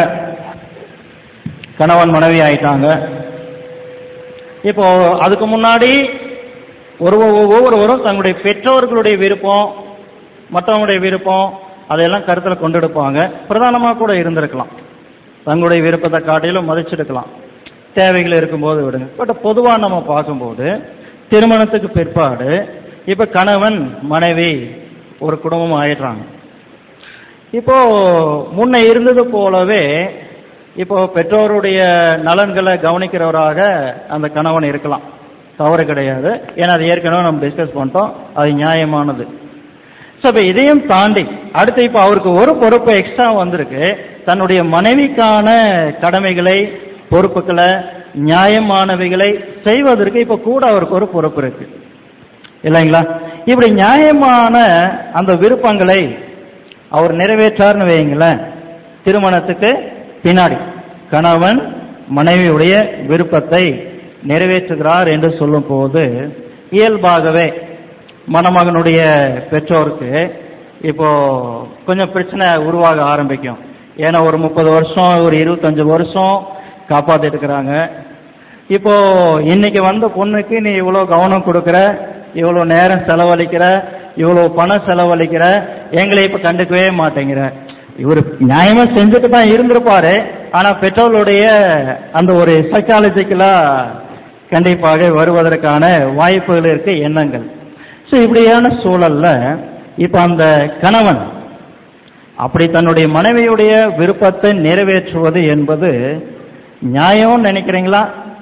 கணவன் மனைவி ஆயிட்டாங்க இப்போ அதுக்கு முன்னாடி ஒரு ஒவ்வொருவரும் தங்களுடைய பெற்றோர்களுடைய விருப்பம் மற்றவங்களுடைய விருப்பம் அதையெல்லாம் கருத்தில் கொண்டெடுப்பாங்க பிரதானமா கூட இருந்திருக்கலாம் தங்களுடைய விருப்பத்தை காட்டிலும் மதிச்செடுக்கலாம் தேவைகள் இருக்கும்போது விடுங்க பட் பொதுவா நம்ம பார்க்கும்போது திருமணத்துக்கு பிற்பாடு இப்ப கணவன் மனைவி ஒரு குடும்பம் ஆயிடுறாங்க இப்போ முன்ன இருந்தது போலவே இப்போ பெற்றோருடைய நலன்களை கவனிக்கிறவராக அந்த கணவன் இருக்கலாம் தவறு கிடையாது ஏன்னா அது ஏற்கனவே நம்ம டிஸ்கஸ் பண்ணிட்டோம் அது நியாயமானது ஸோ இப்போ இதையும் தாண்டி அடுத்து இப்போ அவருக்கு ஒரு பொறுப்பு எக்ஸ்ட்ரா வந்திருக்கு தன்னுடைய மனைவிக்கான கடமைகளை பொறுப்புகளை நியாயமானவைகளை செய்வதற்கு இப்போ கூட அவருக்கு ஒரு பொறுப்பு இருக்கு இல்லைங்களா இப்படி நியாயமான அந்த விருப்பங்களை அவர் நிறைவேற்றார்னு வைங்களேன் திருமணத்துக்கு பின்னாடி கணவன் மனைவியுடைய விருப்பத்தை நிறைவேற்றுகிறார் என்று சொல்லும் போது இயல்பாகவே மணமகனுடைய பெற்றோருக்கு இப்போ கொஞ்சம் பிரச்சனை உருவாக ஆரம்பிக்கும் ஏன்னா ஒரு முப்பது வருஷம் ஒரு இருபத்தஞ்சு வருஷம் காப்பாத்திட்டு இருக்கிறாங்க இப்போ இன்னைக்கு வந்த பொண்ணுக்கு நீ இவ்வளவு கவனம் கொடுக்கிற இவ்வளவு நேரம் செலவழிக்கிற இவ்வளவு பணம் செலவழிக்கிற எங்களை இப்ப கண்டுக்கவே மாட்டேங்கிற இவர் நியாயமா செஞ்சுட்டு தான் இருந்திருப்பாரு ஆனா பெற்றோர்களுடைய அந்த ஒரு சைக்காலஜிக்கலா கண்டிப்பாக வருவதற்கான வாய்ப்புகள் இருக்கு எண்ணங்கள் ஸோ இப்படியான சூழல்ல இப்ப அந்த கணவன் அப்படி தன்னுடைய மனைவியுடைய விருப்பத்தை நிறைவேற்றுவது என்பது நியாயம்னு நினைக்கிறீங்களா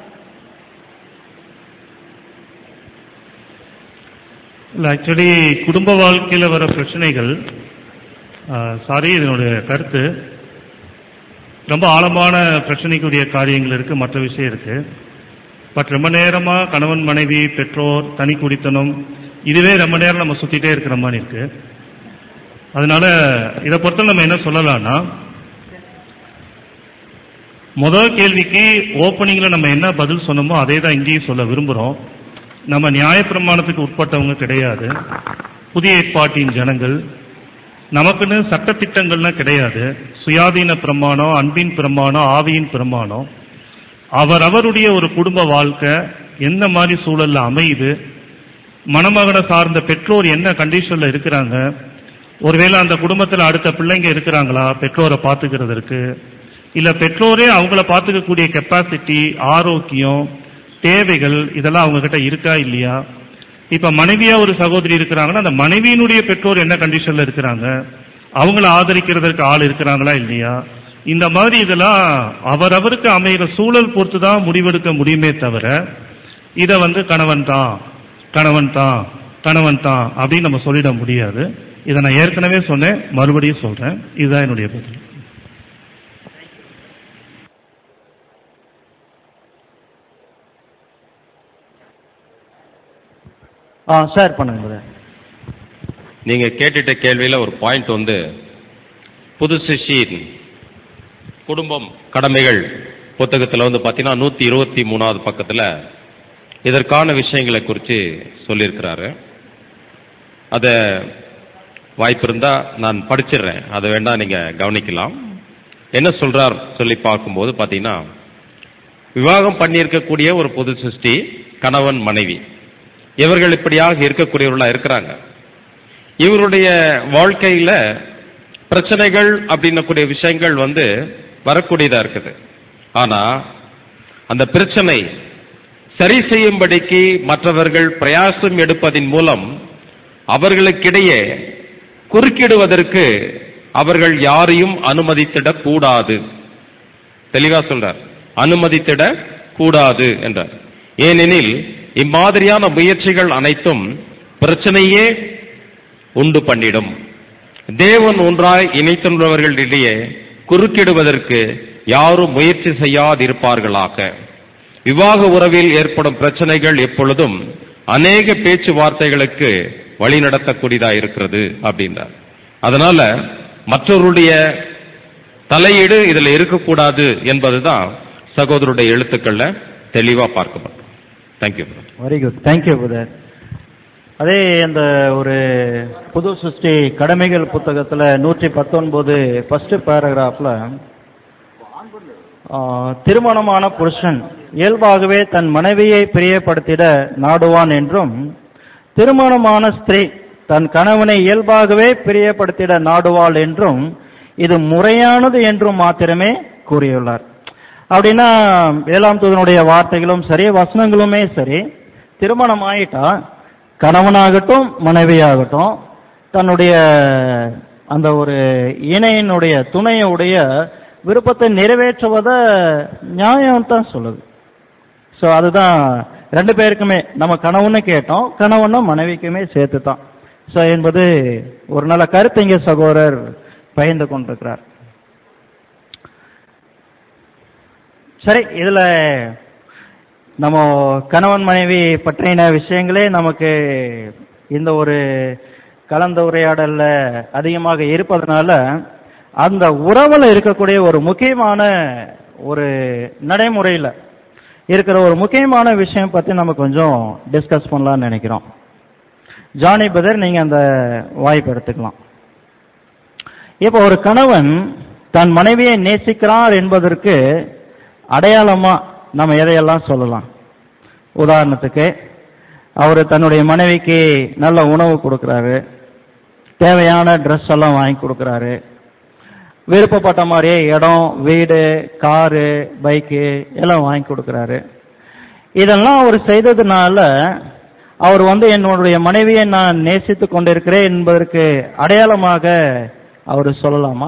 இல்லை ஆக்சுவலி குடும்ப வாழ்க்கையில் வர பிரச்சனைகள் சாரி இதனுடைய கருத்து ரொம்ப ஆழமான பிரச்சனைக்குரிய காரியங்கள் இருக்கு மற்ற விஷயம் இருக்கு பட் ரொம்ப நேரமா கணவன் மனைவி பெற்றோர் தனி குடித்தனம் இதுவே ரொம்ப நேரம் நம்ம சுத்திட்டே இருக்கிற மாதிரி இருக்கு அதனால இதை பொறுத்த நம்ம என்ன சொல்லலாம்னா முதல் கேள்விக்கு ஓப்பனிங்ல நம்ம என்ன பதில் சொன்னோமோ அதே தான் இங்கேயும் சொல்ல விரும்புறோம் நம்ம நியாயப்பிரமாணத்துக்கு உட்பட்டவங்க கிடையாது புதிய ஏற்பாட்டின் ஜனங்கள் நமக்குன்னு சட்டத்திட்டங்கள்லாம் கிடையாது சுயாதீன பிரமாணம் அன்பின் பிரமாணம் ஆவியின் பிரமாணம் அவரவருடைய ஒரு குடும்ப வாழ்க்கை எந்த மாதிரி சூழல்ல அமையுது மணமகனை சார்ந்த பெற்றோர் என்ன கண்டிஷன்ல இருக்கிறாங்க ஒருவேளை அந்த குடும்பத்துல அடுத்த பிள்ளைங்க இருக்கிறாங்களா பெற்றோரை பாத்துக்கிறதுக்கு இல்ல பெற்றோரே அவங்கள பாத்துக்கக்கூடிய கெப்பாசிட்டி ஆரோக்கியம் தேவைகள் இதெல்லாம் அவங்க கிட்ட இருக்கா இல்லையா இப்ப மனைவியா ஒரு சகோதரி இருக்கிறாங்கன்னா அந்த மனைவியினுடைய பெற்றோர் என்ன கண்டிஷன்ல இருக்கிறாங்க அவங்கள ஆதரிக்கிறதற்கு ஆள் இருக்கிறாங்களா இல்லையா இந்த மாதிரி இதெல்லாம் அவரவருக்கு அமைகிற சூழல் பொறுத்து தான் முடிவெடுக்க முடியுமே தவிர இதை வந்து கணவன் தான் கணவன் தான் கணவன் தான் அப்படின்னு நம்ம சொல்லிட முடியாது இதை நான் ஏற்கனவே சொன்னேன் மறுபடியும் சொல்றேன் இதுதான் என்னுடைய பதில் ஆ ஷேர் பண்ணுங்க brother. நீங்க கேட்டுட்ட கேள்வியில ஒரு பாயிண்ட் வந்து புது சிஷியின் குடும்பம் கடமைகள் புத்தகத்துல வந்து பாத்தீங்கன்னா நூத்தி இருபத்தி மூணாவது பக்கத்துல இதற்கான விஷயங்களை குறித்து சொல்லியிருக்கிறாரு அதை வாய்ப்பு இருந்தா நான் படிச்சிடுறேன் அதை வேண்டா நீங்க கவனிக்கலாம் என்ன சொல்றார் சொல்லி பார்க்கும்போது பாத்தீங்கன்னா விவாகம் பண்ணியிருக்கக்கூடிய ஒரு பொது சிருஷ்டி கணவன் மனைவி இவர்கள் இப்படியாக இருக்கக்கூடியவர்களா இருக்கிறாங்க இவருடைய வாழ்க்கையில பிரச்சனைகள் அப்படின்னக்கூடிய விஷயங்கள் வந்து வரக்கூடியதா இருக்குது ஆனா அந்த பிரச்சனை சரி செய்யும்படிக்கு மற்றவர்கள் பிரயாசம் எடுப்பதின் மூலம் அவர்களுக்கிடையே குறுக்கிடுவதற்கு அவர்கள் யாரையும் அனுமதித்திடக் கூடாது தெளிவா சொல்றார் அனுமதித்திடக் கூடாது என்றார் ஏனெனில் இம்மாதிரியான முயற்சிகள் அனைத்தும் பிரச்சனையே உண்டு பண்ணிடும் தேவன் ஒன்றாய் இணைத்துள்ளவர்களிடையே குறுக்கிடுவதற்கு யாரும் முயற்சி செய்யாதிருப்பார்களாக விவாக உறவில் ஏற்படும் பிரச்சனைகள் எப்பொழுதும் அநேக பேச்சுவார்த்தைகளுக்கு வழிநடத்தக்கூடியதா இருக்கிறது அப்படின்றார் அதனால மற்றவருடைய தலையீடு இதுல இருக்கக்கூடாது என்பதுதான் சகோதரருடைய எழுத்துக்கள்ல தெளிவா பார்க்கப்படும் தேங்க்யூ வெரி குட் தேங்க்யூ புதர் அதே அந்த ஒரு புது சிருஷ்டி கடமைகள் புத்தகத்துல நூற்றி பத்தொன்பது ஃபர்ஸ்ட் பேராகிராஃப்ல திருமணமான புருஷன் இயல்பாகவே தன் மனைவியை பிரியப்படுத்திட நாடுவான் என்றும் திருமணமான ஸ்திரீ தன் கணவனை இயல்பாகவே பிரியப்படுத்திட நாடுவாள் என்றும் இது முறையானது என்றும் மாத்திரமே கூறியுள்ளார் அப்படின்னா ஏழாம் தூதனுடைய வார்த்தைகளும் சரி வசனங்களுமே சரி திருமணம் ஆயிட்டா கணவனாகட்டும் மனைவியாகட்டும் தன்னுடைய அந்த ஒரு இணையினுடைய துணையுடைய விருப்பத்தை நிறைவேற்றுவத நியாயம் தான் சொல்லுது ஸோ அதுதான் ரெண்டு பேருக்குமே நம்ம கணவன்னு கேட்டோம் கணவனும் மனைவிக்குமே சேர்த்து தான் ஸோ என்பது ஒரு நல்ல கருத்து இங்கே சகோதரர் பகிர்ந்து கொண்டிருக்கிறார் சரி இதுல நம்ம கணவன் மனைவி பற்றின விஷயங்களே நமக்கு இந்த ஒரு கலந்துரையாடல்ல அதிகமாக இருப்பதனால அந்த உறவுல இருக்கக்கூடிய ஒரு முக்கியமான ஒரு நடைமுறையில இருக்கிற ஒரு முக்கியமான விஷயம் பத்தி நம்ம கொஞ்சம் டிஸ்கஸ் பண்ணலாம்னு நினைக்கிறோம் ஜானி பதர் நீங்க அந்த வாய்ப்பு எடுத்துக்கலாம் இப்போ ஒரு கணவன் தன் மனைவியை நேசிக்கிறார் என்பதற்கு அடையாளமா நம்ம எதையெல்லாம் சொல்லலாம் உதாரணத்துக்கு அவர் தன்னுடைய மனைவிக்கு நல்ல உணவு கொடுக்கறாரு தேவையான ட்ரெஸ் எல்லாம் வாங்கி கொடுக்கறாரு விருப்பப்பட்ட மாதிரியே இடம் வீடு காரு பைக்கு எல்லாம் வாங்கி கொடுக்கறாரு இதெல்லாம் அவர் செய்ததுனால அவர் வந்து என்னுடைய மனைவியை நான் நேசித்துக் கொண்டிருக்கிறேன் என்பதற்கு அடையாளமாக அவர் சொல்லலாமா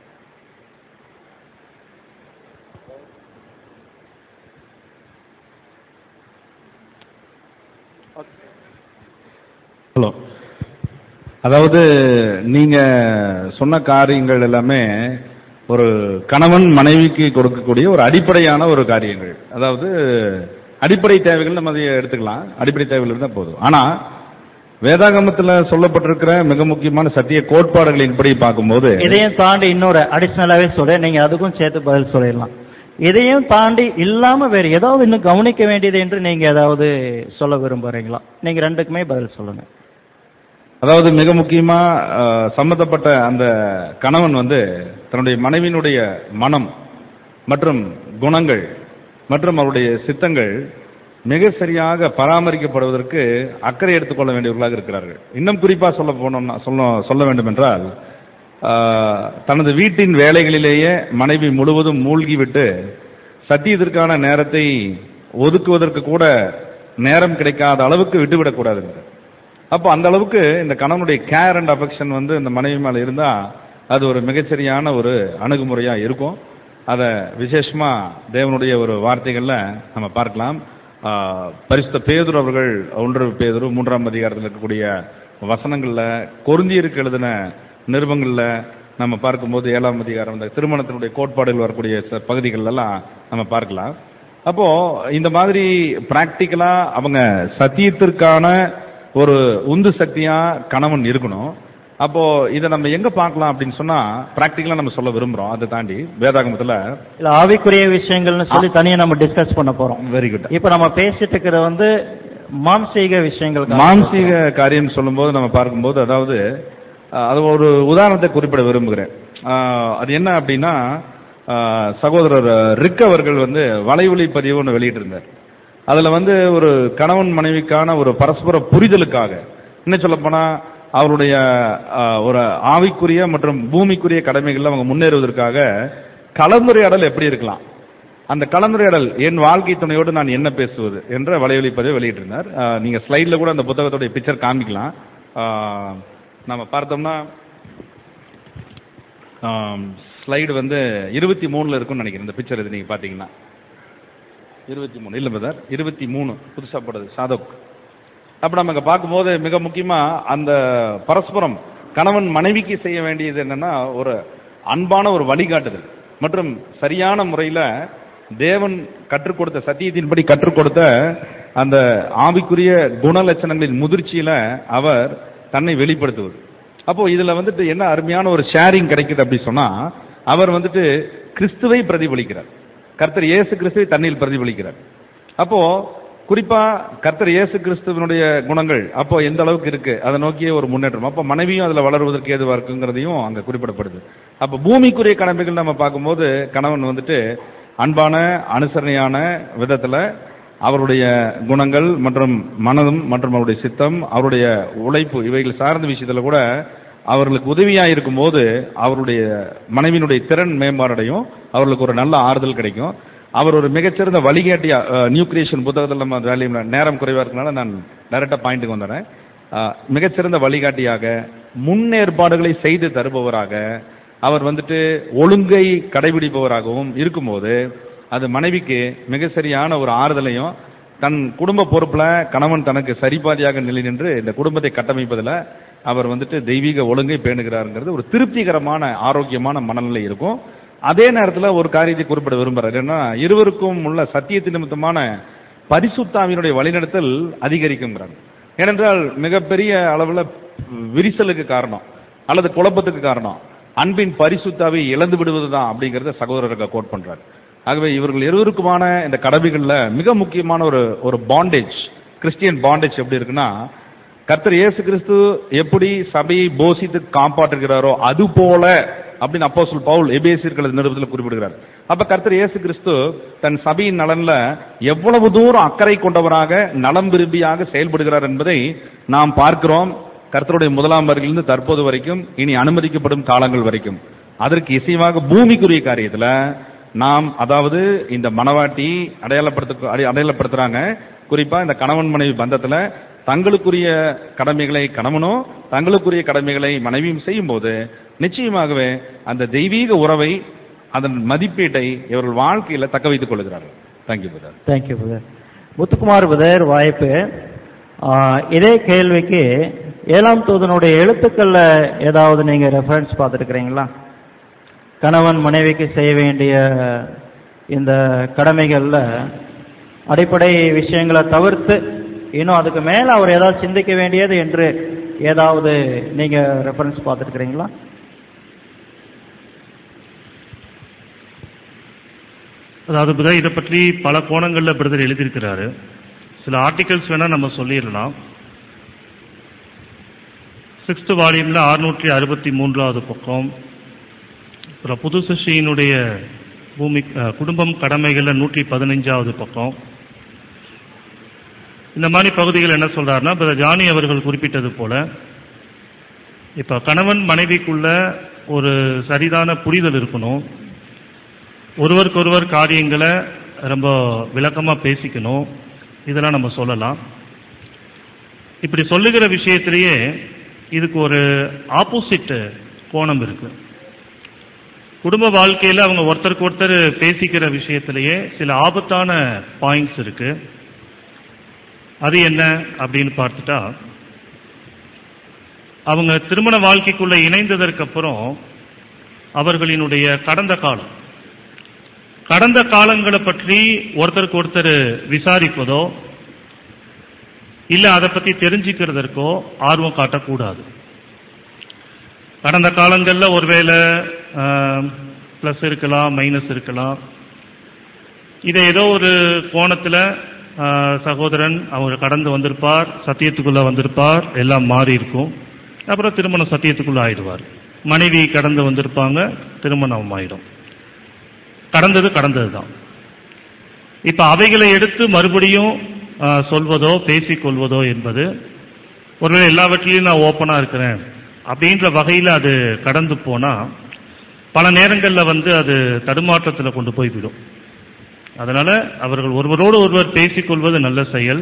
ஹலோ அதாவது நீங்க சொன்ன காரியங்கள் எல்லாமே ஒரு கணவன் மனைவிக்கு கொடுக்கக்கூடிய ஒரு அடிப்படையான ஒரு காரியங்கள் அதாவது அடிப்படை தேவைகள் நம்ம அதை எடுத்துக்கலாம் அடிப்படை தேவைகள் இருந்தால் போதும் ஆனா வேதாகமத்துல சொல்லப்பட்டிருக்கிற மிக முக்கியமான சத்திய கோட்பாடுகளின்படி பார்க்கும்போது இதையும் தாண்டி இன்னொரு அடிஷனலாவே சொல்ல நீங்க அதுக்கும் சேர்த்து பதில் சொல்லிடலாம் இதையும் தாண்டி இல்லாம வேற ஏதாவது இன்னும் கவனிக்க வேண்டியது என்று நீங்க ஏதாவது சொல்ல விரும்புறீங்களா நீங்க ரெண்டுக்குமே பதில் சொல்லுங்க அதாவது மிக முக்கியமா அஹ், சம்பந்தப்பட்ட அந்த கணவன் வந்து தன்னுடைய மனைவியினுடைய மனம் மற்றும் குணங்கள் மற்றும் அவருடைய சித்தங்கள் மிக சரியாக பராமரிக்கப்படுவதற்கு அக்கறை எடுத்துக்கொள்ள வேண்டியவர்களாக இருக்கிறார்கள் இன்னும் குறிப்பா சொல்ல போனோம்னா சொல்ல சொல்ல வேண்டும் என்றால் ஆஹ், தனது வீட்டின் வேலைகளிலேயே மனைவி முழுவதும் மூழ்கிவிட்டு சத்தியத்திற்கான நேரத்தை ஒதுக்குவதற்கு கூட நேரம் கிடைக்காத அளவுக்கு விட்டுவிடக்கூடாது அப்போ அந்த அளவுக்கு இந்த கணவனுடைய கேர் அண்ட் அஃபெக்ஷன் வந்து இந்த மனைவி மேல இருந்தா அது ஒரு மிகச்சரியான ஒரு அணுகுமுறையா இருக்கும் அதை விசேஷமா தேவனுடைய ஒரு வார்த்தைகள்ல நம்ம பார்க்கலாம் ஆஹ், பரிசுத்த பேதுரு அவர்கள் ஒன்று பேதுரு மூன்றாம் அதிகாரத்தில் இருக்கக்கூடிய வசனங்கள்ல கொருந்தியருக்கு எழுதின நிருபங்கள்ல நம்ம பார்க்கும்போது ஏழாம் அதிகாரம் இந்த திருமணத்தினுடைய கோட்பாடுகள் வரக்கூடிய ச- பகுதிகள் எல்லாம் நம்ம பார்க்கலாம் அப்போ இந்த மாதிரி பிராக்டிக்கலா அவங்க சத்தியத்திற்கான ஒரு உந்து சக்தியா கணவன் இருக்கணும் அப்போ இதை நம்ம எங்க பார்க்கலாம் அப்படின்னு சொன்னா பிராக்டிக்கலா நம்ம சொல்ல விரும்புறோம் அதை தாண்டி வேதாகமத்துல இல்ல ஆவிக்குரிய விஷயங்கள்னு சொல்லி தனியா நம்ம டிஸ்கஸ் பண்ண போறோம் வெரி குட் இப்ப நம்ம பேசிட்டு இருக்கிற வந்து மாம்சீக விஷயங்கள் மாம்சீக காரியம் சொல்லும்போது நம்ம பார்க்கும்போது அதாவது அஹ், அது ஒரு உதாரணத்தை குறிப்பிட விரும்புகிறேன் அஹ், அது என்ன அப்படின்னா அஹ், சகோதரர் ரிக் அவர்கள் வந்து வலைவொலி பதிவு ஒன்று வெளியிட்டிருந்தார் அதுல வந்து ஒரு கணவன் மனைவிக்கான ஒரு பரஸ்பர புரிதலுக்காக இன்னும் சொல்லப்போனா அவருடைய அஹ், ஒரு ஆவிக்குரிய மற்றும் பூமிக்குரிய கடமைகள்ல அவங்க முன்னேறுவதற்காக கலந்துரையாடல் எப்படி இருக்கலாம் அந்த கலந்துரையாடல் என் வாழ்க்கை துணையோடு நான் என்ன பேசுவது என்ற வலைவலி பதிவை வெளியிட்டிருந்தார் அஹ், நீங்க ஸ்லைட்ல கூட அந்த புத்தகத்தோட பிக்சர் காமிக்கலாம் அஹ், நம்ம பார்த்தோம்னா ஸ்லைடு வந்து இருபத்தி மூணுல இருக்கும்னு நினைக்கிறேன் இந்த பிக்சர் இது நீங்க பாத்தீங்கன்னா இருபத்தி மூணு இல்லை பிரதர் இருபத்தி மூணு புதுசா போடுது சாதோக் அப்ப நம்ம இங்க பார்க்கும்போது மிக முக்கியமா அந்த பரஸ்பரம் கணவன் மனைவிக்கு செய்ய வேண்டியது என்னன்னா ஒரு அன்பான ஒரு வழிகாட்டுதல் மற்றும் சரியான முறையில தேவன் கற்றுக் கொடுத்த சத்தியத்தின்படி கற்றுக் கொடுத்த அந்த ஆவிக்குரிய குணலட்சணங்களின் முதிர்ச்சியில அவர் தன்னை வெளிப்படுத்துவது அப்போ இதுல வந்துட்டு என்ன அருமையான ஒரு ஷேரிங் கிடைக்குது அப்படி சொன்னா அவர் வந்துட்டு கிறிஸ்துவை பிரதிபலிக்கிறார் கர்த்தர் இயேசு கிறிஸ்துவை தண்ணியில் பிரதிபலிக்கிறார் அப்போ குறிப்பா கர்த்தர் இயேசு கிறிஸ்துவனுடைய குணங்கள் அப்போ எந்த அளவுக்கு இருக்கு அதை நோக்கிய ஒரு முன்னேற்றம் அப்போ மனைவியும் அதுல வளருவதற்கு ஏதுவா இருக்குங்கிறதையும் அங்க குறிப்பிடப்படுது அப்போ பூமிக்குரிய கடமைகள் நம்ம பார்க்கும்போது கணவன் வந்துட்டு அன்பான அனுசரணையான விதத்துல அவருடைய குணங்கள் மற்றும் மனதும் மற்றும் அவருடைய சித்தம் அவருடைய உழைப்பு இவைகள் சார்ந்த விஷயத்துல கூட அவர்களுக்கு உதவியா இருக்கும்போது அவருடைய மனைவியினுடைய திறன் மேம்பாடடையும் அவர்களுக்கு ஒரு நல்ல ஆறுதல் கிடைக்கும் அவர் ஒரு மிகச்சிறந்த வழிகாட்டியா நியூ கிரியேஷன் புத்தகத்தில் நம்ம வேல்யூ நேரம் குறைவா இருக்கனால நான் டைரக்டா பாயிண்ட்டுக்கு வந்துடுறேன் அஹ், மிகச்சிறந்த வழிகாட்டியாக முன்னேற்பாடுகளை செய்து தருபவராக அவர் வந்துட்டு ஒழுங்கை கடைபிடிப்பவராகவும் இருக்கும்போது அது மனைவிக்கு மிக சரியான ஒரு ஆறுதலையும் தன் குடும்ப பொறுப்புல கணவன் தனக்கு சரிபாதியாக நிலை நின்று இந்த குடும்பத்தை கட்டமைப்பதில் அவர் வந்துட்டு தெய்வீக ஒழுங்கை பேணுகிறாருங்கிறது ஒரு திருப்திகரமான ஆரோக்கியமான மனநிலை இருக்கும் அதே நேரத்தில் ஒரு காரியத்தை குறிப்பிட விரும்புறாரு ஏன்னா இருவருக்கும் உள்ள சத்தியத்தின் நிமித்தமான பரிசுத்தாவினுடைய வழிநடத்தல் அதிகரிக்குங்கிறாங்க ஏனென்றால் மிகப்பெரிய அளவில் விரிசலுக்கு காரணம் அல்லது குழப்பத்துக்கு காரணம் அன்பின் பரிசுத்தாவை இழந்து விடுவதுதான் அப்படிங்கறத சகோதரருக்கு கோட் பண்றாரு ஆகவே இவர்கள் இருவருக்குமான இந்த கடமைகள்ல மிக முக்கியமான ஒரு ஒரு பாண்டேஜ் கிறிஸ்டியன் பாண்டேஜ் எப்படி இருக்குன்னா கர்த்தர் இயேசு கிறிஸ்து எப்படி சபையை போஷித்து காப்பாற்றுகிறாரோ அது போல அப்படின்னு அப்போஸ்தலன் பவுல் எபேசியர்கள் நிறுவனத்தில் குறிப்பிடுகிறார் அப்ப கர்த்தர் இயேசு கிறிஸ்து தன் சபையின் நலன்ல எவ்வளவு தூரம் அக்கறை கொண்டவராக நலம் விரும்பியாக செயல்படுகிறார் என்பதை நாம் பார்க்கிறோம் கர்த்தருடைய முதலாம் வருகிலிருந்து தற்போது வரைக்கும் இனி அனுமதிக்கப்படும் காலங்கள் வரைக்கும் அதற்கு இசைவாக பூமிக்குரிய காரியத்துல நாம் அதாவது இந்த மனவாட்டி அடையாளப்படுத்த அடை- அடையாளப்படுத்துறாங்க குறிப்பா இந்த கணவன் மனைவி பந்தத்துல தங்களுக்குரிய கடமைகளை கணவனும் தங்களுக்குரிய கடமைகளை மனைவியும் செய்யும் போது நிச்சயமாகவே அந்த தெய்வீக உறவை அதன் மதிப்பீட்டை இவர்கள் வாழ்க்கையில தக்க வைத்துக் கொள்கிறார்கள் thank you brother thank you brother Muthukumar brother வாய்ப்பு ஆ, இதே கேள்விக்கு ஏழாம் தூதனுடைய எழுத்துக்கள்ல ஏதாவது நீங்க ரெஃபரன்ஸ் பார்த்துருக்கிறீங்களா கணவன் மனைவிக்கு செய்ய வேண்டிய இந்த கடமைகள்ல அடிப்படை விஷயங்களை தவிர்த்து இன்னும் அதுக்கு மேல அவர் ஏதாவது சிந்திக்க வேண்டியது என்று ஏதாவது நீங்க ரெஃபரன்ஸ் பார்த்துருக்கிறீங்களா அதாவது பிரதர் இதை பற்றி பல கோணங்களில் பிரதர் எழுதியிருக்கிறாரு சில ஆர்டிகல்ஸ் வேணா நம்ம சொல்லிடலாம் சிக்ஸ்த் வால்யூம்ல அறுநூற்றி அறுபத்தி மூன்றாவது பக்கம் அப்புறம் புது சிஷியினுடைய பூமி அஹ், குடும்பம் கடமைகளில் நூற்றி பதினைஞ்சாவது பக்கம் இந்த மாதிரி பகுதிகள் என்ன சொல்றாருன்னா பிரதர் ஜானி அவர்கள் குறிப்பிட்டது போல இப்ப கணவன் மனைவிக்குள்ள ஒரு சரிதான புரிதல் இருக்கணும் ஒருவருக்கொருவர் காரியங்களை ரொம்ப விளக்கமா பேசிக்கணும் இதெல்லாம் நம்ம சொல்லலாம் இப்படி சொல்லுகிற விஷயத்திலேயே இதுக்கு ஒரு ஆப்போசிட் கோணம் இருக்கு குடும்ப வாழ்க்கையில அவங்க ஒருத்தருக்கு ஒருத்தர் பேசிக்கிற விஷயத்திலேயே சில ஆபத்தான பாயிண்ட்ஸ் இருக்கு அது என்ன அப்படின்னு பார்த்துட்டா அவங்க திருமண வாழ்க்கைக்குள்ள இணைந்ததற்கு அப்புறம் அவர்களினுடைய கடந்த காலம் கடந்த காலங்களை பற்றி ஒருத்தருக்கு ஒருத்தர் விசாரிப்பதோ இல்ல அதை பத்தி தெரிஞ்சுக்கிறதற்கோ ஆர்வம் காட்டக்கூடாது கடந்த காலங்கள்ல ஒருவேளை பிளஸ் இருக்கலாம் மைனஸ் இருக்கலாம் இதை ஏதோ ஒரு கோணத்துல ஆஹ், சகோதரன் அவங்க கடந்து வந்திருப்பார் சத்தியத்துக்குள்ள வந்திருப்பார் எல்லாம் மாறி இருக்கும் அப்புறம் திருமணம் சத்தியத்துக்குள்ள ஆயிடுவார் மனைவி கடந்து வந்திருப்பாங்க திருமணம் ஆயிடும் கடந்தது கடந்தது தான் இப்ப அவைகளை எடுத்து மறுபடியும் ஆஹ், சொல்வதோ பேசிக் கொள்வதோ என்பது ஒருவேளை எல்லாவற்றிலையும் நான் ஓப்பனா இருக்கிறேன் அப்படின்ற வகையில் அது கடந்து போனா பல நேரங்களில் வந்து அது தடுமாற்றத்தில் கொண்டு போய் விடும் அதனால அவர்கள் ஒருவரோடு ஒருவர் பேசிக்கொள்வது நல்ல செயல்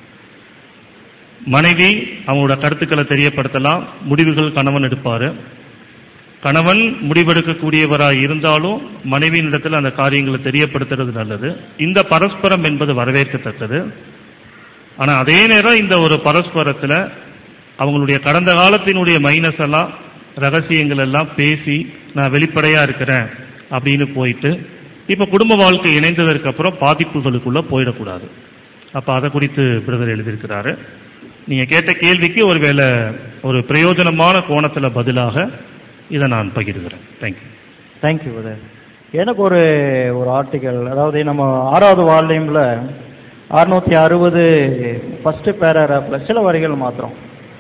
மனைவி அவங்களோட கருத்துக்களை தெரியப்படுத்தலாம் முடிவுகள் கணவன் எடுப்பாரு கணவன் முடிவெடுக்கக்கூடியவராய் இருந்தாலும் மனைவியின் இடத்துல அந்த காரியங்களை தெரியப்படுத்துறது நல்லது இந்த பரஸ்பரம் என்பது வரவேற்கத்தக்கது ஆனா அதே நேரம் இந்த ஒரு பரஸ்பரத்துல அவங்களுடைய கடந்த காலத்தினுடைய மைனஸ் எல்லாம் ரகசியங்கள் எல்லாம் பேசி நான் வெளிப்படையா இருக்கிறேன் அப்படின்னு போயிட்டு இப்ப குடும்ப வாழ்க்கை இணைந்ததற்கு அப்புறம் பாதிப்புகளுக்குள்ள போயிடக்கூடாது அப்ப அதை குறித்து பிரதர் எழுதியிருக்கிறாரு நீங்க கேட்ட கேள்விக்கு ஒருவேளை ஒரு பிரயோஜனமான கோணத்துல பதிலாக இதை நான் பகிர்கிறேன் தேங்க்யூ தேங்க்யூ பிரதர் எனக்கு ஒரு ஒரு ஆர்டிக்கல் அதாவது நம்ம ஆறாவது வால்யூமில் அறுநூத்தி அறுபது ஃபர்ஸ்ட் பேராகிராஃபில் சில வரிகள் மாத்திரம்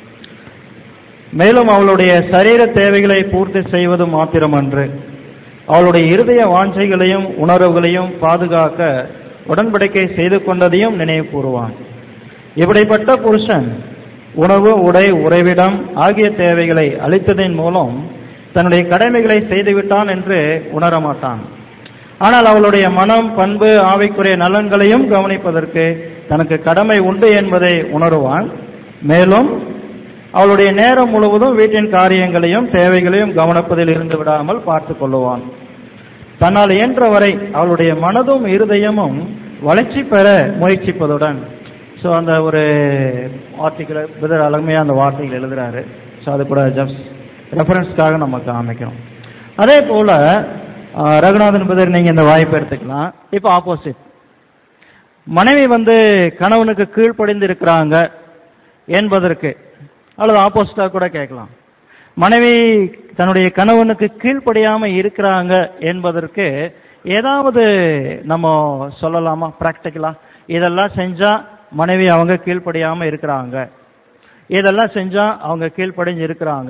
மேலும் அவளுடைய சரீர தேவைகளை பூர்த்தி செய்வது மாத்திரமன்று அவளுடைய இருதய வாஞ்சைகளையும் உணர்வுகளையும் பாதுகாக்க உடன்படிக்கை செய்து கொண்டதையும் நினைவு கூறுவான் இப்படிப்பட்ட புருஷன் உணவு உடை உறைவிடம் ஆகிய தேவைகளை அளித்ததின் மூலம் தன்னுடைய கடமைகளை செய்துவிட்டான் என்று உணரமாட்டான் ஆனால் அவளுடைய மனம் பண்பு ஆவிக்குரிய நலன்களையும் கவனிப்பதற்கு தனக்கு கடமை உண்டு என்பதை உணருவான் மேலும் அவளுடைய நேரம் முழுவதும் வீட்டின் காரியங்களையும் தேவைகளையும் கவனிப்பதில் இருந்து விடாமல் பார்த்து கொள்ளுவான் தன்னால் இயன்றவரை அவளுடைய மனதும் இருதயமும் வளர்ச்சி பெற முயற்சிப்பதுடன் ஸோ அந்த ஒரு ஆர்டிக்கல் பிரதர் அழமையாக அந்த வார்த்தைகள் எழுதுறாரு ஸோ அது கூட ஜஸ்ட் ரெஃபரன்ஸ்க்காக நம்ம காமிக்கிறோம் அதே போல ஆஹ், ரகுநாதன் பிரதர் நீங்க இந்த வாய்ப்பை எடுத்துக்கலாம் இப்போ ஆப்போசிட் மனைவி வந்து கணவனுக்கு கீழ்ப்படிந்து இருக்கிறாங்க என்பதற்கு அல்லது ஆப்போசிட்டா கூட கேட்கலாம் மனைவி தன்னுடைய கணவனுக்கு கீழ்ப்படியாம இருக்கிறாங்க என்பதற்கு ஏதாவது நம்ம சொல்லலாமா பிராக்டிக்கலா இதெல்லாம் செஞ்சா மனைவி அவங்க கீழ்ப்படியாம இருக்கிறாங்க இதெல்லாம் செஞ்சா அவங்க கீழ்ப்படிஞ்சு இருக்கிறாங்க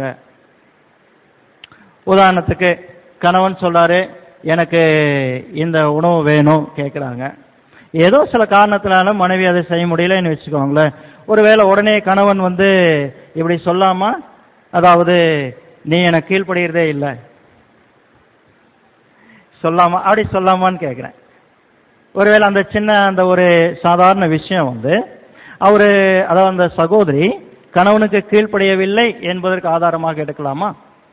உதாரணத்துக்கு கணவன் சொல்றாரு எனக்கு இந்த உணவு வேணும் கேட்குறாங்க ஏதோ சில காரணத்தினால மனைவி அதை செய்ய முடியலன்னு வச்சுக்கோங்களேன் ஒருவேளை உடனே கணவன் வந்து இப்படி சொல்லாம அதாவது நீ எனக்கு கீழ்ப்படுகிறதே இல்லை சொல்லாமா அப்படி சொல்லாமான்னு கேட்குறேன் ஒருவேளை அந்த சின்ன அந்த ஒரு சாதாரண விஷயம் வந்து அவரு அதாவது அந்த சகோதரி கணவனுக்கு கீழ்ப்படியவில்லை என்பதற்கு ஆதாரமாக எடுக்கலாமா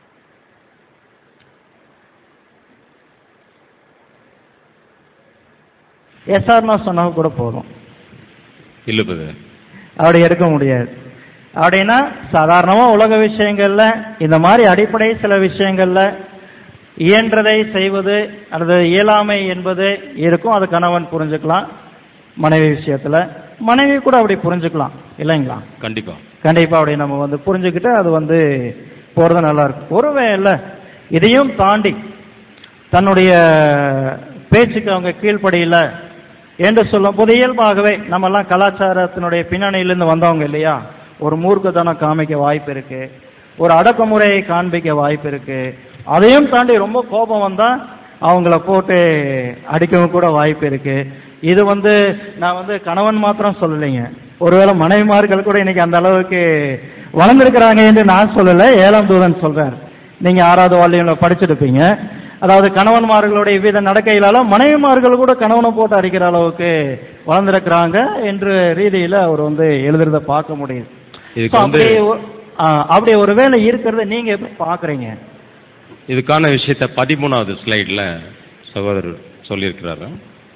எஸ்ஆர்னா சொன்னா கூட போதும் இல்ல பிரதர் அப்படி எடுக்க முடியாது அப்படின்னா சாதாரணமா உலக விஷயங்கள்ல இந்த மாதிரி அடிப்படை சில விஷயங்கள்ல இயன்றதை செய்வது அல்லது இயலாமை என்பது இருக்கும் அது கணவன் புரிஞ்சுக்கலாம் மனைவி விஷயத்துல மனைவி கூட அப்படி புரிஞ்சுக்கலாம் இல்லைங்களா கண்டிப்பா கண்டிப்பா அப்படி நம்ம வந்து புரிஞ்சுக்கிட்டு அது வந்து போறது நல்லா இருக்கும் ஒருவேளை இதையும் தாண்டி தன்னுடைய பேச்சுக்கு அவங்க கீழ்ப்படியில என்று சொல்லும் போது இயல்பாகவே நம்ம எல்லாம் கலாச்சாரத்தினுடைய பின்னணியிலிருந்து வந்தவங்க இல்லையா ஒரு மூர்க்கத்தனம் காமிக்க வாய்ப்பு இருக்கு ஒரு அடக்குமுறையை காண்பிக்க வாய்ப்பு இருக்கு அதையும் தாண்டி ரொம்ப கோபம் வந்தா அவங்கள போட்டு அடிக்கவும் கூட வாய்ப்பு இருக்கு இது வந்து நான் வந்து கணவன் மாத்திரம் சொல்லலைங்க ஒருவேளை மனைவிமார்கள் கூட இன்னைக்கு அந்த அளவுக்கு வளர்ந்துருக்கிறாங்க என்று நான் சொல்லல ஏழாம் தூதன் சொல்றார் நீங்க ஆறாவது வால்யூம்ல படிச்சிருப்பீங்க அதாவது கணவன்மார்களுடைய இவ்வித நடக்கையிலால மனைவிமார்கள் கூட கணவனை போட்டு அடிக்கிற அளவுக்கு வளர்ந்திருக்கிறாங்க என்ற ரீதியில அவர் வந்து எழுதுறத பார்க்க முடியுது இதுக்கு So, வந்து அப்படி ஒ- ஆ, அப்படி ஒரு வேலை இருக்கிறத நீங்க எப்படி பாக்குறீங்க இதுக்கான விஷயத்தை பதிமூணாவது ஸ்லைட்ல சகோதரர் சொல்லியிருக்கிறாரு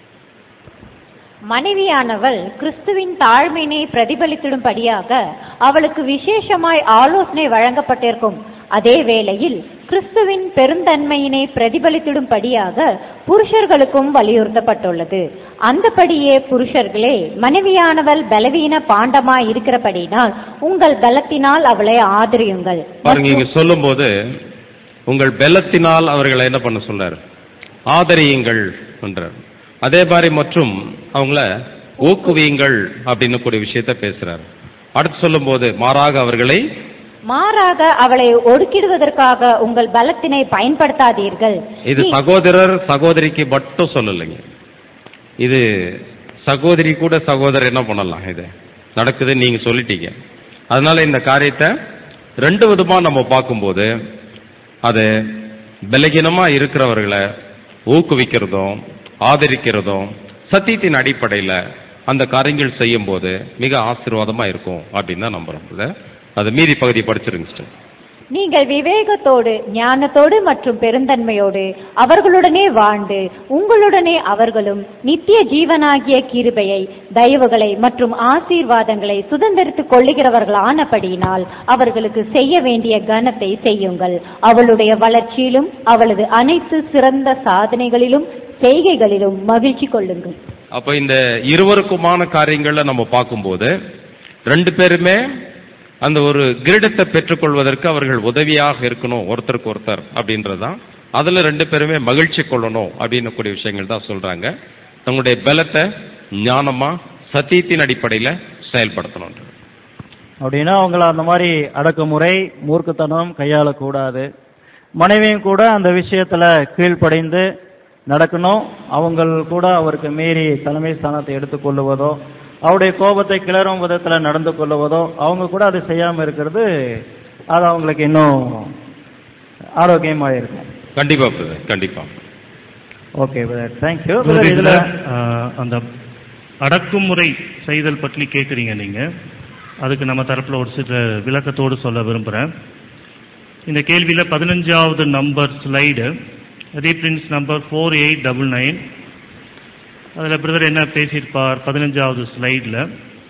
மனைவியானவள் கிறிஸ்துவின் தாழ்மையினை பிரதிபலித்திடும்படியாக அவளுக்கு விசேஷமாய் ஆலோசனை வழங்கப்பட்டிருக்கும் அதே வேளையில் கிறிஸ்துவின் பெருந்தன்மையினை பிரதிபலித்திடும்படியாக புருஷர்களுக்கும் வலியுறுத்தப்பட்டுள்ளது அந்தபடியே புருஷர்களே மனைவியானவள் பலவீன பாண்டமாய் இருக்கிறபடினால் உங்கள் பலத்தினால் அவளை ஆதரியுங்கள் பாருங்க இங்க சொல்லும்போது உங்கள் பெலத்தினால் அவர்களை என்ன பண்ண சொல்றாரு ஆதரியுங்கள் என்றார் அதே மாதிரி மற்றும் அவங்கள ஊக்குவியுங்கள் அப்படின்னு கூடிய விஷயத்த பேசுறாரு அடுத்து சொல்லும்போது மாறாக அவர்களை மாறாக அவளை ஒடுக்கிடுவதற்காக உங்கள் பலத்தினை பயன்படுத்தாதீர்கள் இது நீ- சகோதரர் சகோதரிக்கு மட்டும் சொல்லலைங்க இது சகோதரி கூட சகோதரர் என்ன பண்ணலாம் இது நடக்குதுன்னு நீங்க சொல்லிட்டீங்க அதனால இந்த காரியத்தை ரெண்டு விதமா நம்ம பார்க்கும்போது அது பலகீனமா இருக்கிறவர்களை ஊக்குவிக்கிறதும் ஆதரிக்கிறதும் சத்தியத்தின் அடிப்படையில அந்த காரியங்கள் செய்யும் போது மிக ஆசீர்வாதமா இருக்கும் அப்படின்னு தான் நம்புறோம் இதை அது மீதி பகுதி படிச்சிருங்க sister. நீங்கள் விவேகத்தோடு ஞானத்தோடு மற்றும் பெருந்தன்மையோடு அவர்களுடனே வாழ்ந்து உங்களுடனே அவர்களும் நித்திய ஜீவனாகிய கிருபையை தயவுகளை மற்றும் ஆசீர்வாதங்களை சுதந்திரித்துக் கொள்ளுகிறவர்களானபடியினால் அவர்களுக்கு செய்ய வேண்டிய கனத்தை செய்யுங்கள் அவளுடைய வளர்ச்சியிலும் அவளது அனைத்து சிறந்த சாதனைகளிலும் செய்கைகளிலும் மகிழ்ச்சி கொள்ளுங்கள் அப்ப இந்த இருவருக்குமான காரியங்களை நம்ம பார்க்கும்போது ரெண்டு பேருமே அந்த ஒரு கிரீடத்தை பெற்றுக்கொள்வதற்கு அவர்கள் உதவியாக இருக்கணும் ஒருத்தருக்கு ஒருத்தர் அப்படின்றதுதான் அதுல ரெண்டு பேருமே மகிழ்ச்சி கொள்ளணும் அப்படின்னு கூடிய விஷயங்கள் தான் சொல்றாங்க தங்களுடைய பலத்தை ஞானமா சத்தியத்தின் அடிப்படையில செயல்படுத்தணும் அப்படின்னா அவங்கள அந்த மாதிரி அடக்குமுறை மூர்க்கத்தனம் கையாளக்கூடாது மனைவியும் கூட அந்த விஷயத்துல கீழ்ப்படைந்து நடக்கணும் அவங்கள் கூட அவருக்கு மீறி தலைமை ஸ்தானத்தை எடுத்துக்கொள்ளுவதோ அவருடைய கோபத்தை கிளறும் விதத்துல நடந்து கொள்ளுவதோ அவங்க கூட அதை செய்யாம இருக்கிறது அது அவங்களுக்கு இன்னும் ஆரோக்கியமா இருக்கும் கண்டிப்பா brother, கண்டிப்பா ஓகே தேங்க்யூ இதுல இதுல ஆஹ், அந்த அடக்குமுறை செய்தல் பற்றி கேட்குறீங்க நீங்க அதுக்கு நம்ம தரப்புல ஒரு சில விளக்கத்தோடு சொல்ல விரும்புறேன் இந்த கேள்வியில பதினஞ்சாவது number slide reference number four eight double nine அதில் பிரதர் என்ன பேசியிருப்பார் பதினஞ்சாவது ஸ்லைடில்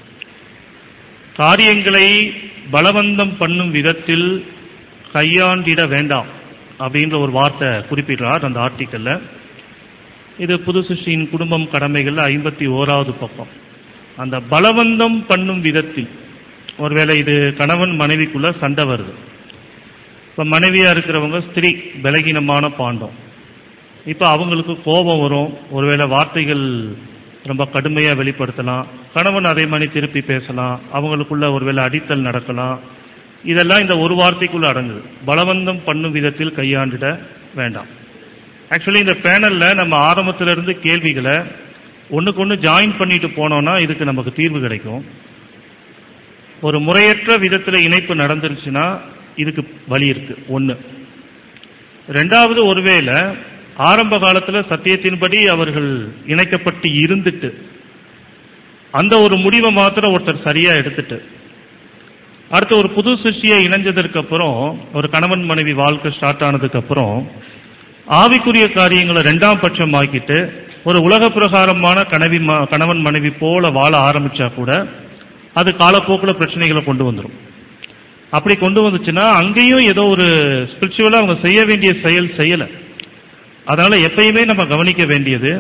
காரியங்களை பலவந்தம் பண்ணும் விதத்தில் கையாண்டிட வேண்டாம் அப்படின்ற ஒரு வார்த்தை குறிப்பிடுறார் அந்த ஆர்டிக்கல்ல இது புது சிருஷ்டியின் குடும்பம் கடமைகள்ல ஐம்பத்தி ஓராவது பக்கம் அந்த பலவந்தம் பண்ணும் விதத்தில் ஒருவேளை இது கணவன் மனைவிக்குள்ள சண்டை வருது இப்ப மனைவியா இருக்கிறவங்க ஸ்திரீ பலகீனமான பாண்டம் இப்ப அவங்களுக்கு கோபம் வரும் ஒருவேளை வார்த்தைகள் ரொம்ப கடுமையா வெளிப்படுத்தலாம் கணவன் அதே மாதிரி திருப்பி பேசலாம் அவங்களுக்குள்ள ஒருவேளை அடித்தல் நடக்கலாம் இதெல்லாம் இந்த ஒரு வார்த்தைக்குள்ள அடங்குது பலவந்தம் பண்ணும் விதத்தில் கையாண்டிட வேண்டாம் ஆக்சுவலி இந்த பேனல்ல நம்ம ஆரம்பத்துல இருந்து கேள்விகளை ஒண்ணுக்கு ஒன்று ஜாயின் பண்ணிட்டு போனோம்னா இதுக்கு நமக்கு தீர்வு கிடைக்கும் ஒரு முறையற்ற விதத்துல இணைப்பு நடந்துருச்சுன்னா இதுக்கு வழி இருக்கு ஒண்ணு ரெண்டாவது ஒருவேளை ஆரம்ப காலத்துல சத்தியத்தின்படி அவர்கள் இணைக்கப்பட்டு இருந்துட்டு அந்த ஒரு முடிவை மாத்திரம் ஒருத்தர் சரியா எடுத்துட்டு அடுத்து ஒரு புது சிருஷ்டியை இணைஞ்சதற்கு அப்புறம் ஒரு கணவன் மனைவி வாழ்க்கை ஸ்டார்ட் ஆனதுக்கு அப்புறம் ஆவிக்குரிய காரியங்களை ரெண்டாம் பட்சம் ஆக்கிட்டு ஒரு உலக பிரகாரமான கனவி ம- கணவன் மனைவி போல வாழ ஆரம்பிச்சா கூட அது காலப்போக்கில் பிரச்சனைகளை கொண்டு வந்துடும் அப்படி கொண்டு வந்துச்சுன்னா அங்கேயும் ஏதோ ஒரு ஸ்பிரிச்சுவலா அவங்க செய்ய வேண்டிய செயல் செய்யல அதனால எப்பயுமே நம்ம கவனிக்க வேண்டியது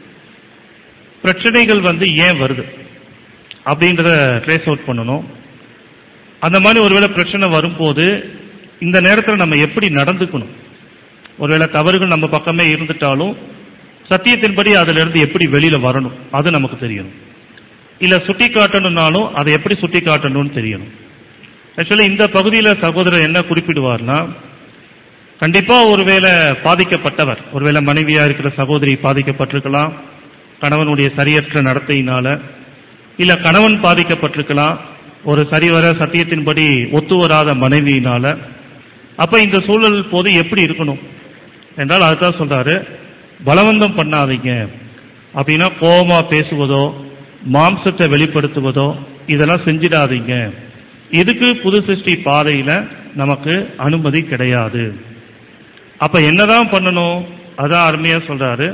பிரச்சனைகள் வந்து ஏன் வருது அப்படின்றத ட்ரேஸ் அவுட் பண்ணணும் அந்த மாதிரி ஒருவேளை பிரச்சனை வரும்போது இந்த நேரத்தில் நம்ம எப்படி நடந்துக்கணும் ஒருவேளை தவறுகள் நம்ம பக்கமே இருந்துட்டாலும் சத்தியத்தின்படி அதுல இருந்து எப்படி வெளியில வரணும் அது நமக்கு தெரியணும் இல்ல சுட்டி காட்டணும்னாலும் அதை எப்படி சுட்டி காட்டணும்னு தெரியணும் ஆக்சுவலி இந்த பகுதியில சகோதரர் என்ன குறிப்பிடுவார்னா கண்டிப்பா ஒருவேளை பாதிக்கப்பட்டவர் ஒருவேளை மனைவியா இருக்கிற சகோதரி பாதிக்கப்பட்டிருக்கலாம் கணவனுடைய சரியற்ற நடத்தையினால இல்ல கணவன் பாதிக்கப்பட்டிருக்கலாம் ஒரு சரிவர சத்தியத்தின்படி ஒத்து வராத மனைவியினால அப்ப இந்த சூழல் போது எப்படி இருக்கணும் என்றால் அதுதான் சொல்றாரு பலவந்தம் பண்ணாதீங்க அப்படின்னா கோபமா பேசுவதோ மாம்சத்தை வெளிப்படுத்துவதோ இதெல்லாம் செஞ்சிடாதீங்க இதுக்கு புது சிருஷ்டி பாதையில நமக்கு அனுமதி கிடையாது அப்ப என்னதான் பண்ணணும் அதான் அருமையா சொல்றாரு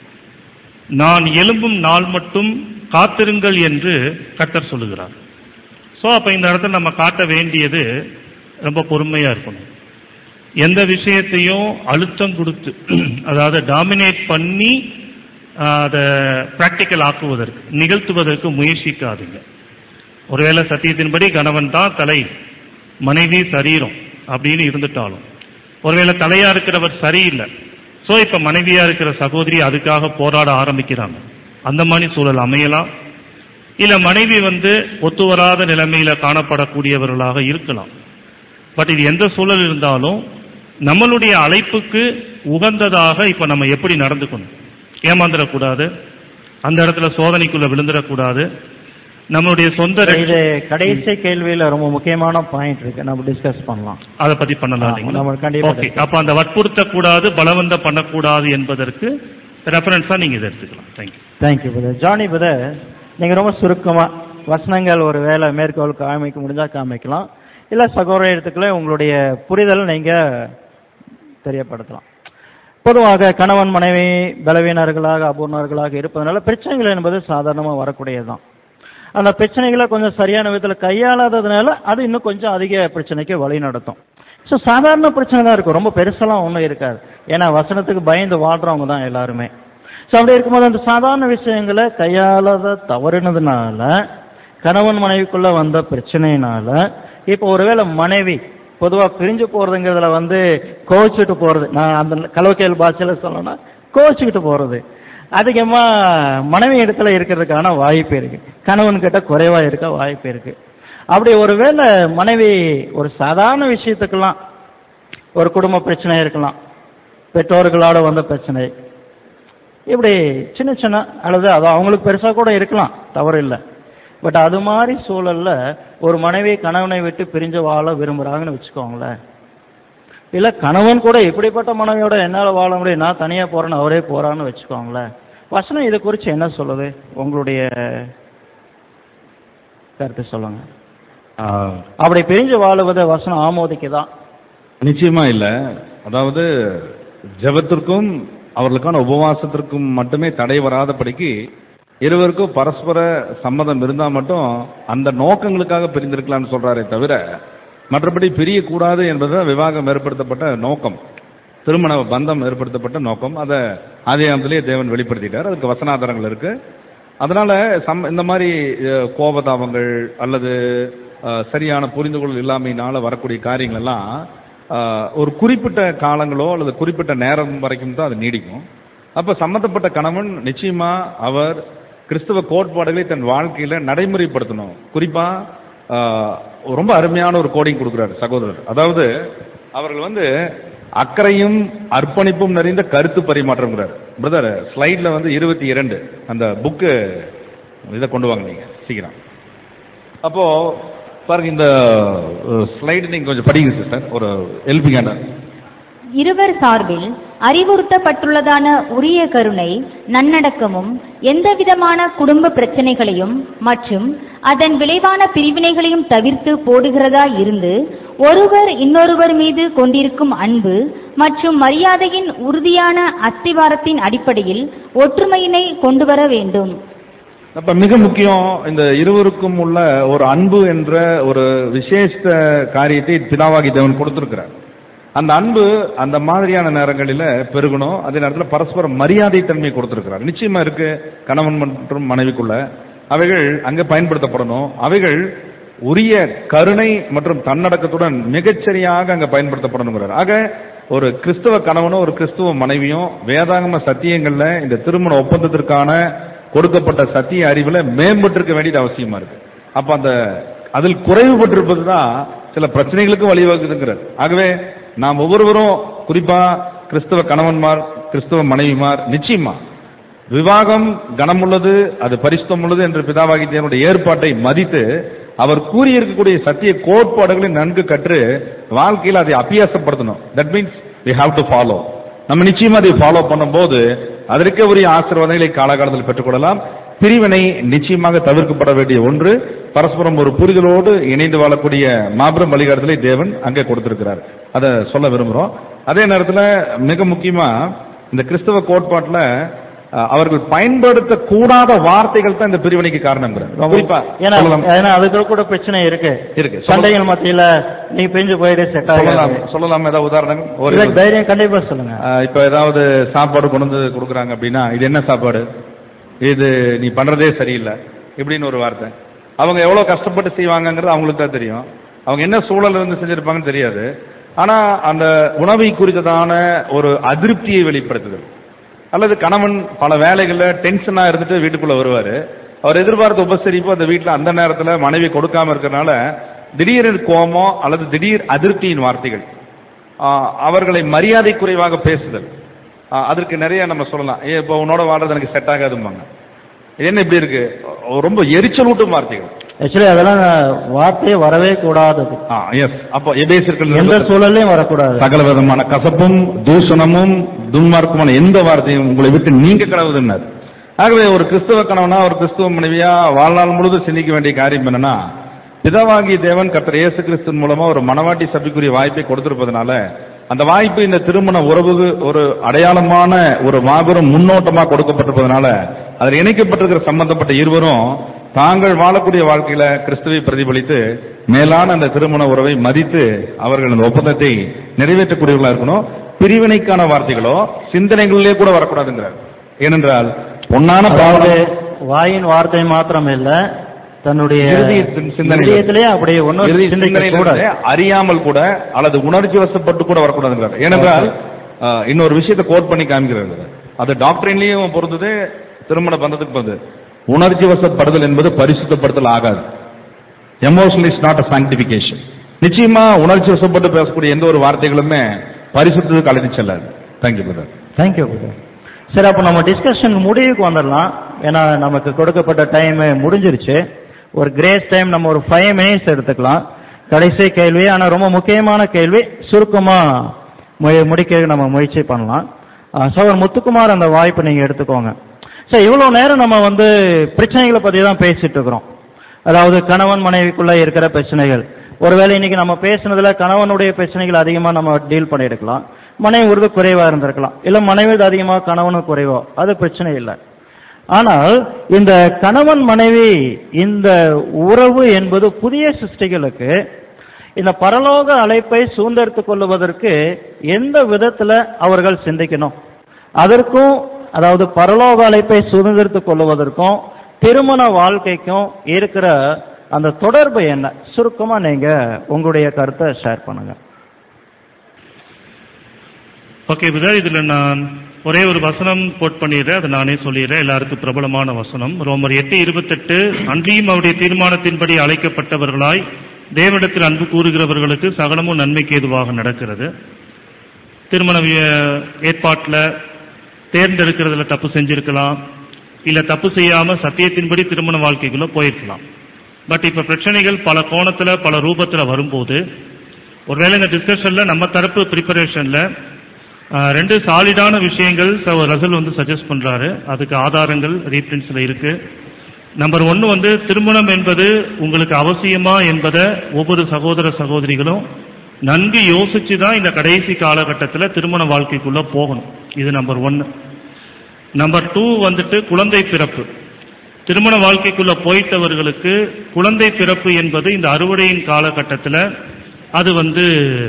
நான் எழும்பும் நாள் மட்டும் காத்திருங்கள் என்று கர்த்தர் சொல்லுகிறார் சோ அப்ப இந்த இடத்துல நம்ம காட்ட வேண்டியது ரொம்ப பொறுமையா இருக்கணும் எந்த விஷயத்தையும் அழுத்தம் கொடுத்து அதாவது டாமினேட் பண்ணி ஆஹ், அதை பிராக்டிக்கல் ஆக்குவதற்கு நிகழ்த்துவதற்கு முயற்சிக்காதீங்க ஒருவேளை சத்தியத்தின்படி கணவன் தான் தலை மனைவி சரீரம் அப்படின்னு இருந்துட்டாலும் ஒருவேளை தலையா இருக்கிறவர் சரியில்லை சோ இப்ப மனைவியா இருக்கிற சகோதரி அதுக்காக போராட ஆரம்பிக்கிறாங்க அந்த மாதிரி சூழல் அமையலாம் இல்ல மனைவி வந்து ஒத்து வராத நிலைமையில காணப்படக்கூடியவர்களாக இருக்கலாம் பட் இது எந்த சூழல் இருந்தாலும் நம்மளுடைய அழைப்புக்கு உகந்ததாக இப்ப நம்ம எப்படி நடந்துக்கணும் ஏமாந்துடக்கூடாது அந்த இடத்துல சோதனைக்குள்ள விழுந்துடக்கூடாது நம்மளுடைய சொந்த இது கடைசி கேள்வியில ரொம்ப முக்கியமான பாயிண்ட் இருக்கு நம்ம டிஸ்கஸ் பண்ணலாம் அதை பத்தி பண்ணலாம் ஆ, நம்ம கண்டிப்பா ஓகே அப்ப அந்த வற்புறுத்தக்கூடாது பலவந்த பண்ணக்கூடாது என்பதற்கு ரெஃபரன்ஸா நீங்க இதை எடுத்துக்கலாம் thank you thank you brother Johnny brother நீங்க ரொம்ப சுருக்கமா வசனங்கள் ஒரு வேலை மேற்கோள் காமிக்க முடிஞ்சா காமிக்கலாம் இல்ல சகோதர இடத்துக்குள்ள உங்களுடைய புரிதல் நீங்க தெரியப்படுத்தலாம் பொதுவாக கணவன் மனைவி பலவீனர்களாக அபூர்ணர்களாக இருப்பதனால பிரச்சனைகள் என்பது சாதாரணமா வரக்கூடியதுதான் அந்த பிரச்சனைகளை கொஞ்சம் சரியான விதத்தில் கையாளாததுனால அது இன்னும் கொஞ்சம் அதிக பிரச்சனைக்கு வழி நடத்தும் ஸோ சாதாரண பிரச்சனை தான் இருக்கும் ரொம்ப பெருசெல்லாம் ஒன்றும் இருக்காது ஏன்னா வசனத்துக்கு பயந்து வாழ்றவங்க தான் எல்லாருமே ஸோ அப்படி இருக்கும்போது அந்த சாதாரண விஷயங்களை கையாளாத தவறினதுனால கணவன் மனைவிக்குள்ள வந்த பிரச்சனையினால இப்போ ஒருவேளை மனைவி பொதுவாக பிரிஞ்சு போறதுங்கிறதுல வந்து கோச்சிட்டு போறது நான் அந்த கலவக்கேல் பாஷையில சொல்லணும்னா கோச்சிக்கிட்டு போறது அதிகமா மனைவி இடத்துல இருக்கிறதுக்கான வாய்ப்பு இருக்கு கணவன் கிட்ட குறைவா இருக்க வாய்ப்பு இருக்கு அப்படி ஒருவேளை மனைவி ஒரு சாதாரண விஷயத்துக்கெல்லாம் ஒரு குடும்ப பிரச்சனை இருக்கலாம் பெற்றோர்களோட வந்த பிரச்சனை இப்படி சின்ன சின்ன அல்லது அது அவங்களுக்கு பெருசா கூட இருக்கலாம் தவறு இல்லை பட் அது மாதிரி சூழல்ல ஒரு மனைவி கணவனை விட்டு பிரிஞ்சு வாழ விரும்புறாங்கன்னு வச்சுக்கோங்களேன் இல்ல கணவன் கூட இப்படிப்பட்ட மனைவியோட என்னால வாழ முடியும் நான் தனியா போறேன்னு அவரே போறான்னு வச்சுக்கோங்களேன் வசனம் இதை குறித்து என்ன சொல்லுது உங்களுடைய கருத்து சொல்லுங்க ஆஹ், அப்படி பிரிஞ்சு வாழுவதை வசனம் ஆமோதிக்குதான் நிச்சயமா இல்ல அதாவது ஜெபத்திற்கும் அவர்களுக்கான உபவாசத்திற்கும் மட்டுமே தடை வராதபடிக்கு இருவருக்கும் பரஸ்பர சம்மதம் இருந்தா மட்டும் அந்த நோக்கங்களுக்காக பிரிந்திருக்கலாம்னு சொல்றாரே தவிர மற்றபடி பிரியக்கூடாது என்பது விவாகம் ஏற்படுத்தப்பட்ட நோக்கம் திருமண பந்தம் ஏற்படுத்தப்பட்ட நோக்கம் அதை ஆதியாமத்திலேயே தேவன் வெளிப்படுத்திட்டார் அதுக்கு வசனாதாரங்கள் இருக்கு அதனால சம் இந்த மாதிரி அஹ், கோபதாபங்கள் அல்லது அஹ், சரியான புரிந்து கொள்ளல் இல்லாமையினால வரக்கூடிய காரியங்கள் எல்லாம் அஹ், ஒரு குறிப்பிட்ட காலங்களோ அல்லது குறிப்பிட்ட நேரம் வரைக்கும் தான் அது நீடிக்கும் அப்ப சம்பந்தப்பட்ட கணவன் நிச்சயமா அவர் கிறிஸ்தவ கோட்பாடுகளை தன் வாழ்க்கையில நடைமுறைப்படுத்தணும் குறிப்பா ஆஹ், ரொம்ப அருமையான ஒரு கோடிங் கொடுக்குறாரு சகோதரர் அதாவது அவர்கள் வந்து அக்கறையும் அர்ப்பணிப்பும் நிறைந்த கருத்து பரிமாற்றம்ங்கிறார் பிரதர் ஸ்லைட்ல வந்து இருபத்தி இரண்டு அந்த புக்கு இதை கொண்டு வாங்க நீங்க சீக்கிரம் அப்போ பாருங்க இந்த ஸ்லைடு நீங்க கொஞ்சம் படிங்க சிஸ்டர் ஒரு ஹெல்பிங் இருவர் சார்பில் அறிவுறுத்தப்பட்டுள்ளதான உரிய கருணை நன்னடக்கமும் எந்தவிதமான குடும்ப பிரச்சனைகளையும் மற்றும் அதன் விளைவான பிரிவினைகளையும் தவிர்த்து போடுகிறதா இருந்து ஒருவர் இன்னொருவர் மீது கொண்டிருக்கும் அன்பு மற்றும் மரியாதையின் உறுதியான அஸ்திவாரத்தின் அடிப்படையில் ஒற்றுமையினை கொண்டுவர வேண்டும் அப்ப மிக முக்கியம் இந்த இருவருக்கும் உள்ள ஒரு அன்பு என்ற ஒரு விசேஷ காரியத்தை பிதாவாகி தேவன் கொடுத்திருக்கிறார் அந்த அன்பு அந்த மாதிரியான நேரங்களில பெருகணும் அதே நேரத்தில் பரஸ்பர மரியாதை தன்மை கொடுத்திருக்கிறார் நிச்சயமா இருக்கு கணவன் மற்றும் மனைவிக்குள்ள அவைகள் அங்க பயன்படுத்தப்படணும் அவைகள் உரிய கருணை மற்றும் தன்னடக்கத்துடன் மிகச்சரியாக அங்க பயன்படுத்தப்படணுங்கிறார் ஆக ஒரு கிறிஸ்தவ கணவனும் ஒரு கிறிஸ்துவ மனைவியும் வேதாகம சத்தியங்கள்ல இந்த திருமண ஒப்பந்தத்திற்கான கொடுக்கப்பட்ட சத்திய அறிவுல மேம்பட்டிருக்க வேண்டியது அவசியமா இருக்கு அப்ப அந்த அதில் குறைவுபட்டிருப்பது தான் சில பிரச்சனைகளுக்கு வழிவகுக்குதுங்கிறார் ஆகவே நாம் ஒவ்வொருவரும் குறிப்பா கிறிஸ்தவ கணவன்மார் கிறிஸ்தவ மனைவிமார் நிச்சயமா விவாகம் கனமுள்ளது அது பரிசுத்தம் உள்ளது என்ற பிதாவாகி தேவனுடைய ஏற்பாட்டை மதித்து அவர் கூறியிருக்கக்கூடிய சத்திய கோட்பாடுகளை நன்கு கற்று வாழ்க்கையில் அதை அபியாசப்படுத்தணும் that means we have to follow நம்ம நிச்சயமா அதை ஃபாலோ பண்ணும்போது அதற்கே உரிய ஆசீர்வாதங்களை காலகாலத்தில் பெற்றுக்கொள்ளலாம் பிரிவினை நிச்சயமாக தவிர்க்கப்பட வேண்டிய ஒன்று பரஸ்பரம் ஒரு புரிதலோடு இணைந்து வாழக்கூடிய மாபெரும் வழிகாட்டுதலை தேவன் அங்கே கொடுத்திருக்கிறார் அதை சொல்ல விரும்புறோம் அதே நேரத்தில் மிக முக்கியமா இந்த கிறிஸ்தவ கோட்பாட்டுல அஹ், அவர்கள் பயன்படுத்த கூடாத வார்த்தைகள் தான் இந்த பிரிவினைக்கு காரணம் குறிப்பா ஏன்னா சொல்லலாம். ஏன்னா அதுக்கு கூட பிரச்சனை இருக்கு இருக்கு சண்டைகள் மத்தியில நீ பிரிஞ்சு போயிடு செட் சொல்லலாம் ஆகலாம் சொல்லலாம் ஏதாவது உதாரணங்கள் ஒரு இதுக்கு தைரியம் கண்டிப்பா சொல்லுங்க ஆஹ் இப்ப ஏதாவது சாப்பாடு கொண்டு வந்து கொடுக்குறாங்க அப்படின்னா இது என்ன சாப்பாடு இது நீ பண்றதே சரியில்லை இப்படின்னு ஒரு வார்த்தை அவங்க எவ்வளவு கஷ்டப்பட்டு செய்வாங்கங்கிறது அவங்களுக்கு தான் தெரியும் அவங்க என்ன சூழல் இருந்து செஞ்சிருப்பாங்கன்னு தெரியாது ஆனா அந்த உணவை குறித்ததான ஒரு அதிருப்தியை வெளிப்படுத்துதல் அல்லது கணவன் பல வேலைகள்ல டென்ஷனா இருந்துட்டு வீட்டுக்குள்ள வருவாரு அவர் எதிர்பார்த்த உபசரிப்பு அந்த வீட்டில் அந்த நேரத்தில் மனைவி கொடுக்காம இருக்கறனால திடீர் கோபம் அல்லது திடீர் அதிருப்தியின் வார்த்தைகள் ஆ, அவர்களை மரியாதை குறைவாக பேசுதல் ஆ, அதற்கு நிறைய நம்ம சொல்லலாம் ஏ இப்போ உன்னோட வாழ்றது எனக்கு செட் ஆகாதும்பாங்க இது என்ன இப்படி இருக்கு ரொம்ப எரிச்சல் ஊட்டும் வார்த்தைகள் ஆக்சுவலி அதெல்லாம் வார்த்தையே வரவே கூடாதது ஆ எஸ் அப்போ எபேசியர்கள் எந்த சூழல்லையும் வரக்கூடாது சகல விதமான கசப்பும் தூஷணமும் துன்மார்க்கமான எந்த வார்த்தையும் உங்களை விட்டு நீங்க கிடவுதுன்னார் ஆகவே ஒரு கிறிஸ்தவ கணவனா ஒரு கிறிஸ்தவ மனைவியா வாழ்நாள் முழுதும் சிந்திக்க வேண்டிய காரியம் என்னன்னா பிதாவாகிய தேவன் கர்த்தர் இயேசு கிறிஸ்துவின் மூலமா ஒரு மனவாட்டி சபைக்குரிய வாய்ப்பை கொடுத்திருப்பதனால அந்த வாய்ப்பு இந்த திருமண உறவுக்கு ஒரு அடையாளமான ஒரு மாபெரும் முன்னோட்டமா கொடுக்கப்பட்டிருப்பதனால அதில் இணைக்கப்பட்டிருக்கிற சம்பந்தப்பட்ட இருவரும் தாங்கள் வாழக்கூடிய வாழ்க்கையில கிறிஸ்துவை பிரதிபலித்து மேலான அந்த திருமண உறவை மதித்து அவர்கள் அந்த ஒப்பந்தத்தை நிறைவேற்றக்கூடியவர்களா இருக்கணும் பிரிவினைக்கான வார்த்தைகளோ சிந்தனைகளிலே கூட வரக்கூடாதுங்கிறார் ஏனென்றால் பொன்னான அதாவது பாவனை வாயின் வார்த்தை மாத்திரம் இல்ல தன்னுடைய இறுதி சிந்~ சிந்தனைகள். இதயத்திலேயே அப்படியே இறுதி ஒன்னும் சிந்திக்க சிந்தனையிலிருந்து கூடாது அறியாமல் கூட அல்லது உணர்ச்சி வசப்பட்டு கூட வரக்கூடாதுங்கிறார் ஏனென்றால் ஆஹ், இன்னொரு விஷயத்தை கோட் பண்ணி காமிக்கிறார் அது டாக்டரின்லயும் பொறுத்தது திருமண பந்தத்துக்கு பொறுத்தது உணர்ச்சி வசப்படுதல் என்பது பரிசுத்தப்படுத்தல் ஆகாது emotional is not a sanctification நிச்சயமா உணர்ச்சி வசப்பட்டு பேசக்கூடிய எந்த ஒரு வார்த்தைகளுமே பரிசுத்தத்துக்கு அழைத்து செல்லாது தேங்க்யூ பிரதர் தேங்க்யூ சரி அப்போ நம்ம டிஸ்கஷன் முடிவுக்கு வந்துடலாம் ஏன்னா நமக்கு கொடுக்கப்பட்ட டைம் முடிஞ்சிருச்சு ஒரு கிரேஸ் டைம் நம்ம ஒரு ஃபைவ் மினிட்ஸ் எடுத்துக்கலாம் கடைசி கேள்வி ஆனா ரொம்ப முக்கியமான கேள்வி சுருக்கமா மு- முடிக்க நம்ம முயற்சி பண்ணலாம் சோவர் முத்துக்குமார் அந்த வாய்ப்பை நீங்க எடுத்துக்கோங்க சரி இவ்வளவு நேரம் நம்ம வந்து பிரச்சனைகளை பத்தி தான் பேசிட்டு இருக்கிறோம் அதாவது கணவன் மனைவிக்குள்ள இருக்கிற பிரச்சனைகள் ஒருவேளை இன்னைக்கு நம்ம பேசுனதுல கணவனுடைய பிரச்சனைகள் அதிகமா நம்ம டீல் பண்ணியிருக்கலாம் மனைவி உருது குறைவா இருந்திருக்கலாம் இல்ல மனைவி அதிகமா கணவனும் குறைவோ அது பிரச்சனை இல்லை ஆனால் இந்த கணவன் மனைவி இந்த உறவு என்பது புதிய சிருஷ்டிகளுக்கு இந்த பரலோக அழைப்பை சூழ்ந்தெடுத்துக் கொள்வதற்கு எந்த விதத்துல அவர்கள் சிந்திக்கணும் அதற்கும் அதாவது பரலோக அழைப்பை சுதந்திரத்துக் கொள்வதற்கும் திருமண வாழ்க்கைக்கும் இருக்கிற அந்த தொடர்பு என்ன சுருக்கமா நீங்க உங்களுடைய கருத்தை ஷேர் பண்ணுங்க ஓகே பிரதர் இதுல நான் ஒரே ஒரு வசனம் கோட் பண்ணிடுறேன் அதை நானே சொல்லிடுறேன் எல்லாருக்கும் பிரபலமான வசனம் ரோமர் எட்டு இருபத்தெட்டு அன்றியும் அவருடைய தீர்மானத்தின்படி அழைக்கப்பட்டவர்களாய் தேவனிடத்தில் அன்பு கூறுகிறவர்களுக்கு சகலமும் நன்மைக்கு ஏதுவாக நடக்கிறது திருமண வி- ஏற்பாட்டுல தேர்ந்தெடுக்கிறதுல தப்பு செஞ்சிருக்கலாம் இல்ல தப்பு செய்யாம சத்தியத்தின்படி திருமண வாழ்க்கைக்குள்ள போயிருக்கலாம் பட் இப்ப பிரச்சனைகள் பல கோணத்துல பல ரூபத்துல வரும்போது ஒருவேளை இந்த டிஸ்கஷன்ல நம்ம தரப்பு ப்ரிப்பரேஷன்ல ரெண்டு சாலிடான விஷயங்கள் ச- ரசல் வந்து சஜஸ்ட் பண்றாரு அதுக்கு ஆதாரங்கள் ரீப்ரின்ஸ்ல இருக்கு நம்பர் ஒன்னு வந்து திருமணம் என்பது உங்களுக்கு அவசியமா என்பதை ஒவ்வொரு சகோதர சகோதரிகளும் நன்கு யோசிச்சு தான் இந்த கடைசி காலகட்டத்தில் திருமண வாழ்க்கைக்குள்ள போகணும் இது நம்பர் ஒன்னு நம்பர் டூ வந்துட்டு குழந்தை பிறப்பு திருமண வாழ்க்கைக்குள்ள போயிட்டவர்களுக்கு குழந்தை பிறப்பு என்பது இந்த அறுவடையின் காலகட்டத்தில் அது வந்து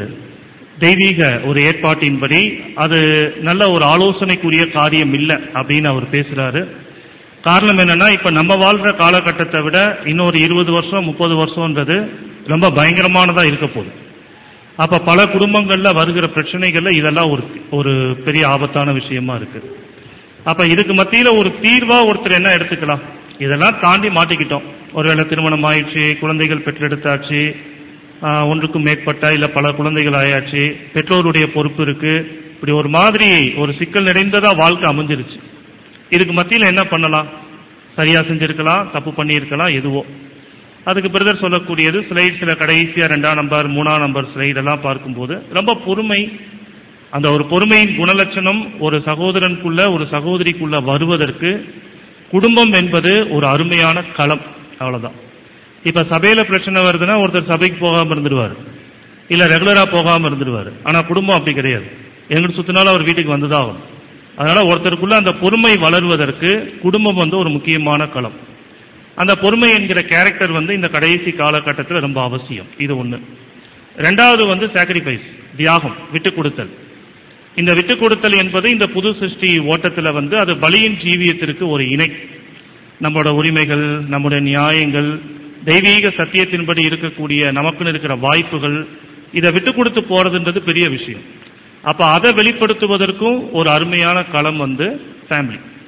தெய்வீக ஒரு ஏற்பாட்டின்படி அது நல்ல ஒரு ஆலோசனைக்குரிய காரியம் இல்லை அப்படின்னு அவர் பேசுறாரு காரணம் என்னன்னா இப்ப நம்ம வாழ்ற காலகட்டத்தை விட இன்னொரு இருபது வருஷம் முப்பது வருஷம்ன்றது ரொம்ப பயங்கரமானதா இருக்க போகுது அப்ப பல குடும்பங்கள்ல வருகிற பிரச்சனைகள்ல இதெல்லாம் ஒரு ஒரு பெரிய ஆபத்தான விஷயமா இருக்கு அப்ப இதுக்கு மத்தியில ஒரு தீர்வா ஒருத்தர் என்ன எடுத்துக்கலாம் இதெல்லாம் தாண்டி மாட்டிக்கிட்டோம் ஒருவேளை திருமணம் ஆயிடுச்சு குழந்தைகள் பெற்றெடுத்தாச்சு ஆஹ், ஒன்றுக்கும் மேற்பட்ட இல்ல பல குழந்தைகள் ஆயாச்சு பெற்றோருடைய பொறுப்பு இருக்கு இப்படி ஒரு மாதிரி ஒரு சிக்கல் நிறைந்ததா வாழ்க்கை அமைஞ்சிருச்சு இதுக்கு மத்தியில என்ன பண்ணலாம் சரியா செஞ்சிருக்கலாம் தப்பு பண்ணியிருக்கலாம் எதுவோ அதுக்கு பிரதர் சொல்லக்கூடியது ஸ்லைட்ஸ்ல கடைசியா ரெண்டாம் நம்பர் மூணாம் நம்பர் ஸ்லைட் எல்லாம் பார்க்கும்போது ரொம்ப பொறுமை அந்த ஒரு பொறுமையின் குணலட்சணம் ஒரு சகோதரனுக்குள்ள ஒரு சகோதரிக்குள்ள வருவதற்கு குடும்பம் என்பது ஒரு அருமையான களம் அவ்வளவுதான் இப்ப சபையில பிரச்சனை வருதுன்னா ஒருத்தர் சபைக்கு போகாம இருந்துருவாரு இல்ல ரெகுலரா போகாம இருந்துருவாரு ஆனா குடும்பம் அப்படி கிடையாது எங்கிட்டு சுத்தினாலும் அவர் வீட்டுக்கு வந்துதான் ஆகணும் அதனால ஒருத்தருக்குள்ள அந்த பொறுமை வளருவதற்கு குடும்பம் வந்து ஒரு முக்கியமான களம் அந்த பொறுமை என்கிற கேரக்டர் வந்து இந்த கடைசி காலகட்டத்தில் ரொம்ப அவசியம் இது ஒண்ணு ரெண்டாவது வந்து சாக்ரிஃபைஸ் தியாகம் விட்டு கொடுத்தல் இந்த விட்டு கொடுத்தல் என்பது இந்த புது சிருஷ்டி ஓட்டத்துல வந்து அது பலியின் ஜீவியத்திற்கு ஒரு இணை நம்மளோட உரிமைகள் நம்முடைய நியாயங்கள் தெய்வீக சத்தியத்தின்படி இருக்கக்கூடிய நமக்குன்னு இருக்கிற வாய்ப்புகள் இதை விட்டு கொடுத்து போறதுன்றது பெரிய விஷயம் அப்ப அதை வெளிப்படுத்துவதற்கும் ஒரு அருமையான களம் வந்து ஃபேமிலி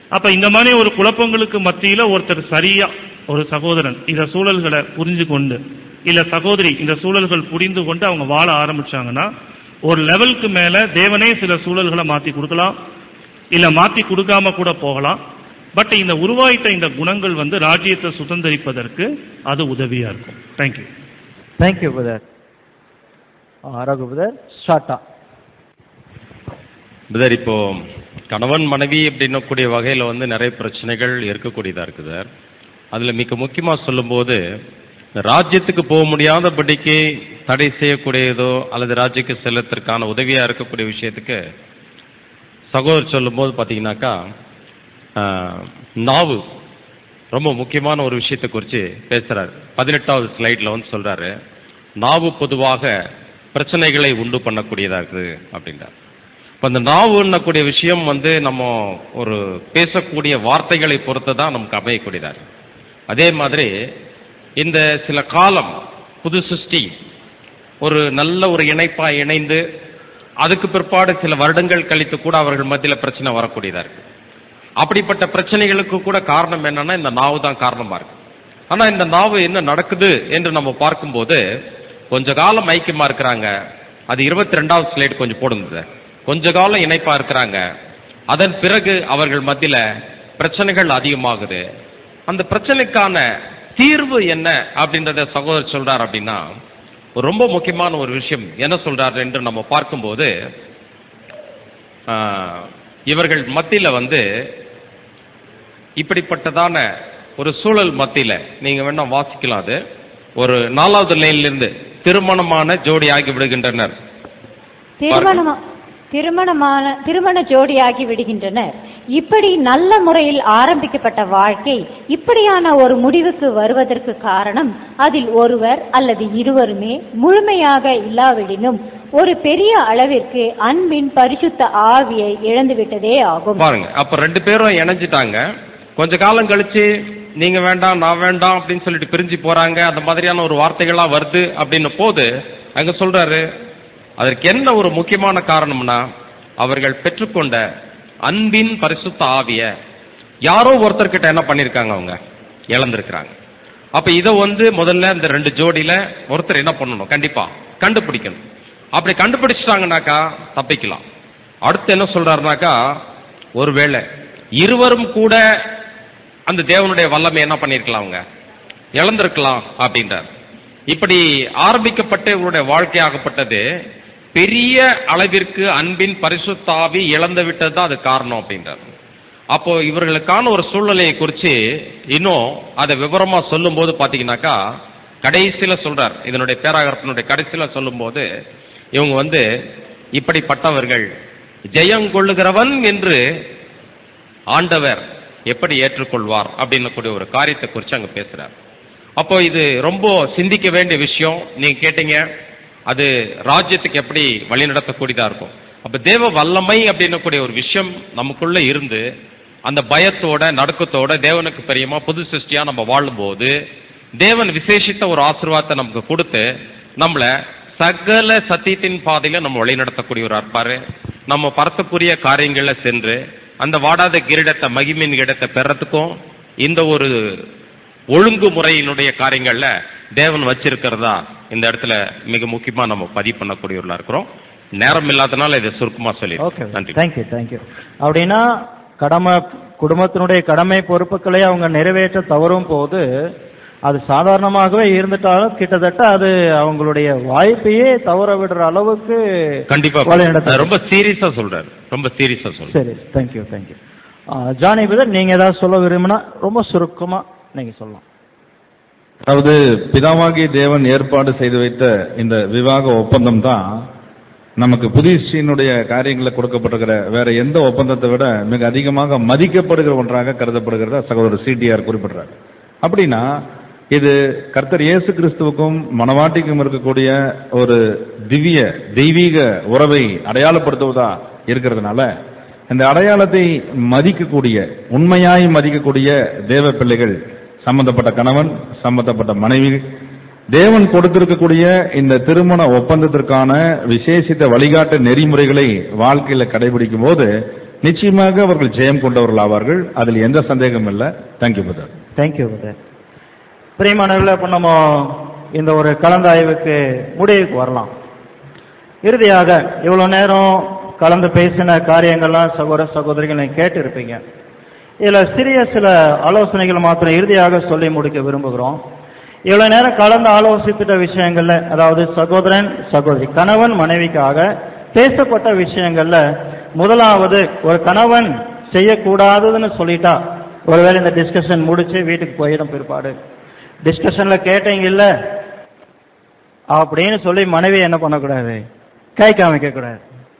அப்ப இந்த மாதிரி ஒரு குழப்பங்களுக்கு மத்தியில ஒருத்தர் சரியா ஒரு சகோதரன் இந்த சூழல்களை புரிஞ்சு கொண்டு இல்ல சகோதரி இந்த சூழல்கள் புரிந்து கொண்டு அவங்க வாழ ஆரம்பிச்சாங்கன்னா ஒரு லெவலுக்கு மேல தேவனே சில சூழல்களை மாத்தி கொடுக்கலாம் இல்ல மாத்தி கொடுக்காம கூட போகலாம் பட் இந்த உருவாயிட்ட இந்த குணங்கள் வந்து ராஜ்யத்தை சுதந்திரிப்பதற்கு அது உதவியா இருக்கும் thank you thank you brother Raghu brother ஷார்ட்டா பிரதர் இப்போ கணவன் மனைவி அப்படின்னக்கூடிய வகையில் வந்து நிறைய பிரச்சனைகள் இருக்கக்கூடியதா இருக்குது சார் அதில் மிக முக்கியமாக சொல்லும்போது ராஜ்யத்துக்கு போக முடியாதபடிக்கு தடை செய்யக்கூடியதோ அல்லது ராஜ்யக்கு செல்லத்திற்கான உதவியாக இருக்கக்கூடிய விஷயத்துக்கு சகோதரர் சொல்லும்போது பார்த்தீங்கன்னாக்கா ஆஹ், நாவு ரொம்ப முக்கியமான ஒரு விஷயத்தை குறித்து பேசுறாரு பதினெட்டாவது ஸ்லைடில் வந்து சொல்றாரு நாவு பொதுவாக பிரச்சனைகளை உண்டு பண்ணக்கூடியதா இருக்குது அப்படின்றார் இப்போ அந்த நாவுன்னக்கூடிய விஷயம் வந்து நம்ம ஒரு பேசக்கூடிய வார்த்தைகளை பொறுத்து தான் நமக்கு அமையக்கூடியதா இருக்கு அதே மாதிரி இந்த சில காலம் புது சிருஷ்டி ஒரு நல்ல ஒரு இணைப்பா இணைந்து அதுக்கு பிற்பாடு சில வருடங்கள் கழித்து கூட அவர்கள் மத்தியில் பிரச்சனை வரக்கூடியதா இருக்கு அப்படிப்பட்ட பிரச்சனைகளுக்கு கூட காரணம் என்னன்னா இந்த நாவு தான் காரணமா இருக்கு ஆனா இந்த நாவு என்ன நடக்குது என்று நம்ம பார்க்கும்போது கொஞ்ச காலம் ஐக்கியமா இருக்கிறாங்க அது இருபத்தி ரெண்டாவது ஸ்லைடு கொஞ்சம் போடுங்க சார். கொஞ்ச காலம் இணைப்பா இருக்கிறாங்க அதன் பிறகு அவர்கள் மத்தியில பிரச்சனைகள் அதிகமாகுது அந்த பிரச்சனைக்கான தீர்வு என்ன அப்படின்றத சகோதரர் சொல்றார் அப்படின்னா ஒரு ரொம்ப முக்கியமான ஒரு விஷயம் என்ன சொல்றாரு என்று நம்ம பார்க்கும்போது ஆஹ், இவர்கள் மத்தியில வந்து இப்படிப்பட்டதான ஒரு சூழல் மத்தியில நீங்க வேணா வாசிக்கலாம் அது ஒரு நாலாவது லைன்ல இருந்து திருமணமான ஜோடி ஆகி விடுகின்றனர் திருமணமா திருமணமான திருமண ஜோடியாகி விடுகின்றனர் இப்படி நல்ல முறையில் ஆரம்பிக்கப்பட்ட வாழ்க்கை இப்படியான ஒரு முடிவுக்கு வருவதற்கு காரணம் அதில் ஒருவர் அல்லது இருவருமே முழுமையாக இல்லாவிடினும் ஒரு பெரிய அளவிற்கு அன்பின் பரிசுத்த ஆவியை இழந்துவிட்டதே ஆகும் பாருங்க அப்ப ரெண்டு பேரும் இணைஞ்சிட்டாங்க கொஞ்ச காலம் கழிச்சு நீங்க வேண்டாம் நான் வேண்டாம் அப்படின்னு சொல்லிட்டு பிரிஞ்சு போறாங்க அந்த மாதிரியான ஒரு வார்த்தைகள்லாம் வருது அப்படின்னு போது அங்க சொல்றாரு அதற்கு என்ன ஒரு முக்கியமான காரணம்னா அவர்கள் பெற்றுக்கொண்ட அன்பின் பரிசுத்த ஆவிய யாரோ ஒருத்தர்கிட்ட என்ன பண்ணிருக்காங்க அவங்க இழந்திருக்கிறாங்க அப்ப இதை வந்து முதல்ல இந்த ரெண்டு ஜோடியில ஒருத்தர் என்ன பண்ணணும் கண்டிப்பா கண்டுபிடிக்கணும் அப்படி கண்டுபிடிச்சிட்டாங்கனாக்கா தப்பிக்கலாம் அடுத்து என்ன சொல்றாருனாக்கா ஒருவேளை இருவரும் கூட அந்த தேவனுடைய வல்லமை என்ன பண்ணிருக்கலாம் அவங்க இழந்திருக்கலாம் அப்படின்றார் இப்படி ஆரம்பிக்கப்பட்ட இவருடைய வாழ்க்கையாகப்பட்டது பெரிய அளவிற்கு அன்பின் பரிசுத்தாவி இழந்து விட்டது தான் அது காரணம் அப்படின்றார் அப்போ இவர்களுக்கான ஒரு சூழ்நிலையை குறித்து இன்னும் அதை விவரமா சொல்லும்போது பாத்தீங்கன்னாக்கா கடைசியில சொல்றார் இதனுடைய பேராகரத்தினுடைய கடைசியில சொல்லும்போது இவங்க வந்து இப்படிப்பட்டவர்கள் ஜெயங்கொள்ளுகிறவன் என்று ஆண்டவர் எப்படி ஏற்றுக்கொள்வார் அப்படின்னு கூடிய ஒரு காரியத்தை குறித்து அங்க பேசுறார் அப்போ இது ரொம்ப சிந்திக்க வேண்டிய விஷயம் நீங்க கேட்டீங்க அது ராஜ்யத்துக்கு எப்படி வழி நடத்தக்கூடியதா இருக்கும் அப்ப தேவ வல்லமை அப்படின்னு கூடிய ஒரு விஷயம் நமக்குள்ள இருந்து அந்த பயத்தோட நடுக்கத்தோட தேவனுக்கு பிரியமா புது சிருஷ்டியா நம்ம வாழும்போது தேவன் விசேஷித்த ஒரு ஆசீர்வாதத்தை நமக்கு கொடுத்து நம்மள சகல சத்தியத்தின் பாதையில நம்ம வழி நடத்தக்கூடியவரா இருப்பாரு நம்ம பரத்துக்குரிய காரியங்கள்ல சென்று அந்த வாடாத கிரீடத்தை மகிமின் கிரீடத்தை பெறத்துக்கும் இந்த ஒரு ஒழுங்குமுறையினுடைய காரியங்கள்ல தேவன் வச்சிருக்கிறதா இந்த இடத்துல மிக முக்கியமா நம்ம பதிவு பண்ணக்கூடியவர்களா இருக்கிறோம் நேரம் இல்லாதனால இதை சுருக்கமா சொல்லி ஓகே நன்றி தேங்க்யூ தேங்க்யூ அப்படின்னா கடமை குடும்பத்தினுடைய கடமை பொறுப்புகளை அவங்க நிறைவேற்ற தவறும் போது அது சாதாரணமாகவே இருந்துட்டாலும் கிட்டத்தட்ட அது அவங்களுடைய வாய்ப்பையே தவற விடுற அளவுக்கு கண்டிப்பா வழி நடத்துது. ரொம்ப சீரியஸா சொல்றாரு ரொம்ப சீரியஸா சொல்றாரு சரி தேங்க்யூ தேங்க்யூ ஜானி பிரதர் நீங்க ஏதாவது சொல்ல விரும்பினா ரொம்ப சுருக்கமா நீங்க சொல்லலாம் அதாவது பிதாவாகிய தேவன் ஏற்பாடு செய்து வைத்த இந்த விவாக ஒப்பந்தம் தான் நமக்கு புதிஷியினுடைய காரியங்களில் கொடுக்கப்பட்டிருக்கிற வேற எந்த ஒப்பந்தத்தை விட மிக அதிகமாக மதிக்கப்படுகிற ஒன்றாக கருதப்படுகிறதா சகோதரர் சிடிஆர் குறிப்பிடுறார் அப்படின்னா இது கர்த்தர் இயேசு கிறிஸ்துவுக்கும் மனவாட்டிக்கும் இருக்கக்கூடிய ஒரு திவ்ய தெய்வீக உறவை அடையாளப்படுத்துவதா இருக்கிறதுனால இந்த அடையாளத்தை மதிக்கக்கூடிய உண்மையாய் மதிக்கக்கூடிய தேவ பிள்ளைகள் சம்பந்தப்பட்ட கணவன் சம்பந்தப்பட்ட மனைவி தேவன் கொடுத்திருக்கக்கூடிய இந்த திருமண ஒப்பந்தத்திற்கான விசேஷித்த வழிகாட்டு நெறிமுறைகளை வாழ்க்கையில கடைபிடிக்கும் போது நிச்சயமாக அவர்கள் ஜெயம் கொண்டவர்கள் ஆவார்கள் அதில் எந்த சந்தேகமும் இல்லை தேங்க்யூ பிரதர் தேங்க்யூ பிரதர் பிரியமானவர்களே அப்போ நம்ம இந்த ஒரு கலந்தாய்வுக்கு முடிவுக்கு வரலாம் இறுதியாக இவ்வளவு நேரம் கலந்து பேசின காரியங்கள்லாம் சகோதர சகோதரிகள் நீங்க கேட்டு இருப்பீங்க இதுல சிறிய சில ஆலோசனைகள் மாத்திரம் இறுதியாக சொல்லி முடிக்க விரும்புகிறோம் இவ்வளவு நேரம் கலந்து ஆலோசித்துட்ட விஷயங்கள்ல அதாவது சகோதரன் சகோதரி கணவன் மனைவிக்காக பேசப்பட்ட விஷயங்கள்ல முதலாவது ஒரு கணவன் செய்யக்கூடாததுன்னு சொல்லிட்டா ஒருவேளை இந்த டிஸ்கஷன் முடிச்சு வீட்டுக்கு போயிடும் பிற்பாடு டிஸ்கஷன்ல கேட்டீங்க இல்ல அப்படின்னு சொல்லி மனைவி என்ன பண்ணக்கூடாது கை காமிக்க கூடாது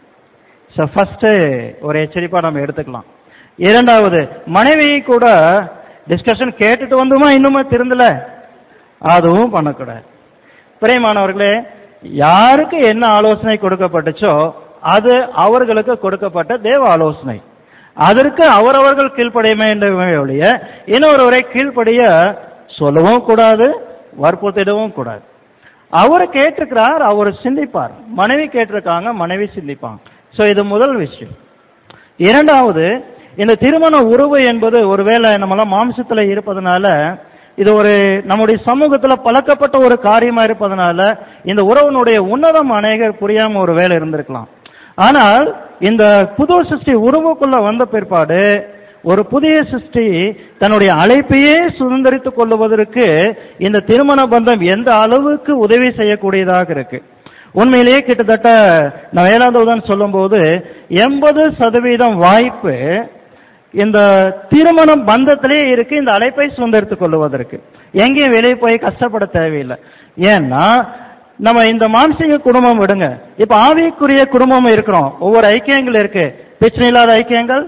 ஸோ ஃபர்ஸ்ட் ஒரு எச்சரிப்பா நம்ம எடுத்துக்கலாம் இரண்டாவது மனைவி கூட டிஸ்கஷன் கேட்டுட்டு வந்துமா இன்னுமே திருந்தல அதுவும் பண்ணக்கூடாது பிரியமானவர்களே யாருக்கு என்ன ஆலோசனை கொடுக்கப்பட்டுச்சோ அது அவர்களுக்கு கொடுக்கப்பட்ட தேவ ஆலோசனை அதற்கு அவரவர்கள் கீழ்ப்படிய வேண்டுமே ஒழிய இன்னொருவரை கீழ்ப்படிய சொல்லவும் கூடாது வற்புறுத்திடவும் கூடாது அவர் கேட்டிருக்கிறார் அவர் சிந்திப்பார் மனைவி கேட்டிருக்காங்க மனைவி சிந்திப்பாங்க சோ இது முதல் விஷயம் இரண்டாவது இந்த திருமண உறவு என்பது ஒருவேளை நம்மளாம் மாம்சத்துல இருப்பதனால இது ஒரு நம்முடைய சமூகத்துல பழக்கப்பட்ட ஒரு காரியமா இருப்பதனால இந்த உறவினுடைய உன்னதம் அநேகர் புரியாம ஒரு வேலை இருந்திருக்கலாம் ஆனால் இந்த புது சிருஷ்டி உறவுக்குள்ள வந்த பிற்பாடு ஒரு புதிய சிருஷ்டி தன்னுடைய அழைப்பையே சுதந்திரித்துக் கொள்ளுவதற்கு இந்த திருமண பந்தம் எந்த அளவுக்கு உதவி செய்யக்கூடியதாக இருக்கு உண்மையிலேயே கிட்டத்தட்ட நான் ஏழாவது சொல்லும்போது எண்பது சதவீதம் வாய்ப்பு இந்த திருமணம் பந்தத்திலே இருக்கு இந்த அழைப்பை சுதந்திரித்துக் கொள்ளுவதற்கு எங்கேயும் வெளியே போய் கஷ்டப்பட தேவையில்லை ஏன்னா நம்ம இந்த மானசீக குடும்பம் விடுங்க இப்ப ஆவிக்குரிய குடும்பம் இருக்கிறோம் ஒவ்வொரு ஐக்கியங்கள் இருக்கு பிரச்சனை இல்லாத ஐக்கியங்கள்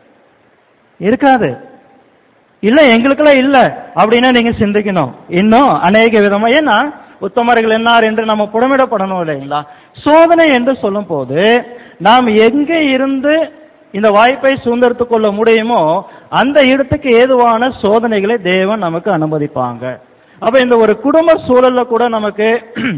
இருக்காது இல்ல எங்களுக்கெல்லாம் இல்ல அப்படின்னா நீங்க சிந்திக்கணும் இன்னும் அநேக விதமா ஏன்னா உத்தமர்கள் என்னார் என்று நம்ம புடமிடப்படணும் இல்லைங்களா சோதனை என்று சொல்லும் போது நாம் எங்க இருந்து இந்த வாய்ப்பை சுதந்திரத்துக் கொள்ள முடியுமோ அந்த இடத்துக்கு ஏதுவான சோதனைகளை தேவன் நமக்கு அனுமதிப்பாங்க அப்ப இந்த ஒரு குடும்ப சூழல்ல கூட நமக்கு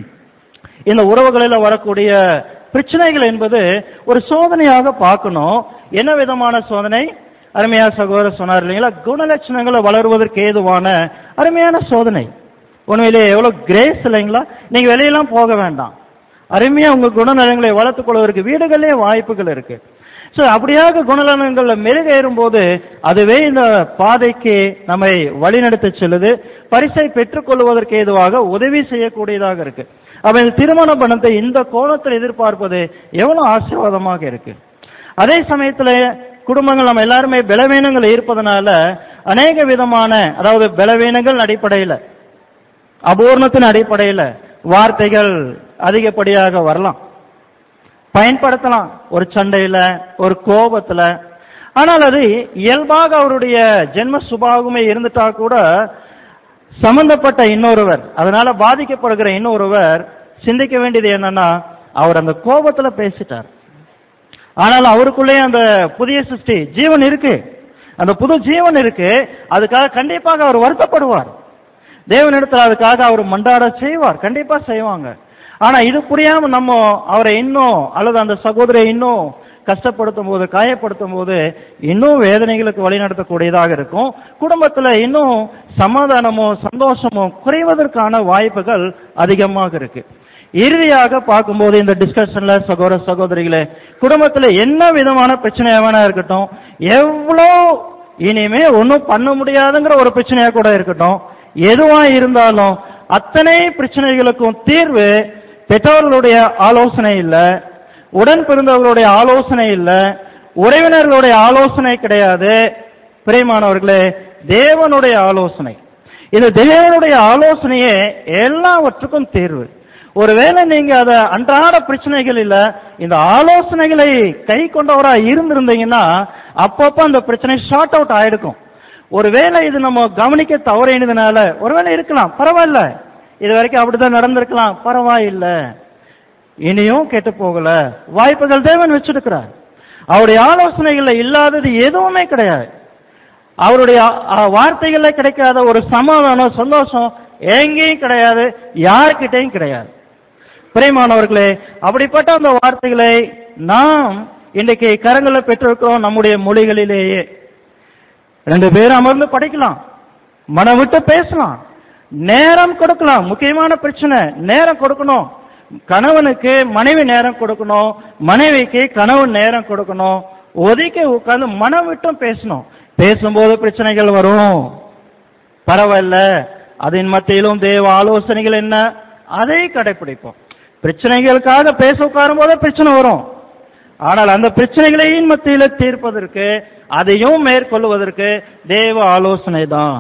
இந்த உறவுகளில் வரக்கூடிய பிரச்சனைகள் என்பது ஒரு சோதனையாக பார்க்கணும் என்ன விதமான சோதனை அருமையா சகோதரர் சொன்னார் இல்லைங்களா குணலட்சணங்களை வளருவதற்கு ஏதுவான அருமையான சோதனை உண்மையிலேயே எவ்வளவு கிரேஸ் இல்லைங்களா நீங்க வெளியெல்லாம் போக வேண்டாம் அருமையா உங்க குணநலங்களை வளர்த்துக் கொள்வதற்கு வீடுகளே வாய்ப்புகள் இருக்கு சோ அப்படியாக குணநலன்கள்ல மெருகேறும் போது அதுவே இந்த பாதைக்கு நம்மை வழிநடத்த செல்லுது பரிசை பெற்றுக் கொள்வதற்கு ஏதுவாக உதவி செய்யக்கூடியதாக இருக்கு அப்ப இந்த திருமண பணத்தை இந்த கோணத்தில் எதிர்பார்ப்பது எவ்வளவு ஆசீர்வாதமாக இருக்கு அதே சமயத்துல குடும்பங்கள் நம்ம எல்லாருமே பலவீனங்கள் இருப்பதனால அநேக விதமான அதாவது பலவீனங்கள் அடிப்படையில அபூர்ணத்தின் அடிப்படையில வார்த்தைகள் அதிகப்படியாக வரலாம் பயன்படுத்தலாம் ஒரு சண்டையில ஒரு கோபத்துல ஆனால் அது இயல்பாக அவருடைய ஜென்ம சுபாவமே இருந்துட்டா கூட சம்பந்தப்பட்ட இன்னொருவர் அதனால பாதிக்கப்படுகிற இன்னொருவர் சிந்திக்க வேண்டியது என்னன்னா அவர் அந்த கோபத்துல பேசிட்டார் ஆனால் அவருக்குள்ளே அந்த புதிய சிருஷ்டி ஜீவன் இருக்கு அந்த புது ஜீவன் இருக்கு அதுக்காக கண்டிப்பாக அவர் வருத்தப்படுவார் தேவனிடத்தில் அதுக்காக அவர் மண்டாட செய்வார் கண்டிப்பா செய்வாங்க ஆனா இது புரியாம நம்ம அவரை இன்னும் அல்லது அந்த சகோதரை இன்னும் கஷ்டப்படுத்தும் போது காயப்படுத்தும் போது இன்னும் வேதனைகளுக்கு வழிநடத்தக்கூடியதாக இருக்கும் குடும்பத்துல இன்னும் சமாதானமும் சந்தோஷமும் குறைவதற்கான வாய்ப்புகள் அதிகமாக இருக்கு இறுதியாக பார்க்கும்போது இந்த டிஸ்கஷன்ல சகோதர சகோதரிகளே குடும்பத்துல என்ன விதமான பிரச்சனையா வேணா இருக்கட்டும் எவ்வளோ இனிமே ஒன்றும் பண்ண முடியாதுங்கிற ஒரு பிரச்சனையா கூட இருக்கட்டும் எதுவா இருந்தாலும் அத்தனை பிரச்சனைகளுக்கும் தீர்வு பெற்றோர்களுடைய ஆலோசனை இல்ல உடன் பிறந்தவர்களுடைய ஆலோசனை இல்ல உறவினர்களுடைய ஆலோசனை கிடையாது பிரியமானவர்களே தேவனுடைய ஆலோசனை இந்த தேவனுடைய ஆலோசனையே எல்லாவற்றுக்கும் தீர்வு ஒருவேளை நீங்க அத அன்றாட பிரச்சனைகள் இல்ல இந்த ஆலோசனைகளை கை கொண்டவரா இருந்திருந்தீங்கன்னா அப்பப்ப அந்த பிரச்சனை ஷார்ட் அவுட் ஆயிருக்கும் ஒருவேளை இது நம்ம கவனிக்க தவறினதுனால ஒருவேளை இருக்கலாம் பரவாயில்ல இது வரைக்கும் அப்படிதான் நடந்திருக்கலாம் பரவாயில்ல இனியும் கெட்டு போகல வாய்ப்புகள் தேவன் வச்சிருக்கிறார் அவருடைய ஆலோசனைகள்ல இல்லாதது எதுவுமே கிடையாது அவருடைய அ- வார்த்தைகள்ல கிடைக்காத ஒரு சமாதானம் சந்தோஷம் எங்கேயும் கிடையாது யார்கிட்டயும் கிடையாது பிரியமானவர்களே அப்படிப்பட்ட அந்த வார்த்தைகளை நாம் இன்றைக்கு கரங்களை பெற்றிருக்கிறோம் நம்முடைய மொழிகளிலேயே ரெண்டு பேரும் அமர்ந்து படிக்கலாம் மனம் விட்டு பேசலாம் நேரம் கொடுக்கலாம் முக்கியமான பிரச்சனை நேரம் கொடுக்கணும் கணவனுக்கு மனைவி நேரம் கொடுக்கணும் மனைவிக்கு கணவன் நேரம் கொடுக்கணும் ஒதுக்கி உட்கார்ந்து மனம் விட்டும் பேசணும் பேசும்போது பிரச்சனைகள் வரும் பரவாயில்ல அதன் மத்தியிலும் தேவ ஆலோசனைகள் என்ன அதை கடைபிடிப்போம் பிரச்சனைகளுக்காக பேச உட்காரும் போது பிரச்சனை வரும் ஆனால் அந்த பிரச்சனைகளையும் மத்தியில தீர்ப்பதற்கு அதையும் மேற்கொள்வதற்கு தேவ ஆலோசனை தான்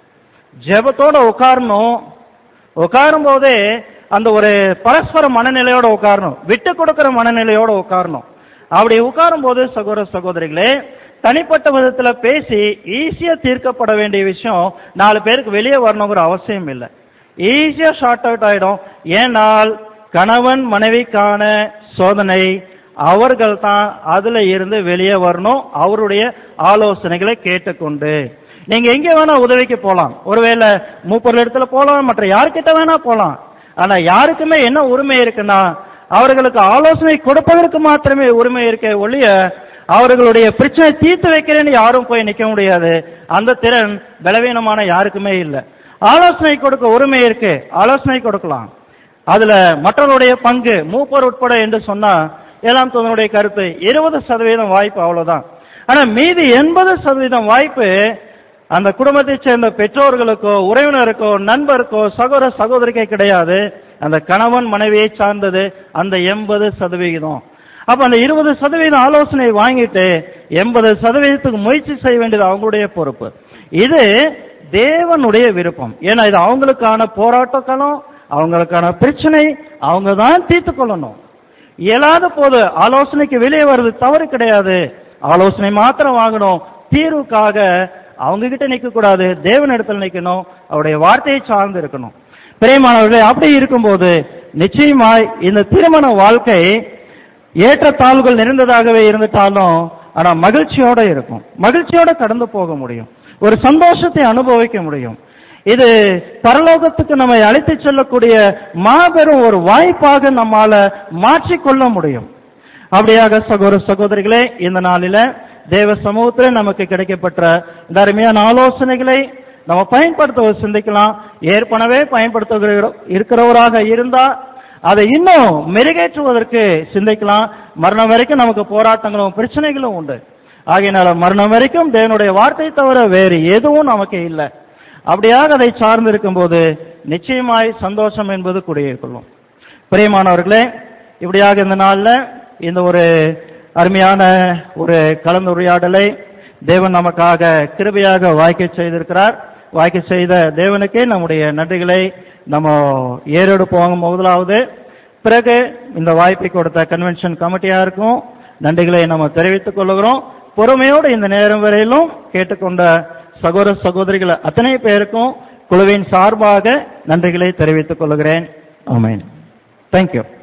ஜெபத்தோட உட்காரணும் உட்காரும் போதே அந்த ஒரு பரஸ்பர மனநிலையோட உட்காரணும் விட்டு கொடுக்கிற மனநிலையோட உட்காரணும் அப்படி உட்காரும் போது சகோதர சகோதரிகளே தனிப்பட்ட விதத்துல பேசி ஈஸியா தீர்க்கப்பட வேண்டிய விஷயம் நாலு பேருக்கு வெளியே வரணுங்கிற அவசியம் இல்லை ஈஸியா ஷார்ட் அவுட் ஆயிடும் ஏனால் கணவன் மனைவிக்கான சோதனை அவர்கள் தான் அதுல இருந்து வெளியே வரணும் அவருடைய ஆலோசனைகளை கேட்டுக்கொண்டு நீங்க எங்க வேணா உதவிக்கு போலாம் ஒருவேளை மூப்பர் இடத்துல போலாம் மற்ற யார்கிட்ட வேணா போலாம் ஆனா யாருக்குமே என்ன உரிமை இருக்குன்னா அவர்களுக்கு ஆலோசனை கொடுப்பதற்கு மாத்திரமே உரிமை இருக்க ஒழிய அவர்களுடைய பிரச்சனை தீர்த்து வைக்கிறேன்னு யாரும் போய் நிக்க முடியாது அந்த திறன் பலவீனமான யாருக்குமே இல்லை ஆலோசனை கொடுக்க உரிமை இருக்கு ஆலோசனை கொடுக்கலாம் அதுல மற்றவருடைய பங்கு மூப்பர் உட்பட என்று சொன்னா ஏழாம் தோதனுடைய கருத்து இருபது சதவீதம் வாய்ப்பு அவ்வளவுதான் ஆனா மீதி எண்பது சதவீதம் வாய்ப்பு அந்த குடும்பத்தை சேர்ந்த பெற்றோர்களுக்கோ உறவினருக்கோ நண்பருக்கோ சகோதர சகோதரிக்கே கிடையாது அந்த கணவன் மனைவியை சார்ந்தது அந்த எண்பது சதவிகிதம் அப்ப அந்த இருபது சதவீதம் ஆலோசனை வாங்கிட்டு எண்பது சதவீதத்துக்கு முயற்சி செய்ய வேண்டியது அவங்களுடைய பொறுப்பு இது தேவனுடைய விருப்பம் ஏன்னா இது அவங்களுக்கான போராட்ட காலம் அவங்களுக்கான பிரச்சனை அவங்க தான் தீர்த்து கொள்ளணும் இயலாத போது ஆலோசனைக்கு வெளியே வர்றது தவறு கிடையாது ஆலோசனை மாத்திரம் வாங்கணும் தீர்வுக்காக அவங்க கிட்ட நிக்க கூடாது தேவனிடத்தில் நிக்கணும் அவருடைய வார்த்தையை சார்ந்து இருக்கணும் பிரியமானவர்களே அப்படி இருக்கும்போது நிச்சயமாய் இந்த திருமண வாழ்க்கை ஏற்றத்தாழ்வுகள் நிறைந்ததாகவே இருந்துட்டாலும் ஆனா மகிழ்ச்சியோட இருக்கும் மகிழ்ச்சியோட கடந்து போக முடியும் ஒரு சந்தோஷத்தை அனுபவிக்க முடியும் இது பரலோகத்துக்கு நம்மை அழைத்து செல்லக்கூடிய மாபெரும் ஒரு வாய்ப்பாக நம்மால மாற்றிக்கொள்ள முடியும் அப்படியாக சகோதர சகோதரிகளே இந்த நாளில தேவ சமூகத்தில் நமக்கு கிடைக்கப்பட்ட இந்த அருமையான ஆலோசனைகளை நம்ம பயன்படுத்த சிந்திக்கலாம் ஏற்கனவே பயன்படுத்த இருக்கிறவராக இருந்தா அதை இன்னும் மெருகேற்றுவதற்கு சிந்திக்கலாம் மரணம் வரைக்கும் நமக்கு போராட்டங்களும் பிரச்சனைகளும் உண்டு ஆகையினால மரணம் வரைக்கும் தேவனுடைய வார்த்தை தவிர வேறு எதுவும் நமக்கு இல்லை அப்படியாக அதை சார்ந்து இருக்கும்போது நிச்சயமாய் சந்தோஷம் என்பது குடியேற்கொள்ளும் பிரியமானவர்களே இப்படியாக இந்த நாள்ல இந்த ஒரு அருமையான ஒரு கலந்துரையாடலை தேவன் நமக்காக கிருபையாக வாய்க்க செய்திருக்கிறார் வாய்க்க செய்த தேவனுக்கே நம்முடைய நன்றிகளை நம்ம ஏறெடுப்போம் முதலாவது பிறகு இந்த வாய்ப்பை கொடுத்த கன்வென்ஷன் கமிட்டியாருக்கும் நன்றிகளை நம்ம தெரிவித்துக் கொள்கிறோம் பொறுமையோடு இந்த நேரம் வரையிலும் கேட்டுக்கொண்ட சகோதர சகோதரிகள் அத்தனை பேருக்கும் குழுவின் சார்பாக நன்றிகளை தெரிவித்துக் கொள்கிறேன் ஆமேன் தேங்க்யூ